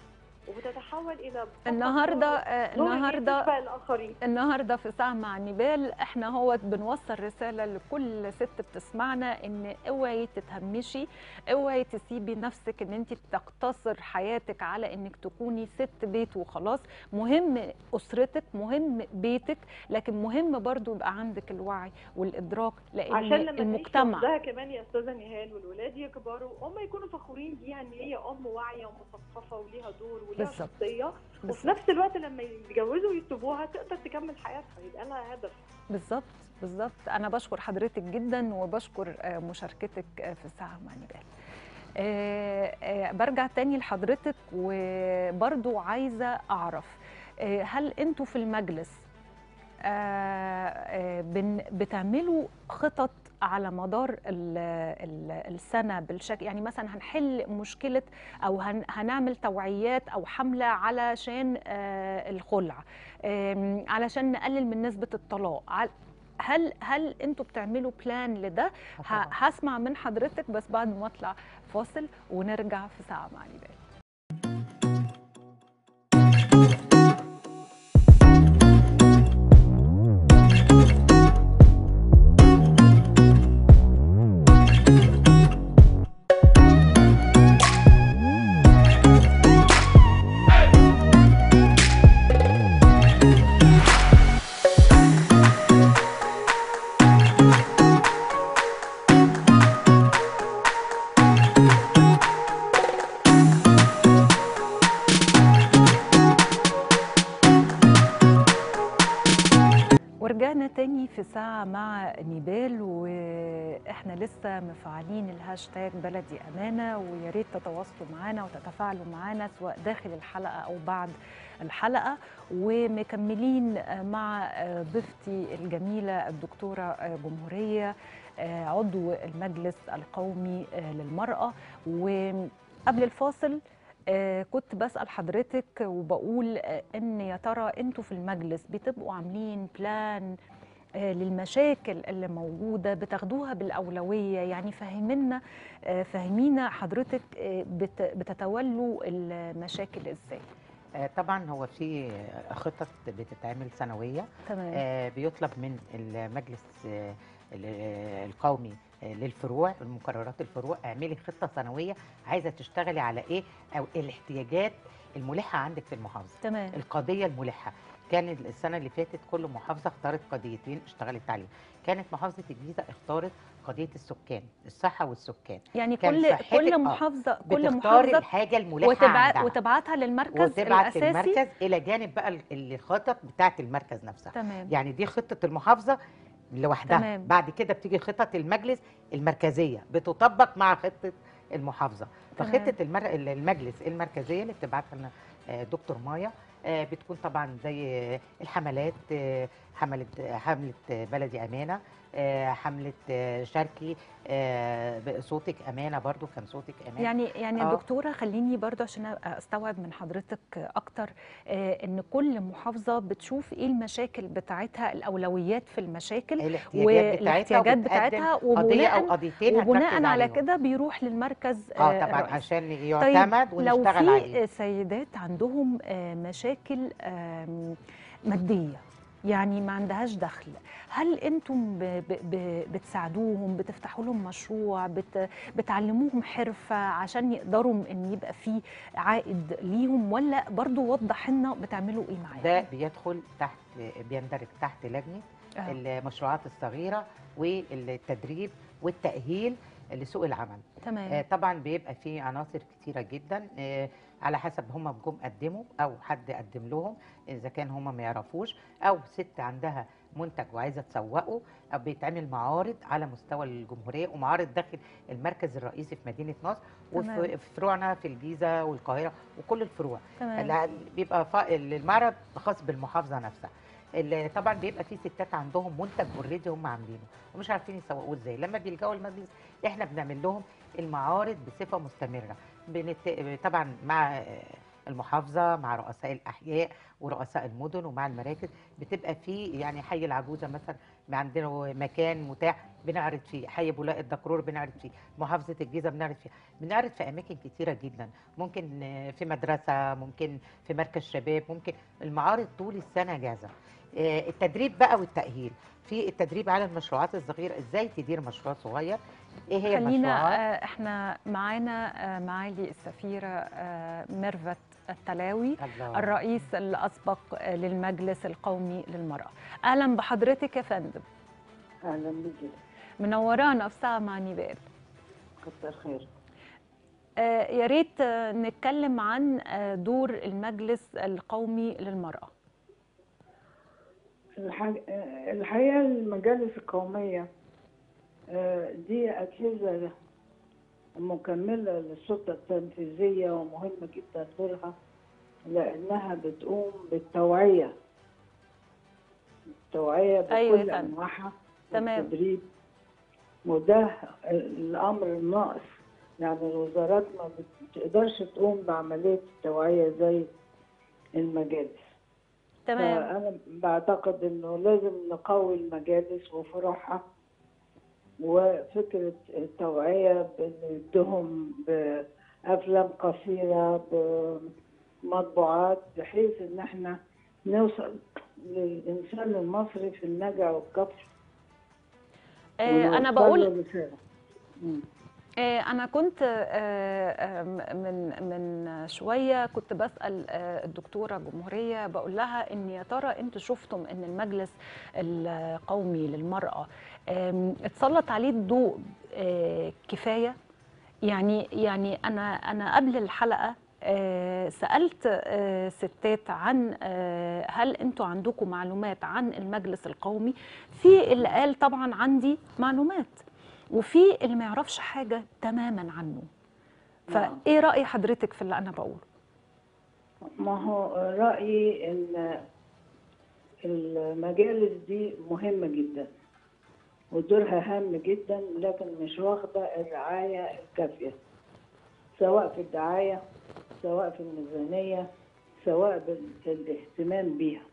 [SPEAKER 10] وبتتحول الى فقط
[SPEAKER 1] النهارده
[SPEAKER 10] دور-
[SPEAKER 1] آه،
[SPEAKER 10] دور إن هي
[SPEAKER 1] النهارده
[SPEAKER 10] تسبق الاخرين
[SPEAKER 1] النهارده في ساعة مع نيبال احنا هو بنوصل رسالة لكل ست بتسمعنا ان اوعي تتهمشي اوعي تسيبي نفسك ان انت تقتصر حياتك على انك تكوني ست بيت وخلاص مهم اسرتك مهم بيتك لكن مهم برضو يبقى عندك الوعي والادراك لان
[SPEAKER 10] عشان لما تعيش
[SPEAKER 1] المجتمع
[SPEAKER 10] لوحدها كمان يا استاذه نهال والولاد يكبروا هم يكونوا فخورين بيها ان هي ام واعيه ومثقفه وليها دور وليها
[SPEAKER 1] بالظبط.
[SPEAKER 10] شخصيه وفي
[SPEAKER 1] بالظبط.
[SPEAKER 10] نفس الوقت لما يتجوزوا ويسيبوها تقدر تكمل حياتها يبقى لها هدف
[SPEAKER 1] بالظبط بالظبط انا بشكر حضرتك جدا وبشكر آه، مشاركتك آه، في الساعه مع نيبال آه، آه، برجع تاني لحضرتك وبرضو عايزه اعرف آه، هل انتوا في المجلس آه، آه، بن- بتعملوا خطط على مدار ال ال السنه بالشكل يعني مثلا هنحل مشكله او هن هنعمل توعيات او حمله علشان آه، الخلع آم، علشان نقلل من نسبه الطلاق عل- هل هل انتوا بتعملوا بلان لده ه-
[SPEAKER 2] طبعاً.
[SPEAKER 1] هسمع من حضرتك بس بعد ما اطلع فاصل ونرجع في ساعه مع نيبال ورجعنا تاني في ساعة مع نيبال واحنا لسه مفعلين الهاشتاج بلدي أمانة ويا ريت تتواصلوا معانا وتتفاعلوا معانا سواء داخل الحلقة أو بعد الحلقة ومكملين مع ضيفتي الجميلة الدكتورة جمهورية عضو المجلس القومي للمرأة وقبل الفاصل آه، كنت بسأل حضرتك وبقول آه، ان يا ترى انتوا في المجلس بتبقوا عاملين بلان آه، للمشاكل اللي موجودة بتاخدوها بالأولوية يعني فهمنا آه، فهمينا حضرتك آه، بت- بتتولوا المشاكل ازاي
[SPEAKER 2] آه، طبعا هو في خطط بتتعمل سنويه
[SPEAKER 1] تمام
[SPEAKER 2] آه، بيطلب من المجلس آه، ال- القومي آه، للفروع المقررات الفروع اعملي خطه سنويه عايزه تشتغلي على ايه او الاحتياجات الملحه عندك في المحافظه
[SPEAKER 1] تمام
[SPEAKER 2] القضيه الملحه كان السنه اللي فاتت كل محافظه اختارت قضيتين اشتغلت عليهم كانت محافظه الجيزه اختارت قضيه السكان الصحه والسكان
[SPEAKER 1] يعني
[SPEAKER 2] كان
[SPEAKER 1] كل
[SPEAKER 2] صحتك-
[SPEAKER 1] كل
[SPEAKER 2] آه،
[SPEAKER 1] محافظة كل
[SPEAKER 2] بتختار
[SPEAKER 1] محافظة
[SPEAKER 2] الحاجه الملحه
[SPEAKER 1] وتبع
[SPEAKER 2] عندها
[SPEAKER 1] وتبعتها للمركز
[SPEAKER 2] وتبعت
[SPEAKER 1] الأساسي
[SPEAKER 2] المركز الى جانب بقى ال- الخطط بتاعه المركز نفسها
[SPEAKER 1] تمام
[SPEAKER 2] يعني دي خطه المحافظه لوحدها
[SPEAKER 1] تمام.
[SPEAKER 2] بعد كده بتيجي خطط المجلس المركزيه بتطبق مع خطه المحافظه
[SPEAKER 1] تمام.
[SPEAKER 2] فخطه المر... المجلس المركزيه اللي بتبعتها لنا آه، دكتور مايا آه، بتكون طبعا زي الحملات آه، حمله حمله بلدي امانه آه، حمله آه، شاركي آه، صوتك امانه برضو كان صوتك امانه
[SPEAKER 1] يعني يعني
[SPEAKER 2] آه.
[SPEAKER 1] دكتوره خليني برضو عشان أبقى استوعب من حضرتك اكتر آه، ان كل محافظه بتشوف ايه المشاكل بتاعتها الاولويات في المشاكل
[SPEAKER 2] الاحتياجات بتاعتها
[SPEAKER 1] والاحتياجات
[SPEAKER 2] وبتقدم
[SPEAKER 1] بتاعتها
[SPEAKER 2] قضيه او
[SPEAKER 1] وبناء
[SPEAKER 2] قضيتين
[SPEAKER 1] وبناء
[SPEAKER 2] هتركز
[SPEAKER 1] على
[SPEAKER 2] عليهم.
[SPEAKER 1] كده بيروح للمركز
[SPEAKER 2] اه طبعا
[SPEAKER 1] الرئيسي.
[SPEAKER 2] عشان يعتمد
[SPEAKER 1] طيب لو
[SPEAKER 2] ونشتغل
[SPEAKER 1] في
[SPEAKER 2] عليه
[SPEAKER 1] سيدات عندهم آه، مشاكل آم، ماديه يعني ما عندهاش دخل هل انتم ب- ب- ب- بتساعدوهم بتفتحوا لهم مشروع بت بتعلموهم حرفه عشان يقدروا ان يبقى في عائد ليهم ولا برضو وضح لنا بتعملوا ايه معاهم
[SPEAKER 2] ده بيدخل تحت بيندرج تحت لجنه
[SPEAKER 1] آه.
[SPEAKER 2] المشروعات الصغيره والتدريب والتاهيل لسوق العمل
[SPEAKER 1] تمام
[SPEAKER 2] آه، طبعا بيبقى في عناصر كتيره جدا آه، على حسب هم جم قدموا او حد قدم لهم اذا كان هم ما يعرفوش او ست عندها منتج وعايزه تسوقه او بيتعمل معارض على مستوى الجمهوريه ومعارض داخل المركز الرئيسي في مدينه نصر
[SPEAKER 1] تمام.
[SPEAKER 2] وفي في فروعنا في الجيزه والقاهره وكل الفروع
[SPEAKER 1] تمام
[SPEAKER 2] لا، بيبقى فا- المعرض خاص بالمحافظه نفسها اللي طبعا بيبقى في ستات عندهم منتج اوريدي هم عاملينه ومش عارفين يسوقوه ازاي لما بيلجأوا المجلس احنا بنعمل لهم المعارض بصفه مستمره بنت... طبعا مع آه، المحافظه مع رؤساء الاحياء ورؤساء المدن ومع المراكز بتبقى في يعني حي العجوزه مثلا عندنا مكان متاح بنعرض فيه حي بولاق الدكرور بنعرض فيه محافظه الجيزه بنعرض فيه بنعرض في اماكن كتيره جدا ممكن آه، في مدرسه ممكن في مركز شباب ممكن المعارض طول السنه جاهزه آه، التدريب بقى والتاهيل في التدريب على المشروعات الصغيره ازاي تدير مشروع صغير ايه هي
[SPEAKER 1] خلينا
[SPEAKER 2] المشروعات
[SPEAKER 1] آه، احنا معانا آه، معالي السفيره آه، ميرفت التلاوي
[SPEAKER 2] الله.
[SPEAKER 1] الرئيس الاسبق آه، للمجلس القومي للمراه اهلا بحضرتك يا فندم
[SPEAKER 11] اهلا بيكي
[SPEAKER 1] منورانا في ساعه مع نيبال
[SPEAKER 11] كتر خير
[SPEAKER 1] آه، يا ريت آه، نتكلم عن آه، دور المجلس القومي للمراه
[SPEAKER 11] الحاج- آه، الحقيقه المجالس القوميه آه، دي اجهزه مكمله للسلطه التنفيذيه ومهمه جدا دورها لانها بتقوم بالتوعيه التوعيه بكل
[SPEAKER 1] أيوة يا فندم.
[SPEAKER 11] انواعها
[SPEAKER 1] تمام.
[SPEAKER 11] والتدريب وده الامر الناقص يعني الوزارات ما بتقدرش تقوم بعمليه التوعيه زي المجالس
[SPEAKER 1] تمام
[SPEAKER 11] فأنا بعتقد إنه لازم نقوي المجالس وفروعها وفكرة التوعية بندهم بأفلام قصيرة بمطبوعات بحيث إن إحنا نوصل للإنسان المصري في النجع والكفر
[SPEAKER 1] آه، انا
[SPEAKER 11] ونوصل
[SPEAKER 1] بقول
[SPEAKER 11] له رسالة. مم.
[SPEAKER 1] آه، أنا كنت آه، آه، من من شوية كنت بسأل آه، الدكتورة جمهورية بقول لها إن يا ترى أنتوا شفتم إن المجلس القومي للمرأة آم، اتسلط عليه الضوء آه، كفاية يعني يعني أنا أنا قبل الحلقة آه، سألت آه، ستات عن آه، هل أنتوا عندكم معلومات عن المجلس القومي في اللي قال طبعا عندي معلومات وفي اللي ما يعرفش حاجة تماما عنه
[SPEAKER 11] نعم.
[SPEAKER 1] فايه رأي حضرتك في اللي أنا بقوله
[SPEAKER 11] ما هو رأيي إن المجالس دي مهمة جدا ودورها هام جدا لكن مش واخدة الرعاية الكافية سواء في الدعاية سواء في الميزانية سواء بالاهتمام بيها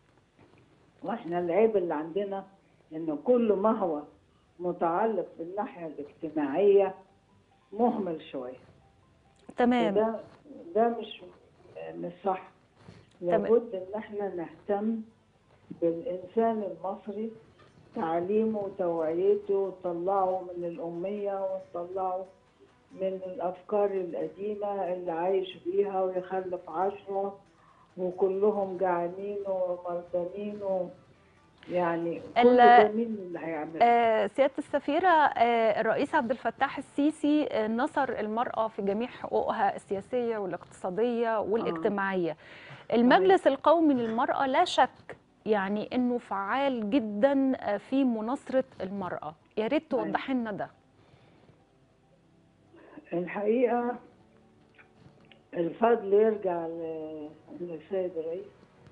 [SPEAKER 11] واحنا العيب اللي عندنا ان كل ما هو متعلق بالناحية الاجتماعية مهمل شوية
[SPEAKER 1] تمام
[SPEAKER 11] ده ده مش مش صح
[SPEAKER 1] تمام.
[SPEAKER 11] لابد ان احنا نهتم بالانسان المصري تعليمه وتوعيته وطلعه من الاميه ونطلعه من الافكار القديمه اللي عايش بيها ويخلف عشرة وكلهم جعانين ومرضانين و- يعني كل
[SPEAKER 1] ال-
[SPEAKER 11] ده مين اللي هيعمله؟
[SPEAKER 1] آه، سيادة السفيرة آه، الرئيس عبد الفتاح السيسي آه، نصر المرأة في جميع حقوقها السياسية والاقتصادية والاجتماعية المجلس القومي للمرأة لا شك يعني انه فعال جدا آه، في مناصرة المرأة يا ريت توضحي لنا ده
[SPEAKER 11] الحقيقة الفضل يرجع ل- للسيد الرئيس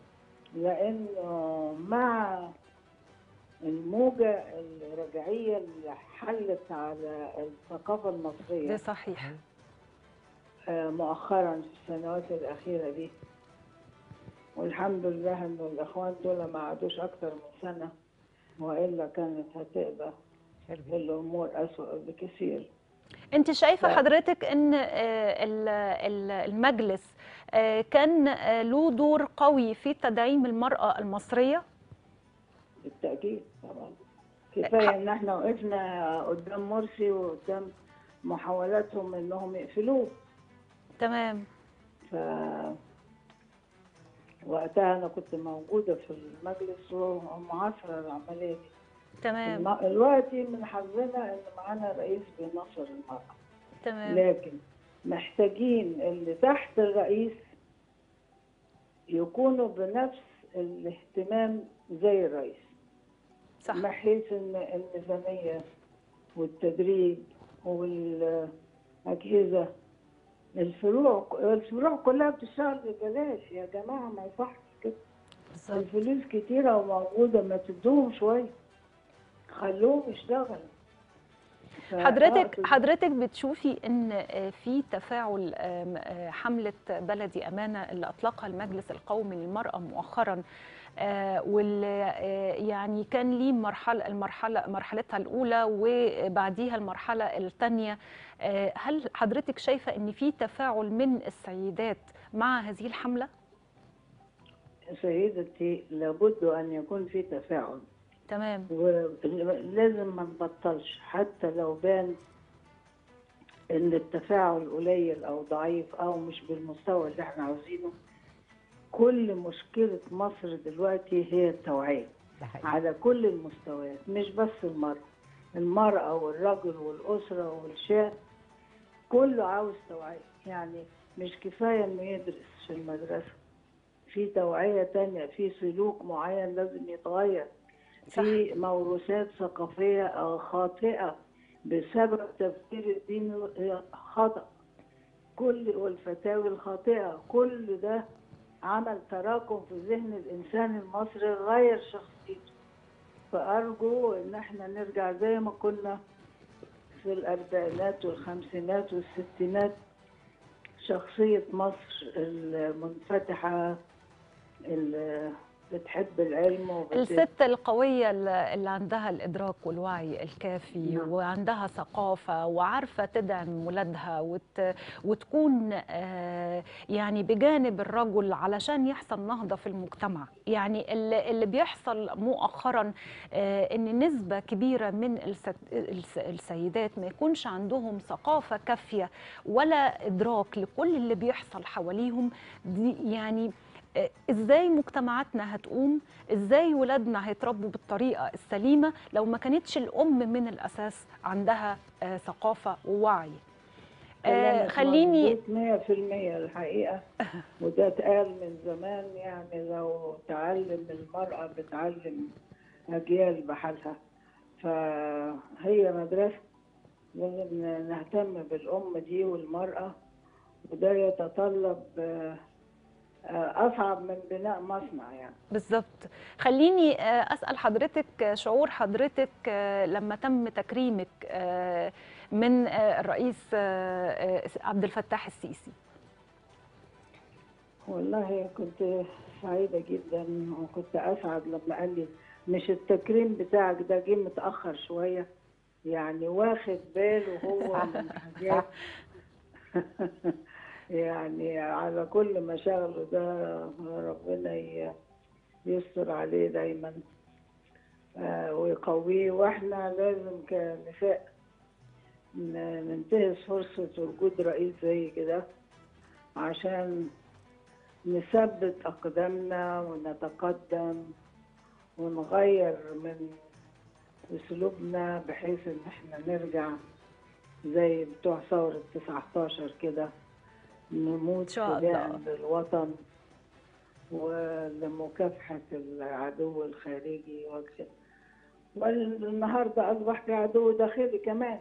[SPEAKER 11] لأنه مع الموجة الرجعية اللي حلت على الثقافة المصرية
[SPEAKER 1] ده صحيح
[SPEAKER 11] آه، مؤخرا في السنوات الأخيرة دي والحمد لله إن الإخوان دول ما عادوش أكتر من سنة وإلا كانت هتبقى الأمور أسوأ بكثير
[SPEAKER 1] انت شايفه
[SPEAKER 11] ف-
[SPEAKER 1] حضرتك ان آه، ال- ال- المجلس آه، كان آه، له دور قوي في تدعيم المرأة المصرية
[SPEAKER 11] بالتأكيد طبعا كفاية إن إحنا وقفنا قدام مرسي وقدام محاولاتهم إنهم يقفلوه
[SPEAKER 1] تمام
[SPEAKER 11] ف وقتها أنا كنت موجودة في المجلس ومعاصرة العملية دي
[SPEAKER 1] تمام
[SPEAKER 11] الم- دلوقتي من حظنا إن معانا رئيس بينصر المرأة
[SPEAKER 1] تمام
[SPEAKER 11] لكن محتاجين اللي تحت الرئيس يكونوا بنفس الاهتمام زي الرئيس
[SPEAKER 1] صح
[SPEAKER 11] بحيث ان الميزانيه والتدريب والاجهزه الفروع الفروع كلها بتشتغل ببلاش يا جماعه ما يصحش كده
[SPEAKER 1] بالظبط
[SPEAKER 11] الفلوس كتيره وموجوده ما تدوهم شويه خلوهم يشتغلوا ف-
[SPEAKER 1] حضرتك
[SPEAKER 11] آه،
[SPEAKER 1] حضرتك بتشوفي ان آه، في تفاعل آم، آه، حمله بلدي امانه اللي اطلقها المجلس القومي للمراه مؤخرا آه، واللي آه، يعني كان ليه مرحله المرحله مرحلتها الاولى وبعديها المرحله الثانيه هل حضرتك شايفه ان في تفاعل من السيدات مع هذه الحمله
[SPEAKER 11] سيدتي لابد أن يكون في تفاعل
[SPEAKER 1] تمام
[SPEAKER 11] ولازم ما نبطلش حتى لو بان ان التفاعل قليل او ضعيف او مش بالمستوى اللي احنا عاوزينه كل مشكلة مصر دلوقتي هي التوعية
[SPEAKER 2] ده حقيقي.
[SPEAKER 11] على كل المستويات مش بس المرأة المرأة والرجل والأسرة والشاب كله عاوز توعية يعني مش كفاية انه يدرس في المدرسة في توعية تانية في سلوك معين لازم يتغير في موروثات ثقافية آه، خاطئة بسبب تفكير الدين آه، خطأ كل والفتاوي الخاطئة كل ده عمل تراكم في ذهن الإنسان المصري غير شخصيته فأرجو إن احنا نرجع زي ما كنا في الأربعينات والخمسينات والستينات شخصية مصر المنفتحة اللي بتحب العلم وبت...
[SPEAKER 1] الست القوية اللي اللي عندها الإدراك والوعي الكافي
[SPEAKER 11] نعم.
[SPEAKER 1] وعندها ثقافة وعارفة تدعم ولادها وت... وتكون آه، يعني بجانب الرجل علشان يحصل نهضة في المجتمع يعني اللي, اللي بيحصل مؤخرا آه، إن نسبة كبيرة من الست... الس- السيدات ما يكونش عندهم ثقافة كافية ولا إدراك لكل اللي بيحصل حواليهم دي يعني آه، ازاي مجتمعاتنا هتقوم ازاي ولادنا هيتربوا بالطريقه السليمه لو ما كانتش الام من الاساس عندها آه، ثقافه ووعي آه،
[SPEAKER 11] كلامك
[SPEAKER 1] خليني
[SPEAKER 11] مظبوط 100% الحقيقة وده اتقال من زمان يعني لو تعلم المرأة بتعلم أجيال بحالها فهي مدرسة لازم نهتم بالأم دي والمرأة وده يتطلب آه، آه، أصعب من بناء مصنع يعني
[SPEAKER 1] بالظبط خليني آه، اسال حضرتك آه، شعور حضرتك آه، لما تم تكريمك آه، من آه، الرئيس آه، آه، عبد الفتاح السيسي
[SPEAKER 11] والله كنت سعيدة جدا وكنت أسعد لما قال لي مش التكريم بتاعك ده جه متأخر شوية يعني واخد باله هو من حاجات يعني على كل مشاغله ده ربنا ي- يستر عليه دايما آه، ويقويه واحنا لازم كنساء ن- ننتهز فرصة وجود رئيس زي كده عشان نثبت أقدامنا ونتقدم ونغير من أسلوبنا بحيث إن إحنا نرجع زي بتوع ثورة 19 كده نموت
[SPEAKER 1] شاء
[SPEAKER 11] فداء
[SPEAKER 1] الله.
[SPEAKER 11] بالوطن ولمكافحة العدو الخارجي وكده والنهارده أصبح في عدو داخلي كمان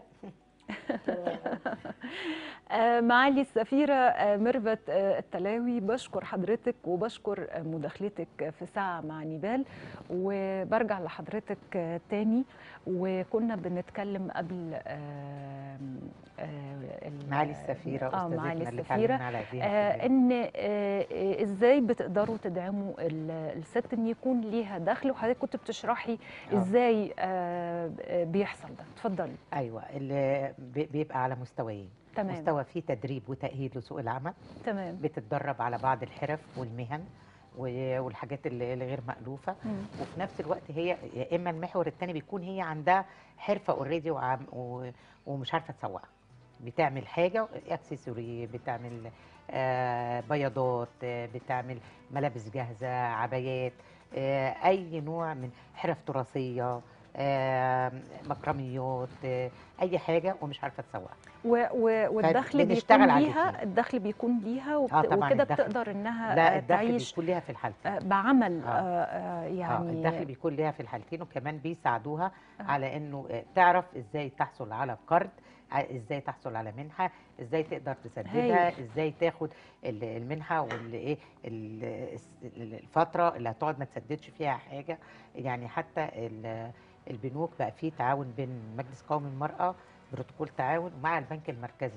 [SPEAKER 1] آه، معالي السفيرة آه، ميرفت آه، التلاوي بشكر حضرتك وبشكر آه، مداخلتك في ساعة مع نيبال وبرجع لحضرتك آه، تاني وكنا بنتكلم قبل آه، آه، ال-
[SPEAKER 2] معالي السفيرة
[SPEAKER 1] اه
[SPEAKER 2] أستاذتنا
[SPEAKER 1] معالي
[SPEAKER 2] اللي
[SPEAKER 1] السفيرة
[SPEAKER 2] اتكلمنا على ايديها
[SPEAKER 1] آه،
[SPEAKER 2] كلنا.
[SPEAKER 1] ان آه، آه، ازاي بتقدروا تدعموا ال- الست ان يكون ليها دخل وحضرتك كنت بتشرحي
[SPEAKER 2] آه.
[SPEAKER 1] ازاي آه، آه، بيحصل ده اتفضلي
[SPEAKER 2] ايوه اللي بي- بيبقى على مستويين
[SPEAKER 1] تمام.
[SPEAKER 2] مستوى فيه تدريب وتأهيل لسوق العمل
[SPEAKER 1] تمام
[SPEAKER 2] بتتدرب على بعض الحرف والمهن و- والحاجات اللي اللي غير مألوفة
[SPEAKER 1] مم.
[SPEAKER 2] وفي نفس الوقت هي يا اما المحور الثاني بيكون هي عندها حرفه اوريدي ومش عارفه تسوقها بتعمل حاجه اكسسوري بتعمل آه بياضات آه بتعمل ملابس جاهزه عبايات آه اي نوع من حرف تراثيه آه مكرميات آه اي حاجه ومش عارفه تسوقها
[SPEAKER 1] و و والدخل بيكون
[SPEAKER 2] فبنشتغل على
[SPEAKER 1] ليها
[SPEAKER 2] الاتنين.
[SPEAKER 1] الدخل بيكون ليها وبت...
[SPEAKER 2] آه طبعاً
[SPEAKER 1] وكده
[SPEAKER 2] الدخل.
[SPEAKER 1] بتقدر انها
[SPEAKER 2] لا
[SPEAKER 1] آه،
[SPEAKER 2] الدخل
[SPEAKER 1] تعيش
[SPEAKER 2] بيكون ليها في الحالتين
[SPEAKER 1] آه، بعمل
[SPEAKER 2] آه.
[SPEAKER 1] آه. آه يعني
[SPEAKER 2] اه الدخل بيكون ليها في الحالتين وكمان بيساعدوها
[SPEAKER 1] آه.
[SPEAKER 2] على انه آه، تعرف ازاي تحصل على قرض ع- ازاي تحصل على منحه ازاي تقدر تسددها
[SPEAKER 1] هايل.
[SPEAKER 2] ازاي تاخد ال- المنحه واللي ايه ال- الس- ال- الفتره اللي هتقعد ما تسددش فيها حاجه يعني حتى ال- البنوك بقى فيه تعاون بين مجلس قومي المراه بروتوكول تعاون ومع البنك المركزي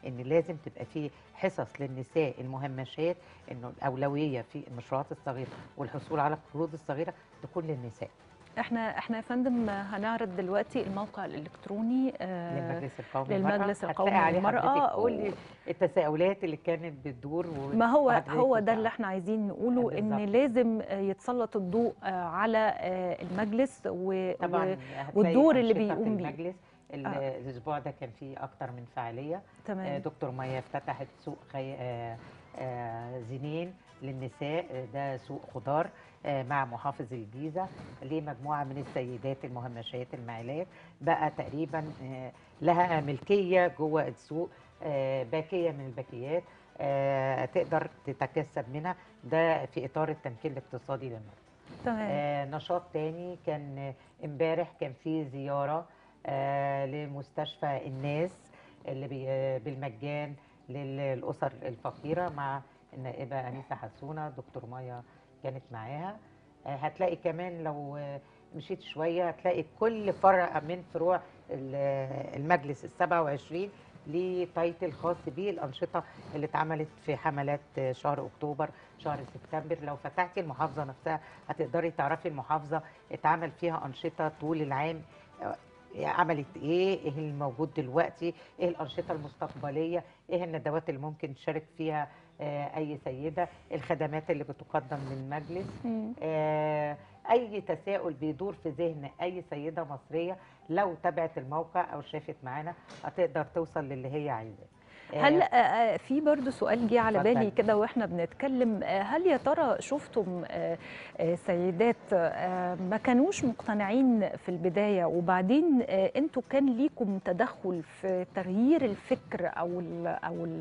[SPEAKER 2] ان لازم تبقى في حصص للنساء المهمشات انه الاولويه في المشروعات الصغيره والحصول على القروض الصغيره تكون للنساء
[SPEAKER 1] احنا احنا يا فندم هنعرض دلوقتي الموقع الالكتروني آه،
[SPEAKER 2] للمجلس القومي
[SPEAKER 1] للمجلس
[SPEAKER 2] للمرأة.
[SPEAKER 1] القومي
[SPEAKER 2] هتلاقي عليه
[SPEAKER 1] للمرأة
[SPEAKER 2] حضرتك كل التساؤلات اللي كانت بتدور و-
[SPEAKER 1] ما هو
[SPEAKER 2] وحضرتك
[SPEAKER 1] هو ده
[SPEAKER 2] بتعرف.
[SPEAKER 1] اللي احنا عايزين نقوله ان
[SPEAKER 2] بالظبط.
[SPEAKER 1] لازم آه، يتسلط الضوء آه، على آه، المجلس و...
[SPEAKER 2] طبعا
[SPEAKER 1] و...
[SPEAKER 2] هتلاقي
[SPEAKER 1] والدور اللي
[SPEAKER 2] أنشطة في
[SPEAKER 1] بيقوم بيه
[SPEAKER 2] المجلس ال-
[SPEAKER 1] آه.
[SPEAKER 2] الاسبوع ده كان فيه اكتر من فعاليه
[SPEAKER 1] تمام.
[SPEAKER 2] آه، دكتور ميا افتتحت سوق خي... آه، آه، زينين للنساء آه، ده سوق خضار آه، مع محافظ الجيزه لمجموعه من السيدات المهمشات المعلات بقى تقريبا آه، لها ملكيه جوه السوق آه، باكيه من الباكيات آه، تقدر تتكسب منها ده في اطار التمكين الاقتصادي للمرأة
[SPEAKER 1] تمام
[SPEAKER 2] آه نشاط تاني كان آه، امبارح كان في زياره آه لمستشفى الناس اللي بي آه، بالمجان للاسر الفقيره مع النائبه انيسه حسونه دكتور مايا كانت معاها آه هتلاقي كمان لو آه، مشيت شويه هتلاقي كل فرع من فروع ال- آه، المجلس ال 27 ليه تايتل خاص بيه الانشطه اللي اتعملت في حملات آه، شهر اكتوبر شهر سبتمبر لو فتحتي المحافظه نفسها هتقدري تعرفي المحافظه اتعمل فيها انشطه طول العام آه، عملت ايه ايه الموجود دلوقتي ايه الانشطه المستقبليه ايه الندوات اللي ممكن تشارك فيها آه، اي سيده الخدمات اللي بتقدم للمجلس
[SPEAKER 1] مم.
[SPEAKER 2] آه، اي تساؤل بيدور في ذهن اي سيده مصريه لو تابعت الموقع او شافت معانا هتقدر توصل للي هي عايزاه آه،
[SPEAKER 1] هل آه، آه، في برضو سؤال جه على بالي
[SPEAKER 2] اتفضلي.
[SPEAKER 1] كده واحنا بنتكلم آه، هل يا ترى شفتم آه، آه، سيدات آه، ما كانوش مقتنعين في البداية وبعدين آه، انتوا كان ليكم تدخل في تغيير الفكر او ال او ال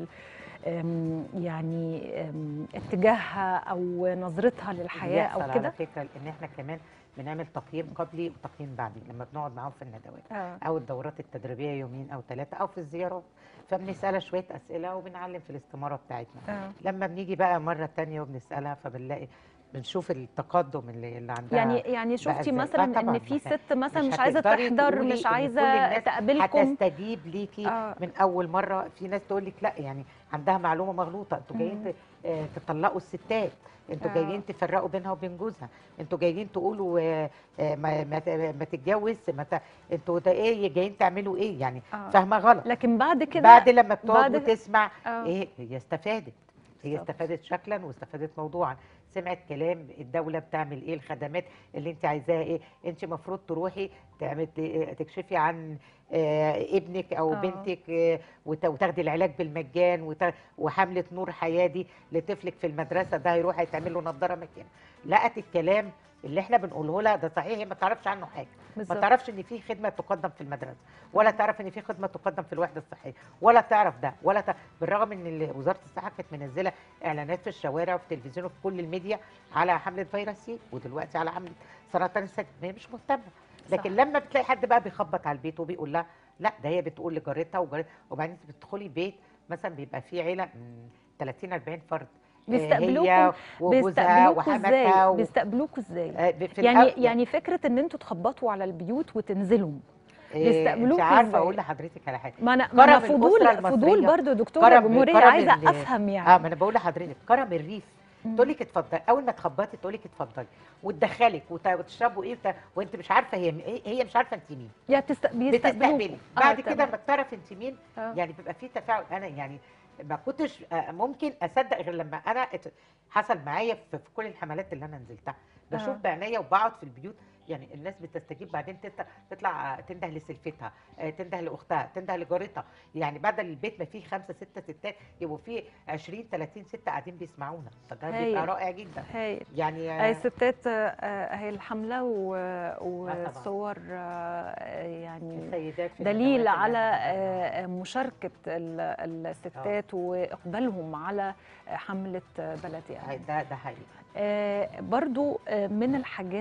[SPEAKER 1] آم، يعني آم، اتجاهها او نظرتها للحياة
[SPEAKER 2] بيحصل
[SPEAKER 1] او كده
[SPEAKER 2] على فكره ان احنا كمان بنعمل تقييم قبلي وتقييم بعدي لما بنقعد معاهم في الندوات
[SPEAKER 1] آه.
[SPEAKER 2] او الدورات التدريبيه يومين او ثلاثه او في الزيارات فبنسالها شويه اسئله وبنعلم في الاستماره بتاعتنا
[SPEAKER 1] آه.
[SPEAKER 2] لما بنيجي بقى مره تانية وبنسالها فبنلاقي بنشوف التقدم اللي, اللي عندها
[SPEAKER 1] يعني يعني
[SPEAKER 2] بقى
[SPEAKER 1] شفتي
[SPEAKER 2] إزاي.
[SPEAKER 1] مثلا
[SPEAKER 2] آه طبعاً،
[SPEAKER 1] ان في
[SPEAKER 2] ما إحنا
[SPEAKER 1] ست مثلا مش عايزه
[SPEAKER 2] هتقدري
[SPEAKER 1] تحضر
[SPEAKER 2] تقولي
[SPEAKER 1] مش
[SPEAKER 2] إن كل
[SPEAKER 1] عايزه
[SPEAKER 2] الناس
[SPEAKER 1] تقابلكم
[SPEAKER 2] هتستجيب ليكي
[SPEAKER 1] آه.
[SPEAKER 2] من اول مره في ناس تقول لك لا يعني عندها معلومه مغلوطه انتوا جايين
[SPEAKER 1] مم.
[SPEAKER 2] ت- آه، تطلقوا الستات انتوا
[SPEAKER 1] آه.
[SPEAKER 2] جايين تفرقوا بينها وبين جوزها انتوا جايين تقولوا آه، آه، ما ما ت- ما تتجوز ما ت- انتوا ده ايه جايين تعملوا ايه يعني
[SPEAKER 1] آه.
[SPEAKER 2] فاهمه غلط
[SPEAKER 1] لكن بعد كده
[SPEAKER 2] بعد لما بتقعد
[SPEAKER 1] بعد-
[SPEAKER 2] وتسمع
[SPEAKER 1] آه.
[SPEAKER 2] ايه هي استفادت هي
[SPEAKER 1] بالظبط.
[SPEAKER 2] استفادت شكلا واستفادت موضوعا سمعت كلام الدوله بتعمل ايه الخدمات اللي انت عايزاها ايه انت المفروض تروحي تعمل تكشفي عن آه، ابنك او
[SPEAKER 1] آه.
[SPEAKER 2] بنتك آه، وت- وتاخدي العلاج بالمجان وت- وحمله نور حياه دي لطفلك في المدرسه ده هيروح هيتعمل له نظاره مجانا لقت الكلام اللي احنا بنقوله لها ده صحيح هي ما تعرفش عنه حاجه ما
[SPEAKER 1] بالظبط.
[SPEAKER 2] تعرفش ان في خدمه تقدم في المدرسه ولا تعرف ان في خدمه تقدم في الوحده الصحيه ولا تعرف ده ولا ت... بالرغم ان ال- وزاره الصحه كانت منزله اعلانات في الشوارع وفي التلفزيون وفي كل الميديا على حمله فيروس سي ودلوقتي على حمله سرطان الثدي ما هي مش مهتمه لكن
[SPEAKER 1] صح.
[SPEAKER 2] لما بتلاقي حد بقى بيخبط على البيت وبيقول لها لا ده هي بتقول لجارتها وجارتها وبعدين انت بتدخلي بيت مثلا بيبقى فيه عيله من 30 40 فرد آه، هي
[SPEAKER 1] بيستقبلوكم
[SPEAKER 2] وجوزها
[SPEAKER 1] بيستقبلوكوا ازاي
[SPEAKER 2] وحماتها و...
[SPEAKER 1] بيستقبلوكوا ازاي
[SPEAKER 2] آه، ب- في
[SPEAKER 1] يعني
[SPEAKER 2] الأول-
[SPEAKER 1] يعني فكره ان انتوا تخبطوا على البيوت وتنزلوا
[SPEAKER 2] إيه،
[SPEAKER 1] بيستقبلوكوا
[SPEAKER 2] انت عارفه
[SPEAKER 1] إزاي؟
[SPEAKER 2] اقول لحضرتك على حاجه
[SPEAKER 1] ما انا ما انا
[SPEAKER 2] كرم
[SPEAKER 1] فضول
[SPEAKER 2] الأسرة
[SPEAKER 1] فضول
[SPEAKER 2] المصرية.
[SPEAKER 1] برضو دكتوره
[SPEAKER 2] كرم-
[SPEAKER 1] جمهوريه
[SPEAKER 2] كرم
[SPEAKER 1] عايزه
[SPEAKER 2] ال-
[SPEAKER 1] افهم
[SPEAKER 2] اه
[SPEAKER 1] يعني
[SPEAKER 2] ما انا بقول لحضرتك كرم الريف
[SPEAKER 1] مم.
[SPEAKER 2] تقول لك اتفضلي اول ما تخبطي تقول لك اتفضلي وتدخلك وت- وتشربوا ايه وت- وانت مش عارفه هي هي- هي مش عارفه انت مين
[SPEAKER 1] يا بتست... بيستقبلوكوا
[SPEAKER 2] بتستقبلي بعد
[SPEAKER 1] آه،
[SPEAKER 2] كده
[SPEAKER 1] تمام.
[SPEAKER 2] لما تعرف انت مين
[SPEAKER 1] آه.
[SPEAKER 2] يعني بيبقى في تفاعل انا يعني ما كنتش آه، ممكن اصدق غير لما انا ات- حصل معايا في في كل الحملات اللي انا نزلتها بشوف
[SPEAKER 1] آه.
[SPEAKER 2] بعينيا وبقعد في البيوت يعني الناس بتستجيب بعدين تت- تطلع آه، تنده لسلفتها آه، تنده لاختها تنده لجارتها يعني بدل البيت ما فيه خمسه سته ستات يبقوا فيه 20 30 ست قاعدين بيسمعونا فده
[SPEAKER 1] هايل.
[SPEAKER 2] بيبقى رائع جدا
[SPEAKER 1] هايل
[SPEAKER 2] يعني
[SPEAKER 1] اي
[SPEAKER 2] آه،
[SPEAKER 1] ستات آه، هي الحمله و- وصور آه، يعني
[SPEAKER 2] السيدات في
[SPEAKER 1] دليل
[SPEAKER 2] الندوات اللي
[SPEAKER 1] على
[SPEAKER 2] إحنا بنعملها.
[SPEAKER 1] آه، مشاركه ال- الستات واقبالهم على حمله بلدي
[SPEAKER 2] هاي- ده ده حقيقي
[SPEAKER 1] آه، برضو آه، من الحاجات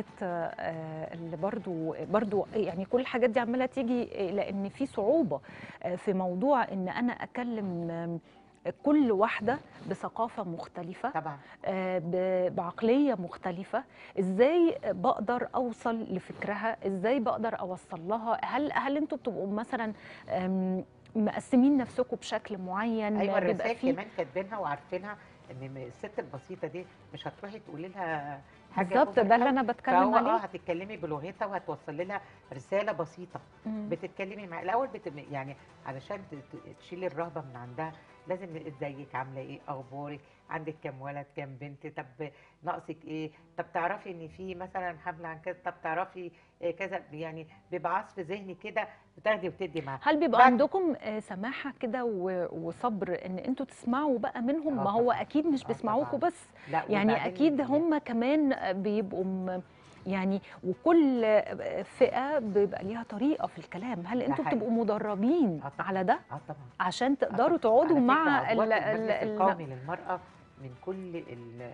[SPEAKER 1] آه، اللي برضو برضو يعني كل الحاجات دي عماله تيجي آه، لان في صعوبه آه، في موضوع ان انا اكلم آم، كل واحده بثقافه مختلفه
[SPEAKER 2] طبعا
[SPEAKER 1] آه، ب- بعقليه مختلفه ازاي بقدر اوصل لفكرها ازاي بقدر اوصل لها هل هل انتوا بتبقوا مثلا آم، مقسمين نفسكم بشكل معين
[SPEAKER 2] ايوه
[SPEAKER 1] بيبقى
[SPEAKER 2] الرسائل
[SPEAKER 1] فيه
[SPEAKER 2] كمان كاتبينها وعارفينها ان م- الست البسيطه دي مش هتروحي تقولي لها حاجه
[SPEAKER 1] بالظبط
[SPEAKER 2] أوفر
[SPEAKER 1] ده اللي
[SPEAKER 2] أوي.
[SPEAKER 1] انا بتكلم
[SPEAKER 2] فهو اه
[SPEAKER 1] عليه
[SPEAKER 2] هتتكلمي بلغتها وهتوصل لها رساله بسيطه
[SPEAKER 1] مم.
[SPEAKER 2] بتتكلمي مع الاول بت... يعني علشان ت... ت- تشيلي الرهبه من عندها لازم ازيك عامله ايه اخبارك عندك كام ولد كام بنت طب ناقصك ايه طب تعرفي ان في مثلا حمله عن كذا طب تعرفي إيه كذا يعني بيبقى عصف ذهني كده بتاخدي وتدي معاه
[SPEAKER 1] هل بيبقى
[SPEAKER 2] بعد-
[SPEAKER 1] عندكم آه، سماحه كده و- وصبر ان انوا تسمعوا بقى منهم
[SPEAKER 2] آه
[SPEAKER 1] ما هو
[SPEAKER 2] طبعاً.
[SPEAKER 1] اكيد مش
[SPEAKER 2] آه
[SPEAKER 1] بيسمعوكوا
[SPEAKER 2] طبعاً.
[SPEAKER 1] بس
[SPEAKER 2] لا
[SPEAKER 1] يعني
[SPEAKER 2] وبعدين
[SPEAKER 1] اكيد
[SPEAKER 2] ال-
[SPEAKER 1] هم كمان بيبقوا م- يعني وكل فئه بيبقى ليها طريقه في الكلام هل
[SPEAKER 2] ده
[SPEAKER 1] انتوا
[SPEAKER 2] حقيقي.
[SPEAKER 1] بتبقوا مدربين
[SPEAKER 2] آه طبعاً.
[SPEAKER 1] على ده
[SPEAKER 2] اه طبعا
[SPEAKER 1] عشان تقدروا
[SPEAKER 2] على
[SPEAKER 1] تقعدوا
[SPEAKER 2] فكرة
[SPEAKER 1] مع
[SPEAKER 2] عضوات
[SPEAKER 1] ال- ال-
[SPEAKER 2] المجلس
[SPEAKER 1] ال-
[SPEAKER 2] القومي للمرأة من كل ال-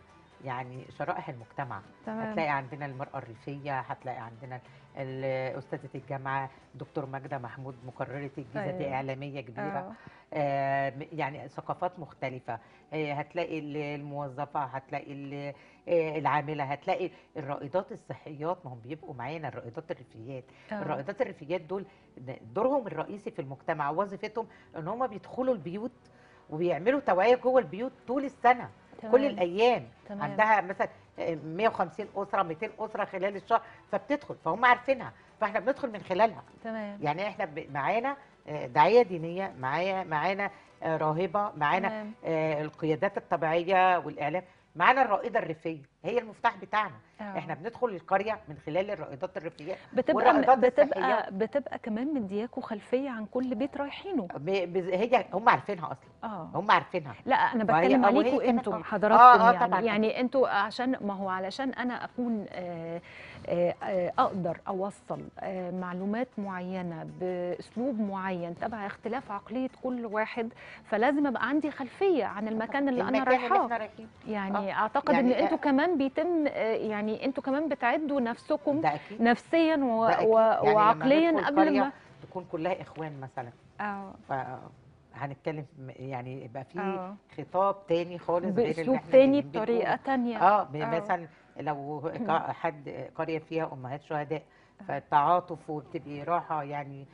[SPEAKER 2] يعني شرائح المجتمع
[SPEAKER 1] تمام.
[SPEAKER 2] هتلاقي عندنا المرأة الريفية هتلاقي عندنا ال- أستاذة الجامعة دكتور ماجدة محمود مقررة الجيزة دي
[SPEAKER 1] أيوة.
[SPEAKER 2] إعلامية كبيرة
[SPEAKER 1] آه.
[SPEAKER 2] آه، م- يعني ثقافات مختلفة آه، هتلاقي ال- الموظفة هتلاقي ال- آه، العاملة هتلاقي الرائدات الصحيات ما هم بيبقوا معانا الرائدات الريفيات
[SPEAKER 1] آه.
[SPEAKER 2] الرائدات الريفيات دول دورهم الرئيسي في المجتمع وظيفتهم ان هم بيدخلوا البيوت وبيعملوا توعية جوه البيوت طول السنة
[SPEAKER 1] تمام.
[SPEAKER 2] كل الايام
[SPEAKER 1] تمام.
[SPEAKER 2] عندها مثلا آه، 150 اسره 200 اسره خلال الشهر فبتدخل فهم عارفينها فاحنا بندخل من خلالها
[SPEAKER 1] تمام
[SPEAKER 2] يعني احنا ب- معانا آه، داعيه دينيه معايا معانا آه، راهبه معانا
[SPEAKER 1] تمام.
[SPEAKER 2] آه، القيادات الطبيعيه والاعلام معانا الرائده الريفيه هي المفتاح بتاعنا
[SPEAKER 1] آه.
[SPEAKER 2] احنا بندخل القريه من خلال الرائدات الريفيه
[SPEAKER 1] بتبقى
[SPEAKER 2] والرائدات
[SPEAKER 1] بتبقى
[SPEAKER 2] الصحيات.
[SPEAKER 1] بتبقى كمان مدياكوا خلفيه عن كل بيت رايحينه
[SPEAKER 2] ب- بز- هي هم عارفينها اصلا
[SPEAKER 1] اه
[SPEAKER 2] هم عارفينها
[SPEAKER 1] لا انا
[SPEAKER 2] وهي-
[SPEAKER 1] بتكلم
[SPEAKER 2] آه، وهي
[SPEAKER 1] عليكم
[SPEAKER 2] كمان
[SPEAKER 1] انتم
[SPEAKER 2] آه.
[SPEAKER 1] حضراتكم
[SPEAKER 2] آه، آه،
[SPEAKER 1] يعني
[SPEAKER 2] طبعاً.
[SPEAKER 1] يعني انتوا عشان ما هو علشان انا اكون آه، آه، آه، اقدر اوصل آه، معلومات معينه باسلوب معين تبع اختلاف عقليه كل واحد فلازم ابقى عندي خلفيه عن المكان اللي انا
[SPEAKER 2] المكان اللي
[SPEAKER 1] رايحاه
[SPEAKER 2] احنا رايحين
[SPEAKER 1] يعني
[SPEAKER 2] آه،
[SPEAKER 1] اعتقد
[SPEAKER 2] يعني
[SPEAKER 1] ان انتوا
[SPEAKER 2] آه.
[SPEAKER 1] كمان بيتم آه، يعني انتوا كمان بتعدوا نفسكم
[SPEAKER 2] ده اكيد
[SPEAKER 1] نفسيا و...
[SPEAKER 2] ده أكيد.
[SPEAKER 1] و...
[SPEAKER 2] يعني لما
[SPEAKER 1] وعقليا
[SPEAKER 2] ندخل
[SPEAKER 1] قبل
[SPEAKER 2] قرية
[SPEAKER 1] ما
[SPEAKER 2] تكون كلها اخوان مثلا
[SPEAKER 1] اه
[SPEAKER 2] ف هنتكلم م- يعني يبقى في
[SPEAKER 1] آه.
[SPEAKER 2] خطاب تاني خالص غير اللي
[SPEAKER 1] باسلوب
[SPEAKER 2] احنا
[SPEAKER 1] تاني
[SPEAKER 2] بنقوله.
[SPEAKER 1] بطريقه تانية
[SPEAKER 2] اه ب-
[SPEAKER 1] آه.
[SPEAKER 2] مثلا لو ق- حد قريه فيها امهات شهداء فالتعاطف وبتبقي راحه يعني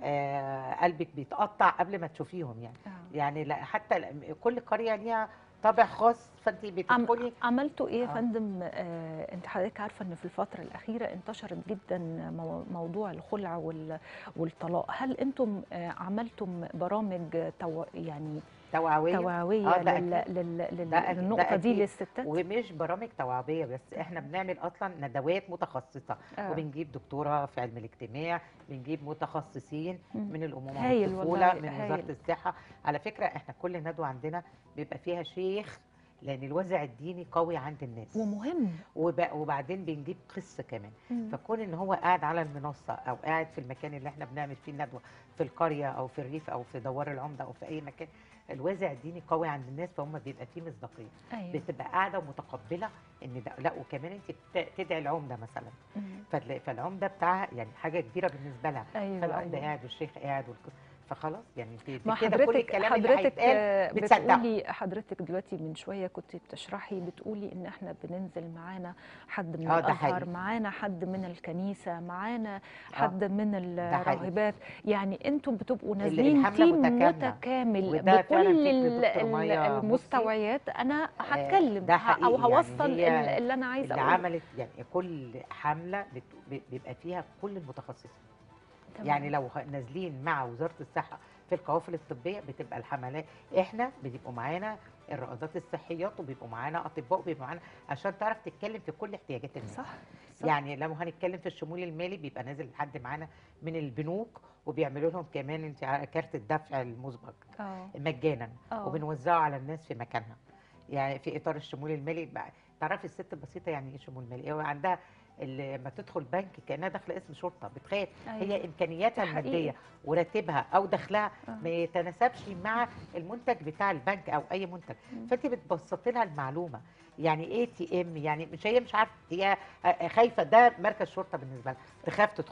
[SPEAKER 2] آه قلبك بيتقطع قبل ما تشوفيهم يعني
[SPEAKER 1] آه.
[SPEAKER 2] يعني لا حتى ال- كل قريه ليها طابع خاص فانت
[SPEAKER 1] عم
[SPEAKER 2] بتدخلي
[SPEAKER 1] عملتوا ايه يا
[SPEAKER 2] آه.
[SPEAKER 1] فندم آه انت حضرتك عارفه ان في الفتره الاخيره انتشرت جدا مو موضوع الخلع وال والطلاق هل انتم آه عملتم برامج تو يعني
[SPEAKER 2] توعويه
[SPEAKER 1] توعويه
[SPEAKER 2] آه، ده
[SPEAKER 1] لل
[SPEAKER 2] أكيد.
[SPEAKER 1] لل لل
[SPEAKER 2] ده أكيد- ده
[SPEAKER 1] للنقطه دي
[SPEAKER 2] أكيد.
[SPEAKER 1] للستات
[SPEAKER 2] ومش برامج توعويه بس احنا بنعمل اصلا ندوات متخصصه
[SPEAKER 1] آه.
[SPEAKER 2] وبنجيب دكتوره في علم الاجتماع بنجيب متخصصين
[SPEAKER 1] مم.
[SPEAKER 2] من الامومه
[SPEAKER 1] هايل
[SPEAKER 2] والطفوله
[SPEAKER 1] والله،
[SPEAKER 2] من
[SPEAKER 1] هايل.
[SPEAKER 2] وزاره الصحه على فكره احنا كل ندوه عندنا بيبقى فيها شيخ لان الوازع الديني قوي عند الناس
[SPEAKER 1] ومهم
[SPEAKER 2] وب- وبعدين بنجيب قصه كمان
[SPEAKER 1] مم.
[SPEAKER 2] فكون ان هو قاعد على المنصه او قاعد في المكان اللي احنا بنعمل فيه الندوه في القريه او في الريف او في دوار العمده او في اي مكان الوازع الديني قوي عند الناس فهم بيبقى فيه مصداقيه
[SPEAKER 1] ايوه
[SPEAKER 2] بتبقى قاعده ومتقبله ان ده لا وكمان انت بت- تدعي العمده مثلا
[SPEAKER 1] مم.
[SPEAKER 2] فال- فالعمده بتاعها يعني حاجه كبيره بالنسبه لها
[SPEAKER 1] ايوه
[SPEAKER 2] فالعمده
[SPEAKER 1] أيوة.
[SPEAKER 2] قاعد والشيخ قاعد والك- فخلاص يعني انت
[SPEAKER 1] ما
[SPEAKER 2] كده كل
[SPEAKER 1] حضرتك
[SPEAKER 2] الكلام اللي
[SPEAKER 1] حضرتك
[SPEAKER 2] هيتقال
[SPEAKER 1] آه،
[SPEAKER 2] بتصدقه.
[SPEAKER 1] بتقولي حضرتك دلوقتي من شويه كنت بتشرحي بتقولي ان احنا بننزل معانا حد من
[SPEAKER 2] آه، ده
[SPEAKER 1] الازهر
[SPEAKER 2] حقيقي.
[SPEAKER 1] معانا حد من الكنيسه معانا
[SPEAKER 2] آه،
[SPEAKER 1] حد من
[SPEAKER 2] حقيقي.
[SPEAKER 1] الراهبات يعني انتوا بتبقوا
[SPEAKER 2] ال-
[SPEAKER 1] نازلين
[SPEAKER 2] الحملة
[SPEAKER 1] تيم
[SPEAKER 2] متكاملة.
[SPEAKER 1] متكامل
[SPEAKER 2] وده فعلاً
[SPEAKER 1] بكل
[SPEAKER 2] فكر
[SPEAKER 1] ال-
[SPEAKER 2] دكتور
[SPEAKER 1] ال-
[SPEAKER 2] ميا
[SPEAKER 1] المستويات انا هتكلم
[SPEAKER 2] ده
[SPEAKER 1] ه-
[SPEAKER 2] حقيقي
[SPEAKER 1] او
[SPEAKER 2] يعني
[SPEAKER 1] هوصل
[SPEAKER 2] هي
[SPEAKER 1] ال- اللي انا عايزه
[SPEAKER 2] اللي
[SPEAKER 1] اقوله
[SPEAKER 2] عملت يعني كل حمله بت- ب- بيبقى فيها كل المتخصصين
[SPEAKER 1] تمام.
[SPEAKER 2] يعني لو ه- نازلين مع وزاره الصحه في القوافل الطبيه بتبقى الحملات احنا بيبقوا معانا الرائدات الصحيات وبيبقوا معانا اطباء وبيبقوا معانا عشان تعرف تتكلم في كل احتياجات الناس
[SPEAKER 1] صح صح.
[SPEAKER 2] يعني لو هنتكلم في الشمول المالي بيبقى نازل حد معانا من البنوك وبيعملوا لهم كمان انت عا- كارت الدفع المسبق
[SPEAKER 1] اه
[SPEAKER 2] مجانا
[SPEAKER 1] آه.
[SPEAKER 2] وبنوزعه على الناس في مكانها يعني في اطار الشمول المالي بقى- تعرفي الست البسيطه يعني ايه شمول مالي هو عندها ال- لما تدخل بنك كانها داخله اسم شرطه بتخاف
[SPEAKER 1] أيوة.
[SPEAKER 2] هي امكانياتها
[SPEAKER 1] ده حقيقي.
[SPEAKER 2] الماديه وراتبها او دخلها
[SPEAKER 1] آه.
[SPEAKER 2] ما يتناسبش مع المنتج بتاع البنك او اي منتج
[SPEAKER 1] مم.
[SPEAKER 2] فانت بتبسطي لها المعلومه يعني ايه تي ام يعني مش هي مش عارفه هي خايفه ده مركز شرطه بالنسبه لها تخاف تدخل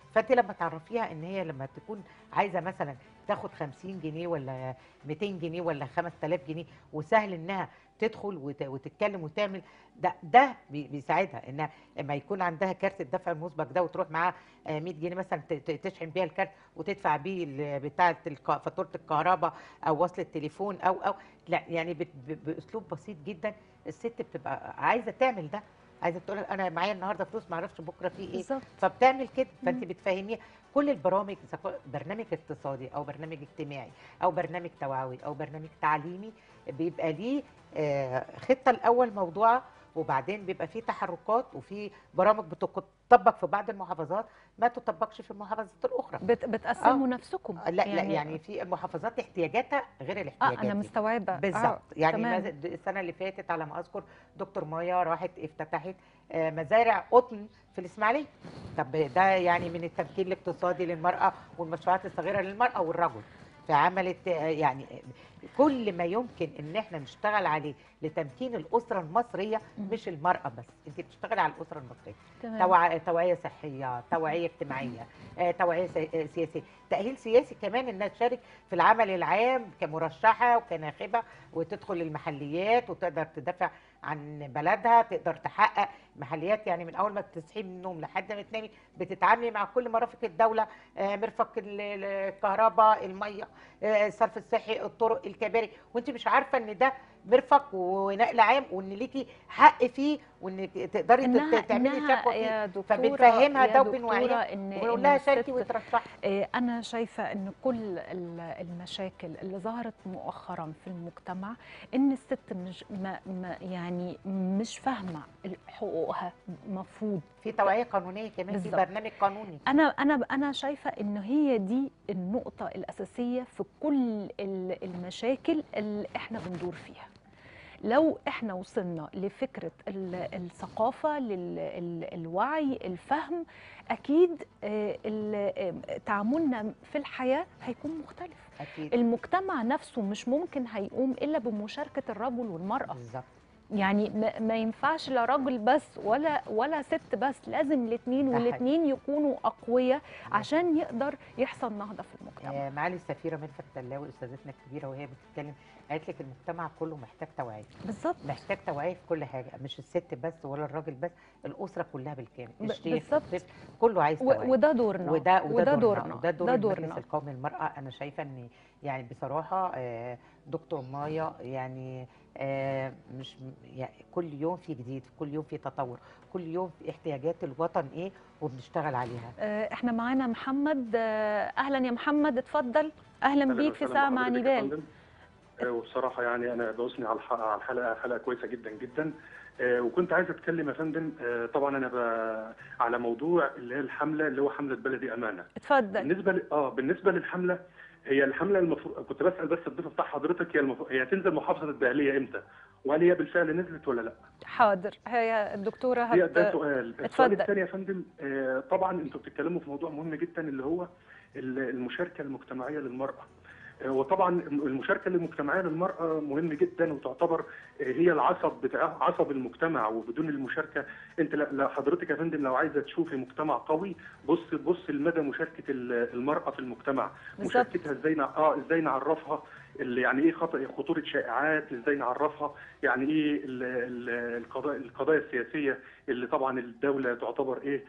[SPEAKER 2] فانت لما تعرفيها ان هي لما تكون عايزه مثلا تاخد 50 جنيه ولا 200 جنيه ولا 5000 جنيه وسهل انها تدخل وت- وتتكلم وتعمل ده ده بي- بيساعدها انها لما يكون عندها كارت الدفع المسبق ده وتروح معاها آه، 100 جنيه مثلا ت- ت- تشحن بيها الكارت وتدفع بيه ال- بتاعه الك- فاتوره الكهرباء او وصل التليفون او او لا يعني بت- ب- باسلوب بسيط جدا الست بتبقى عايزه تعمل ده عايزه تقول انا معايا النهارده فلوس ما اعرفش بكره في ايه
[SPEAKER 1] بالظبط
[SPEAKER 2] فبتعمل كده فانت
[SPEAKER 1] مم.
[SPEAKER 2] بتفهميها كل البرامج سواء برنامج اقتصادي او برنامج اجتماعي او برنامج توعوي او برنامج تعليمي بيبقى ليه آه، خطه الاول موضوعه وبعدين بيبقى فيه تحركات وفي برامج بتطبق في بعض المحافظات ما تطبقش في المحافظات الاخرى
[SPEAKER 1] بت بتقسموا نفسكم
[SPEAKER 2] لا لا يعني في المحافظات احتياجاتها غير
[SPEAKER 1] اه
[SPEAKER 2] الاحتياجات
[SPEAKER 1] انا
[SPEAKER 2] دي.
[SPEAKER 1] مستوعبه
[SPEAKER 2] بالظبط
[SPEAKER 1] آه.
[SPEAKER 2] يعني
[SPEAKER 1] تمام.
[SPEAKER 2] مز- السنه اللي فاتت على ما اذكر دكتور مايا راحت افتتحت آه، مزارع قطن في الاسماعيليه طب ده يعني من التمكين الاقتصادي للمراه والمشروعات الصغيره للمراه والرجل فعملت آه، يعني آه، كل ما يمكن ان احنا نشتغل عليه لتمكين الاسره المصريه
[SPEAKER 1] مم.
[SPEAKER 2] مش المراه بس انت بتشتغلي على الاسره المصريه
[SPEAKER 1] تمام
[SPEAKER 2] توع... توعيه صحيه توعيه اجتماعيه آه، توعيه سي- آه، سياسيه تاهيل سياسي كمان انها تشارك في العمل العام كمرشحه وكناخبه وتدخل المحليات وتقدر تدافع عن بلدها تقدر تحقق محليات يعني من اول ما بتصحي من النوم لحد ما تنامي بتتعاملي مع كل مرافق الدوله آه، مرفق ال- ال- الكهرباء الميه آه، الصرف الصحي الطرق الكباري وانت مش عارفه ان ده مرفق ونقل عام وان ليكي حق فيه وان تقدري
[SPEAKER 1] انها
[SPEAKER 2] تت- تعملي
[SPEAKER 1] انها
[SPEAKER 2] شكوى فيه
[SPEAKER 1] يا دكتوره
[SPEAKER 2] فبنفهمها
[SPEAKER 1] يا
[SPEAKER 2] ده
[SPEAKER 1] دكتورة
[SPEAKER 2] وبنوعيها
[SPEAKER 1] ان
[SPEAKER 2] وبنقول
[SPEAKER 1] إن
[SPEAKER 2] لها شاركي
[SPEAKER 1] الست-
[SPEAKER 2] وترشحي
[SPEAKER 1] آه، أنا شايفة إن كل ال- المشاكل اللي ظهرت مؤخرا في المجتمع إن الست مش ما ما يعني مش فاهمة حقوقها مفروض
[SPEAKER 2] في توعيه قانونيه كمان في
[SPEAKER 1] بالظبط.
[SPEAKER 2] برنامج قانوني
[SPEAKER 1] أنا أنا أنا شايفة إن هي دي النقطة الأساسية في كل ال- المشاكل اللي إحنا بندور فيها. لو احنا وصلنا لفكره ال- الثقافه للوعي الفهم اكيد آه، ال- آه، تعاملنا في الحياه هيكون مختلف
[SPEAKER 2] اكيد
[SPEAKER 1] المجتمع نفسه مش ممكن هيقوم الا بمشاركه الرجل والمراه
[SPEAKER 2] بالظبط
[SPEAKER 1] يعني ما, ما ينفعش لا راجل بس ولا ولا ست بس لازم الاثنين
[SPEAKER 2] ده حقيقي.
[SPEAKER 1] والاثنين يكونوا اقوياء عشان يقدر يحصل نهضه في المجتمع
[SPEAKER 2] آه، معالي السفيره ميرفت تلاوي استاذتنا الكبيره وهي بتتكلم قالت لك المجتمع كله محتاج توعيه
[SPEAKER 1] بالظبط
[SPEAKER 2] محتاج توعيه في كل حاجه مش الست بس ولا الراجل بس الاسره كلها بالكامل
[SPEAKER 1] ب-
[SPEAKER 2] الشيخ
[SPEAKER 1] بالظبط.
[SPEAKER 2] الطفل كله عايز
[SPEAKER 1] و-
[SPEAKER 2] توعيه
[SPEAKER 1] وده دورنا
[SPEAKER 2] وده وده,
[SPEAKER 1] دورنا
[SPEAKER 2] وده دور
[SPEAKER 1] ده
[SPEAKER 2] المجلس
[SPEAKER 1] دورنا
[SPEAKER 2] القومي للمراه انا شايفه ان يعني بصراحه آه، دكتور مايا يعني آه، مش يعني كل يوم في جديد كل يوم في تطور كل يوم في احتياجات الوطن ايه وبنشتغل عليها
[SPEAKER 1] آه، احنا معانا محمد آه، اهلا يا محمد اتفضل اهلا
[SPEAKER 12] أهلاً
[SPEAKER 1] بيك في
[SPEAKER 12] وسهلاً
[SPEAKER 1] ساعه مع
[SPEAKER 12] بحضرتك يا
[SPEAKER 1] نيبال
[SPEAKER 12] فندم. آه، وبصراحة يعني أنا بوسني على الحلقة على الحلقة حلقة كويسة جدا جدا آه، وكنت عايز أتكلم يا فندم آه، طبعا أنا ب- على موضوع اللي هي الحملة اللي هو حملة بلدي أمانة
[SPEAKER 1] اتفضل
[SPEAKER 12] بالنسبة ل... اه بالنسبة للحملة هي الحملة المفروض كنت بسأل بس الضيف بتاع حضرتك هي المفروض هي تنزل محافظة الدهلية إمتى؟ وهل هي بالفعل نزلت ولا لا؟
[SPEAKER 1] حاضر هي الدكتوره
[SPEAKER 12] هي ده
[SPEAKER 1] هت...
[SPEAKER 12] سؤال السؤال
[SPEAKER 1] اتفضل.
[SPEAKER 12] الثاني يا فندم آه، طبعا انتوا بتتكلموا في موضوع مهم جدا اللي هو ال- المشاركه المجتمعيه للمراه آه، وطبعا المشاركه المجتمعيه للمراه مهم جدا وتعتبر آه، هي العصب بتاع عصب المجتمع وبدون المشاركه انت لا- لا حضرتك يا فندم لو عايزه تشوفي مجتمع قوي بص بص لمدى مشاركه ال- المراه في المجتمع
[SPEAKER 1] بالظبط.
[SPEAKER 12] مشاركتها ازاي نع- اه ازاي نعرفها اللي يعني ايه خطأ خطوره شائعات ازاي نعرفها يعني ايه ال- ال- القضايا القضايا السياسيه اللي طبعا الدوله تعتبر ايه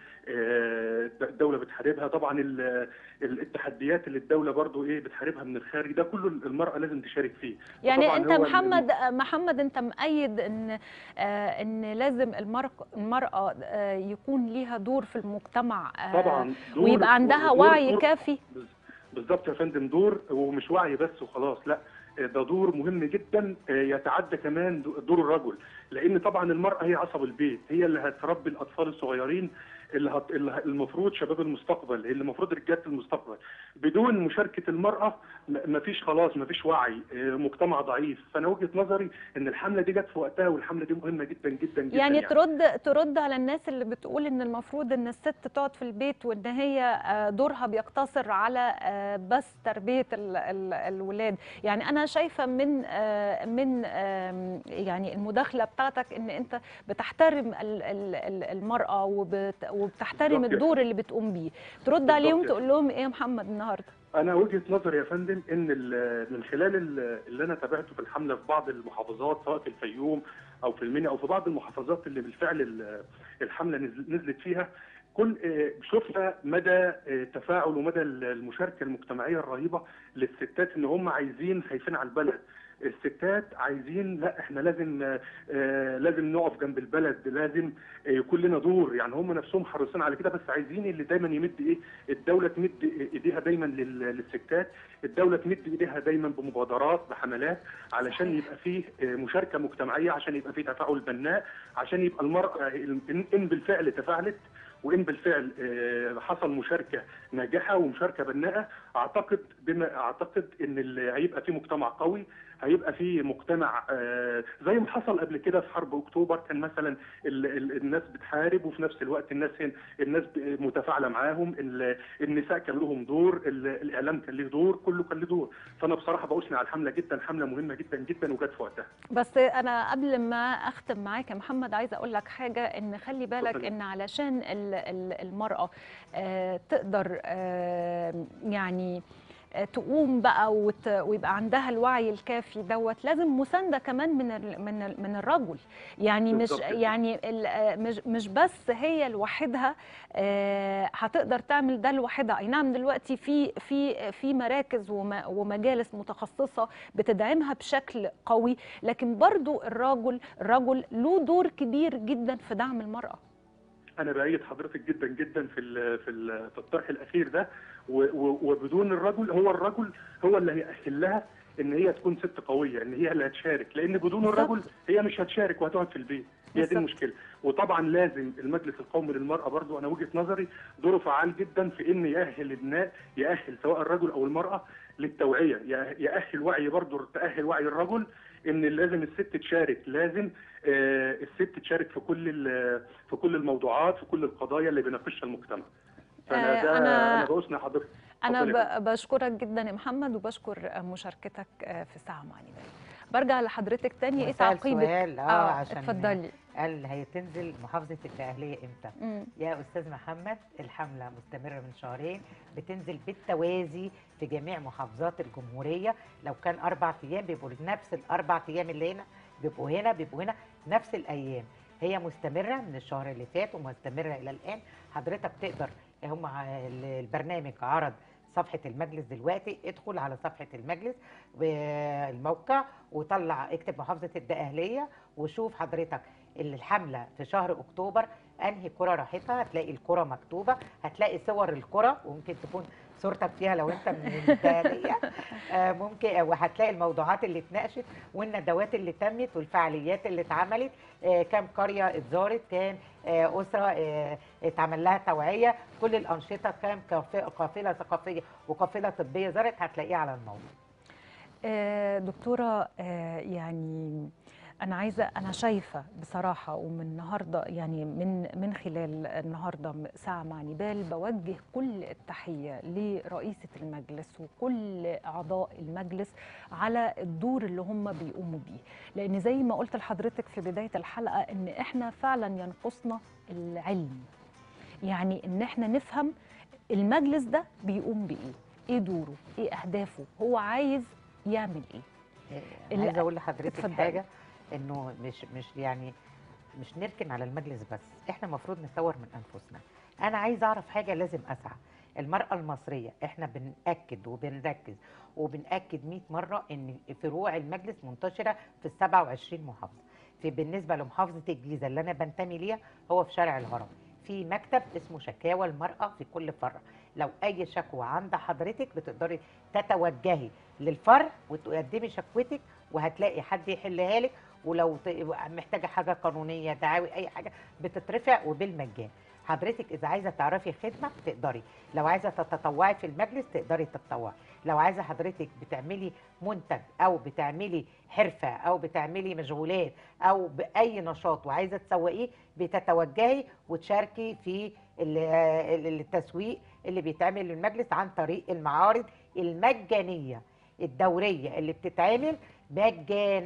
[SPEAKER 12] آه، الدوله بتحاربها طبعا ال- ال- التحديات اللي الدوله برضو ايه بتحاربها من الخارج ده كله المراه لازم تشارك فيه
[SPEAKER 1] يعني
[SPEAKER 12] وطبعاً
[SPEAKER 1] انت
[SPEAKER 12] هو ال-
[SPEAKER 1] محمد محمد انت مؤيد ان آه، ان لازم المرأة المرأة آه، يكون ليها دور في المجتمع آه،
[SPEAKER 12] طبعا دور-
[SPEAKER 1] ويبقى عندها
[SPEAKER 12] دور-
[SPEAKER 1] وعي
[SPEAKER 12] دور-
[SPEAKER 1] كافي
[SPEAKER 12] بالظبط يا فندم دور ومش وعي بس وخلاص لا ده دور مهم جدا يتعدى كمان دور الرجل لان طبعا المراه هي عصب البيت هي اللي هتربي الاطفال الصغيرين اللي, هت... اللي ه- المفروض شباب المستقبل اللي المفروض رجاله المستقبل بدون مشاركه المراه م- مفيش خلاص مفيش وعي آه، مجتمع ضعيف فانا وجهه نظري ان الحمله دي جت في وقتها والحمله دي مهمه جدا جدا جدا
[SPEAKER 1] يعني ترد ترد على الناس اللي بتقول ان المفروض ان الست تقعد في البيت وان هي آه، دورها بيقتصر على آه، بس تربيه ال- ال- الولاد يعني انا شايفه من آه، من آم، يعني المداخله بتاعتك ان انت بتحترم ال- ال- ال- المراه وبت- وبتحترم
[SPEAKER 12] بالظبط.
[SPEAKER 1] الدور اللي بتقوم بيه ترد
[SPEAKER 12] بالظبط
[SPEAKER 1] عليهم
[SPEAKER 12] يا
[SPEAKER 1] تقول لهم ايه يا محمد النهارده
[SPEAKER 12] انا وجهه نظري يا فندم ان ال- من خلال ال- اللي انا تابعته في الحمله في بعض المحافظات سواء في الفيوم او في المنيا او في بعض المحافظات اللي بالفعل ال- الحمله نزل- نزلت فيها كل آه، شفنا مدى آه، تفاعل ومدى ال- المشاركه المجتمعيه الرهيبه للستات ان هم عايزين خايفين على البلد الستات عايزين لا احنا لازم آه، آه، لازم نقف جنب البلد لازم آه، يكون لنا دور يعني هم نفسهم حريصين على كده بس عايزين اللي دايما يمد ايه الدوله تمد ايديها دايما لل- للستات الدوله تمد ايديها دايما بمبادرات بحملات علشان يبقى فيه آه، مشاركه مجتمعيه عشان يبقى فيه تفاعل بناء عشان يبقى المراه ان إن بالفعل تفاعلت وان بالفعل آه، حصل مشاركه ناجحه ومشاركه بناءه اعتقد بما اعتقد ان اللي هيبقى في مجتمع قوي هيبقى في مجتمع آه، زي ما حصل قبل كده في حرب اكتوبر كان مثلا ال- ال- الناس بتحارب وفي نفس الوقت الناس هن- الناس ب- متفاعله معاهم ال- النساء كان لهم دور ال- الاعلام كان له دور كله كان له دور فانا بصراحه بأثني على الحمله جدا حمله مهمه جدا جدا وجت في وقتها
[SPEAKER 1] بس انا قبل ما اختم معاك يا محمد عايزه اقول لك حاجه ان خلي بالك
[SPEAKER 12] اتفضلي.
[SPEAKER 1] ان علشان ال- ال- المراه آه، تقدر آه، يعني آه، تقوم بقى وت- ويبقى عندها الوعي الكافي دوت لازم مسانده كمان من ال- من ال- من الرجل يعني مش
[SPEAKER 13] بالظبط كده.
[SPEAKER 1] يعني ال- آه، مش مش بس هي لوحدها آه، هتقدر تعمل ده لوحدها اي نعم دلوقتي في في في مراكز وم- ومجالس متخصصه بتدعمها بشكل قوي لكن برضو الرجل الرجل له دور كبير جدا في دعم المراه
[SPEAKER 12] انا بايد حضرتك جدا جدا في ال في ال في الطرح الاخير ده و- و- وبدون الرجل هو الرجل هو اللي هيأهل لها ان هي تكون ست قويه ان هي اللي هتشارك لان بدون
[SPEAKER 1] بالظبط.
[SPEAKER 12] الرجل هي مش هتشارك وهتقعد في البيت هي
[SPEAKER 1] بالظبط.
[SPEAKER 12] دي المشكله وطبعا لازم المجلس القومي للمراه برضو انا وجهه نظري دوره فعال جدا في ان يأهل الناس يأهل سواء الرجل او المراه للتوعيه يأ- يأهل وعي برضو تأهل وعي الرجل ان لازم الست تشارك لازم آه، الست تشارك في كل ال- في كل الموضوعات في كل القضايا اللي بيناقشها المجتمع فانا
[SPEAKER 1] آه،
[SPEAKER 12] ده
[SPEAKER 1] أنا-
[SPEAKER 12] انا بوصني حضرتك
[SPEAKER 1] انا
[SPEAKER 12] اتفضلي يا فندم.
[SPEAKER 1] ب- بشكرك جدا يا محمد وبشكر مشاركتك في ساعه مع نيفال برجع لحضرتك تاني ايه
[SPEAKER 2] وسأل
[SPEAKER 1] تعقيبك
[SPEAKER 2] سؤال اه, عشان
[SPEAKER 1] اتفضلي
[SPEAKER 2] قال هيتنزل محافظه الدقهليه امتى؟
[SPEAKER 1] مم.
[SPEAKER 2] يا استاذ محمد الحمله مستمره من شهرين بتنزل بالتوازي في جميع محافظات الجمهوريه لو كان اربع ايام بيبقوا نفس الاربع ايام اللي هنا بيبقوا هنا بيبقوا هنا نفس الايام هي مستمره من الشهر اللي فات ومستمره الى الان حضرتك تقدر هم ع- البرنامج عرض صفحة المجلس دلوقتي ادخل على صفحة المجلس والموقع وطلع اكتب محافظة الدقهلية وشوف حضرتك الحملة في شهر أكتوبر أنهي كرة راحتها هتلاقي الكرة مكتوبة هتلاقي صور الكرة وممكن تكون صورتك فيها لو انت من الدقهلية آه، ممكن وهتلاقي الموضوعات اللي اتناقشت والندوات اللي تمت والفعاليات اللي اتعملت آه، كام قرية اتزارت كام آه، أسرة آه، اتعمل لها توعية كل الأنشطة كام كاف- قافلة ثقافية وقافلة طبية زارت هتلاقيها على الموضوع
[SPEAKER 1] آه، دكتورة آه، يعني أنا عايزة أنا شايفة بصراحة ومن النهاردة يعني من من خلال النهاردة ساعة مع نيبال بوجه كل التحية لرئيسة المجلس وكل أعضاء المجلس على الدور اللي هم بيقوموا بيه لأن زي ما قلت لحضرتك في بداية الحلقة إن إحنا فعلا ينقصنا العلم يعني إن إحنا نفهم المجلس ده بيقوم بإيه إيه دوره إيه أهدافه هو عايز يعمل إيه ال-
[SPEAKER 2] عايزه اقول لحضرتك
[SPEAKER 1] اتفضلي.
[SPEAKER 2] حاجه انه مش مش يعني مش نركن على المجلس بس احنا المفروض نطور من انفسنا انا عايزه اعرف حاجه لازم اسعى المراه المصريه احنا بناكد وبنركز وبناكد 100 مره ان فروع المجلس منتشره في ال 27 محافظه في بالنسبه لمحافظه الجيزه اللي انا بنتمي ليها هو في شارع الهرم في مكتب اسمه شكاوى المرأة في كل فرع لو أي شكوى عند حضرتك بتقدري تتوجهي للفرع وتقدمي شكوتك وهتلاقي حد يحلها لك ولو ت- محتاجة حاجة قانونية دعاوي أي حاجة بتترفع وبالمجان حضرتك إذا عايزة تعرفي خدمة تقدري لو عايزة تتطوعي في المجلس تقدري تتطوعي لو عايزة حضرتك بتعملي منتج أو بتعملي حرفة أو بتعملي مشغولات أو بأي نشاط وعايزة تسوقيه بتتوجهي وتشاركي في ال- ال- التسويق اللي بيتعمل للمجلس عن طريق المعارض المجانية الدورية اللي بتتعمل مجانا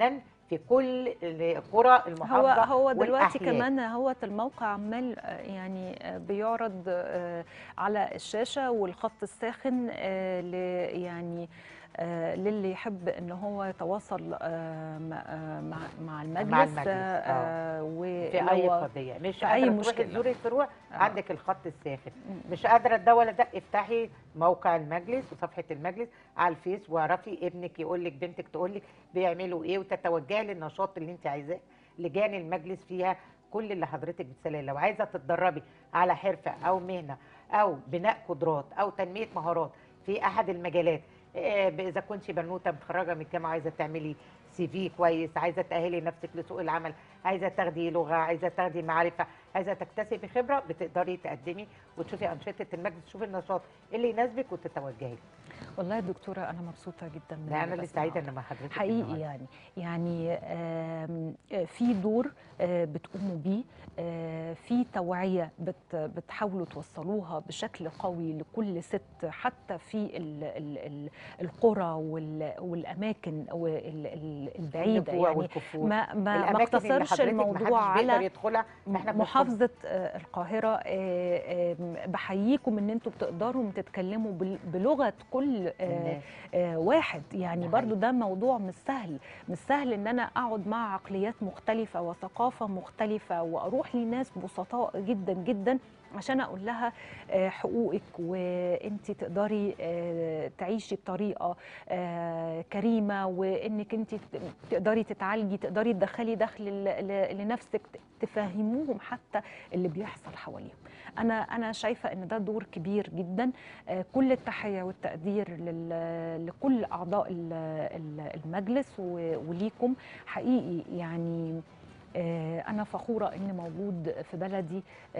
[SPEAKER 2] في كل قرى
[SPEAKER 1] هو
[SPEAKER 2] المحافظه
[SPEAKER 1] هو دلوقتي
[SPEAKER 2] والأحياء.
[SPEAKER 1] كمان هو الموقع عمال آه، يعني آه، بيعرض آه، على الشاشه والخط الساخن آه، ل يعني آه، للي يحب ان هو يتواصل آه، مع آه، مع مع المجلس,
[SPEAKER 2] مع المجلس،
[SPEAKER 1] آه،
[SPEAKER 2] آه.
[SPEAKER 1] و-
[SPEAKER 2] في اي
[SPEAKER 1] لو-
[SPEAKER 2] قضيه مش
[SPEAKER 1] في اي
[SPEAKER 2] قادره تروحي
[SPEAKER 1] مشكله
[SPEAKER 2] تزوري الفروع
[SPEAKER 1] آه.
[SPEAKER 2] عندك الخط الساخن مش قادره ده ولا ده افتحي موقع المجلس وصفحه المجلس على الفيس واعرفي ابنك يقول لك بنتك تقول لك بيعملوا ايه وتتوجهي للنشاط اللي انت عايزاه لجان المجلس فيها كل اللي حضرتك بتساليه لو عايزه تتدربي على حرفه او مهنه او بناء قدرات او تنميه مهارات في احد المجالات آه، اذا كنت بنوته متخرجه من الجامعه عايزه تعملي سي في كويس عايزه تاهلي نفسك لسوق العمل عايزه تاخدي لغه عايزه تاخدي معرفه عايزه تكتسبي خبره بتقدري تقدمي وتشوفي انشطه المجلس تشوفي النشاط اللي يناسبك وتتوجهي
[SPEAKER 1] والله يا دكتوره انا مبسوطه جدا من
[SPEAKER 2] لا انا
[SPEAKER 1] اللي
[SPEAKER 2] اللي
[SPEAKER 1] بسمعه.
[SPEAKER 2] سعيده ان مع حضرتك
[SPEAKER 1] حقيقي
[SPEAKER 2] النهاردة.
[SPEAKER 1] يعني يعني آم، آه، في دور آه، بتقوموا بيه آه، في توعيه بت بتحاولوا توصلوها بشكل قوي لكل ست حتى في ال ال ال القرى وال والاماكن وال- ال- البعيده
[SPEAKER 2] النبوة
[SPEAKER 1] يعني
[SPEAKER 2] والكفور.
[SPEAKER 1] ما ما ما
[SPEAKER 2] الأماكن اللي
[SPEAKER 1] اقتصرش
[SPEAKER 2] حضرتك
[SPEAKER 1] الموضوع
[SPEAKER 2] محدش بيقدر
[SPEAKER 1] على
[SPEAKER 2] يدخلها احنا بندخل.
[SPEAKER 1] محافظه آه، القاهره آه، آم، بحييكم ان انتوا بتقدروا تتكلموا بال- بلغه كل آه،
[SPEAKER 2] الناس.
[SPEAKER 1] آه، واحد يعني برضو ده موضوع مش سهل مش سهل ان انا اقعد مع عقليات مختلفه وثقافه مختلفه واروح لناس بسطاء جدا جدا عشان اقول لها آه، حقوقك وانت تقدري آه، تعيشي بطريقه آه، كريمه وانك انت تقدري تتعالجي تقدري تدخلي دخل ل- ل- لنفسك تفهموهم حتى اللي بيحصل حواليهم انا انا شايفه ان ده دور كبير جدا آه، كل التحيه والتقدير لل- لكل اعضاء ال- ال- المجلس و- وليكم حقيقي يعني آه، أنا فخورة إن موجود في بلدي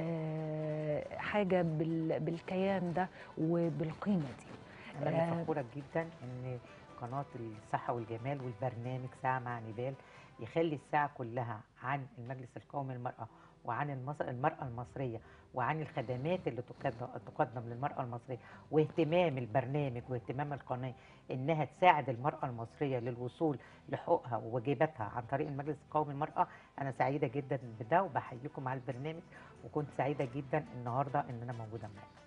[SPEAKER 1] آه، حاجة بال- بالكيان ده وبالقيمة دي
[SPEAKER 2] انا اللي
[SPEAKER 1] آه،
[SPEAKER 2] فخوره جدا ان قناه الصحه والجمال والبرنامج ساعه مع نبال يخلي الساعه كلها عن المجلس القومي للمراه وعن المص- المراه المصريه وعن الخدمات اللي تقدم تقدم للمراه المصريه واهتمام البرنامج واهتمام القناه انها تساعد المراه المصريه للوصول لحقوقها وواجباتها عن طريق المجلس القومي للمراه انا سعيده جدا بده وبحييكم على البرنامج وكنت سعيده جدا النهارده ان انا موجوده معاكم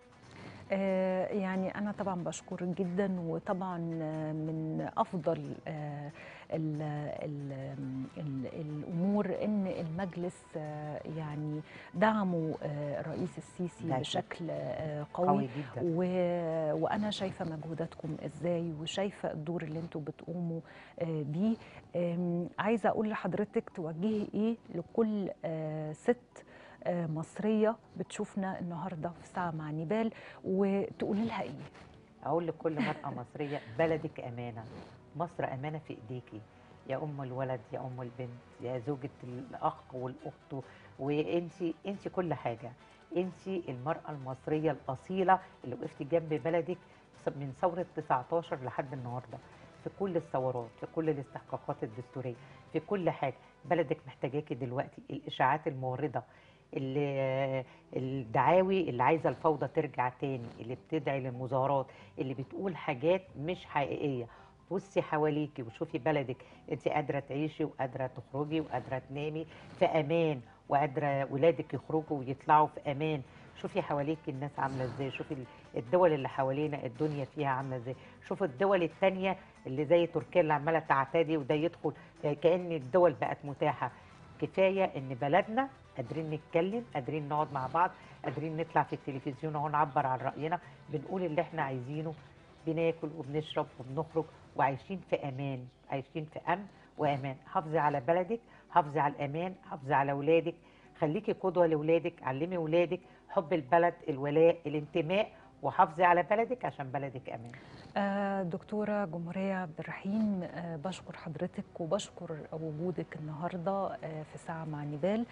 [SPEAKER 1] آه، يعني أنا طبعا بشكرك جدا وطبعا آه، من أفضل آه، ال ال ال الأمور إن المجلس آه، يعني دعموا آه، الرئيس السيسي
[SPEAKER 2] ده
[SPEAKER 1] بشكل آه، قوي,
[SPEAKER 2] قوي جدا.
[SPEAKER 1] و- وأنا شايفة مجهوداتكم إزاي وشايفة الدور اللي أنتوا بتقوموا آه، بيه آم، عايزة أقول لحضرتك توجهي إيه لكل آه، ست آه، مصرية بتشوفنا النهاردة في ساعة مع نبال وتقولي لها إيه
[SPEAKER 2] اقول لكل مراه مصريه بلدك امانه مصر امانه في ايديكي يا ام الولد يا ام البنت يا زوجة الاخ والاخت وانتي انتي كل حاجه انتي المراه المصريه الاصيله اللي وقفتي جنب بلدك من ثوره 19 لحد النهارده في كل الثورات في كل الاستحقاقات الدستوريه في كل حاجه بلدك محتاجاكي دلوقتي الاشاعات المورده اللي الدعاوي اللي عايزه الفوضى ترجع تاني اللي بتدعي للمظاهرات اللي بتقول حاجات مش حقيقيه بصي حواليكي وشوفي بلدك انت قادره تعيشي وقادره تخرجي وقادره تنامي في امان وقادره ولادك يخرجوا ويطلعوا في امان شوفي حواليك الناس عامله ازاي شوفي ال- الدول اللي حوالينا الدنيا فيها عامله ازاي شوفي الدول التانية اللي زي تركيا اللي عماله تعتدي وده يدخل كأن الدول بقت متاحه كفايه ان بلدنا قادرين نتكلم قادرين نقعد مع بعض قادرين نطلع في التلفزيون اهو نعبر عن راينا بنقول اللي احنا عايزينه بناكل وبنشرب وبنخرج وعايشين في امان عايشين في امن وامان حافظي على بلدك حافظي على الامان حافظي على اولادك خليكي قدوه لاولادك علمي اولادك حب البلد الولاء الانتماء وحافظي على بلدك عشان بلدك امان
[SPEAKER 1] آه، دكتورة جمهورية عبد الرحيم آه، بشكر حضرتك وبشكر وجودك النهاردة آه، في ساعة مع نبال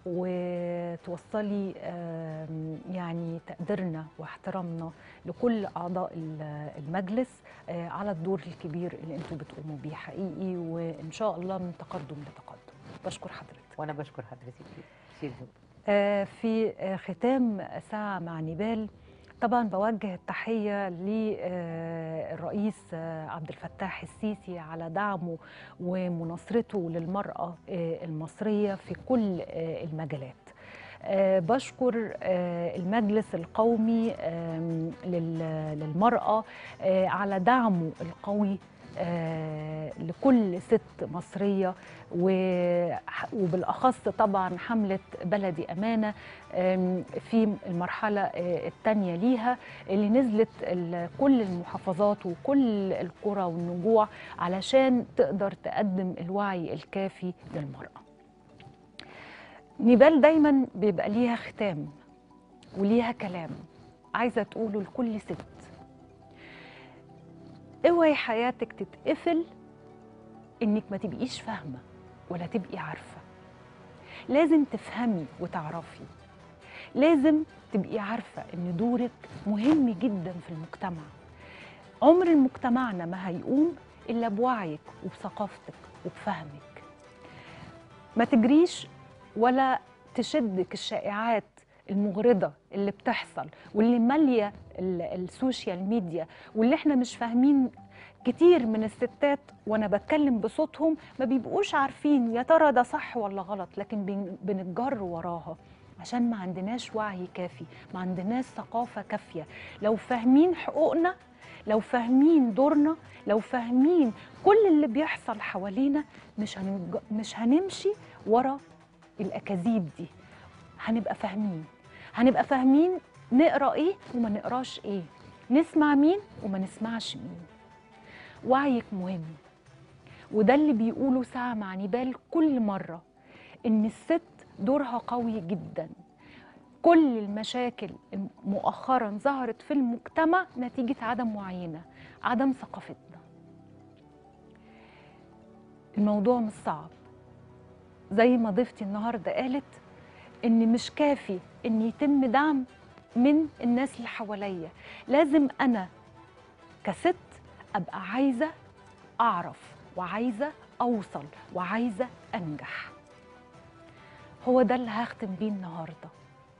[SPEAKER 1] وتوصلي آم، يعني تقديرنا واحترامنا لكل أعضاء ال- المجلس آه، على الدور الكبير اللي انتوا بتقوموا بيه حقيقي وإن شاء الله من تقدم لتقدم بشكر حضرتك
[SPEAKER 2] وانا بشكر حضرتك كتير
[SPEAKER 1] آه، في آه، ختام ساعة مع نبال طبعا بوجه التحية للرئيس عبد الفتاح السيسي على دعمه ومناصرته للمرأة آه، المصرية في كل آه، المجالات آه، بشكر آه، المجلس القومي آم، لل- للمرأة آه، على دعمه القوي آه، لكل ست مصرية وح- وبالأخص طبعا حملة بلدي أمانة آم، في المرحلة آه، الثانية ليها اللي نزلت ال- كل المحافظات وكل القرى والنجوع علشان تقدر تقدم الوعي الكافي للمرأة نيبال دايما بيبقى ليها ختام وليها كلام عايزة تقوله لكل ست اوعي حياتك تتقفل انك ما تبقيش فاهمة ولا تبقي عارفة لازم تفهمي وتعرفي لازم تبقي عارفة ان دورك مهم جدا في المجتمع عمر مجتمعنا ما هيقوم الا بوعيك وبثقافتك وبفهمك ما تجريش ولا تشدك الشائعات المغرضة اللي بتحصل واللي مالية ال- السوشيال ميديا واللي احنا مش فاهمين كتير من الستات وانا بتكلم بصوتهم ما بيبقوش عارفين يا ترى ده صح ولا غلط لكن بن- بنتجر وراها عشان ما عندناش وعي كافي ما عندناش ثقافة كافية لو فاهمين حقوقنا لو فاهمين دورنا لو فاهمين كل اللي بيحصل حوالينا مش هنج... مش هنمشي ورا الاكاذيب دي هنبقى فاهمين هنبقى فاهمين نقرا ايه وما نقراش ايه نسمع مين وما نسمعش مين وعيك مهم وده اللي بيقوله ساعة مع نيبال كل مرة إن الست دورها قوي جدا كل المشاكل مؤخرا ظهرت في المجتمع نتيجة عدم وعينا عدم ثقافتنا الموضوع مش صعب زي ما ضيفتي النهارده قالت ان مش كافي ان يتم دعم من الناس اللي حواليا لازم انا كست ابقى عايزه اعرف وعايزه اوصل وعايزه انجح هو ده اللي هختم بيه النهارده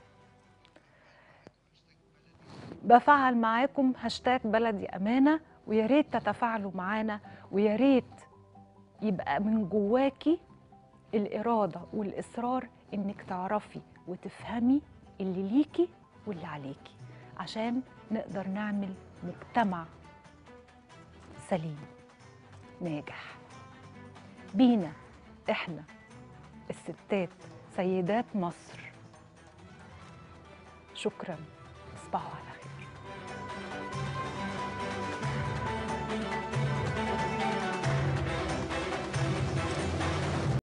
[SPEAKER 1] بفعل معاكم هاشتاج بلدي امانه ويا ريت تتفاعلوا معانا ويا ريت يبقى من جواكي الاراده والاصرار انك تعرفي وتفهمي اللي ليكي واللي عليكي عشان نقدر نعمل مجتمع سليم ناجح بينا احنا الستات سيدات مصر شكرا تصبحوا على خير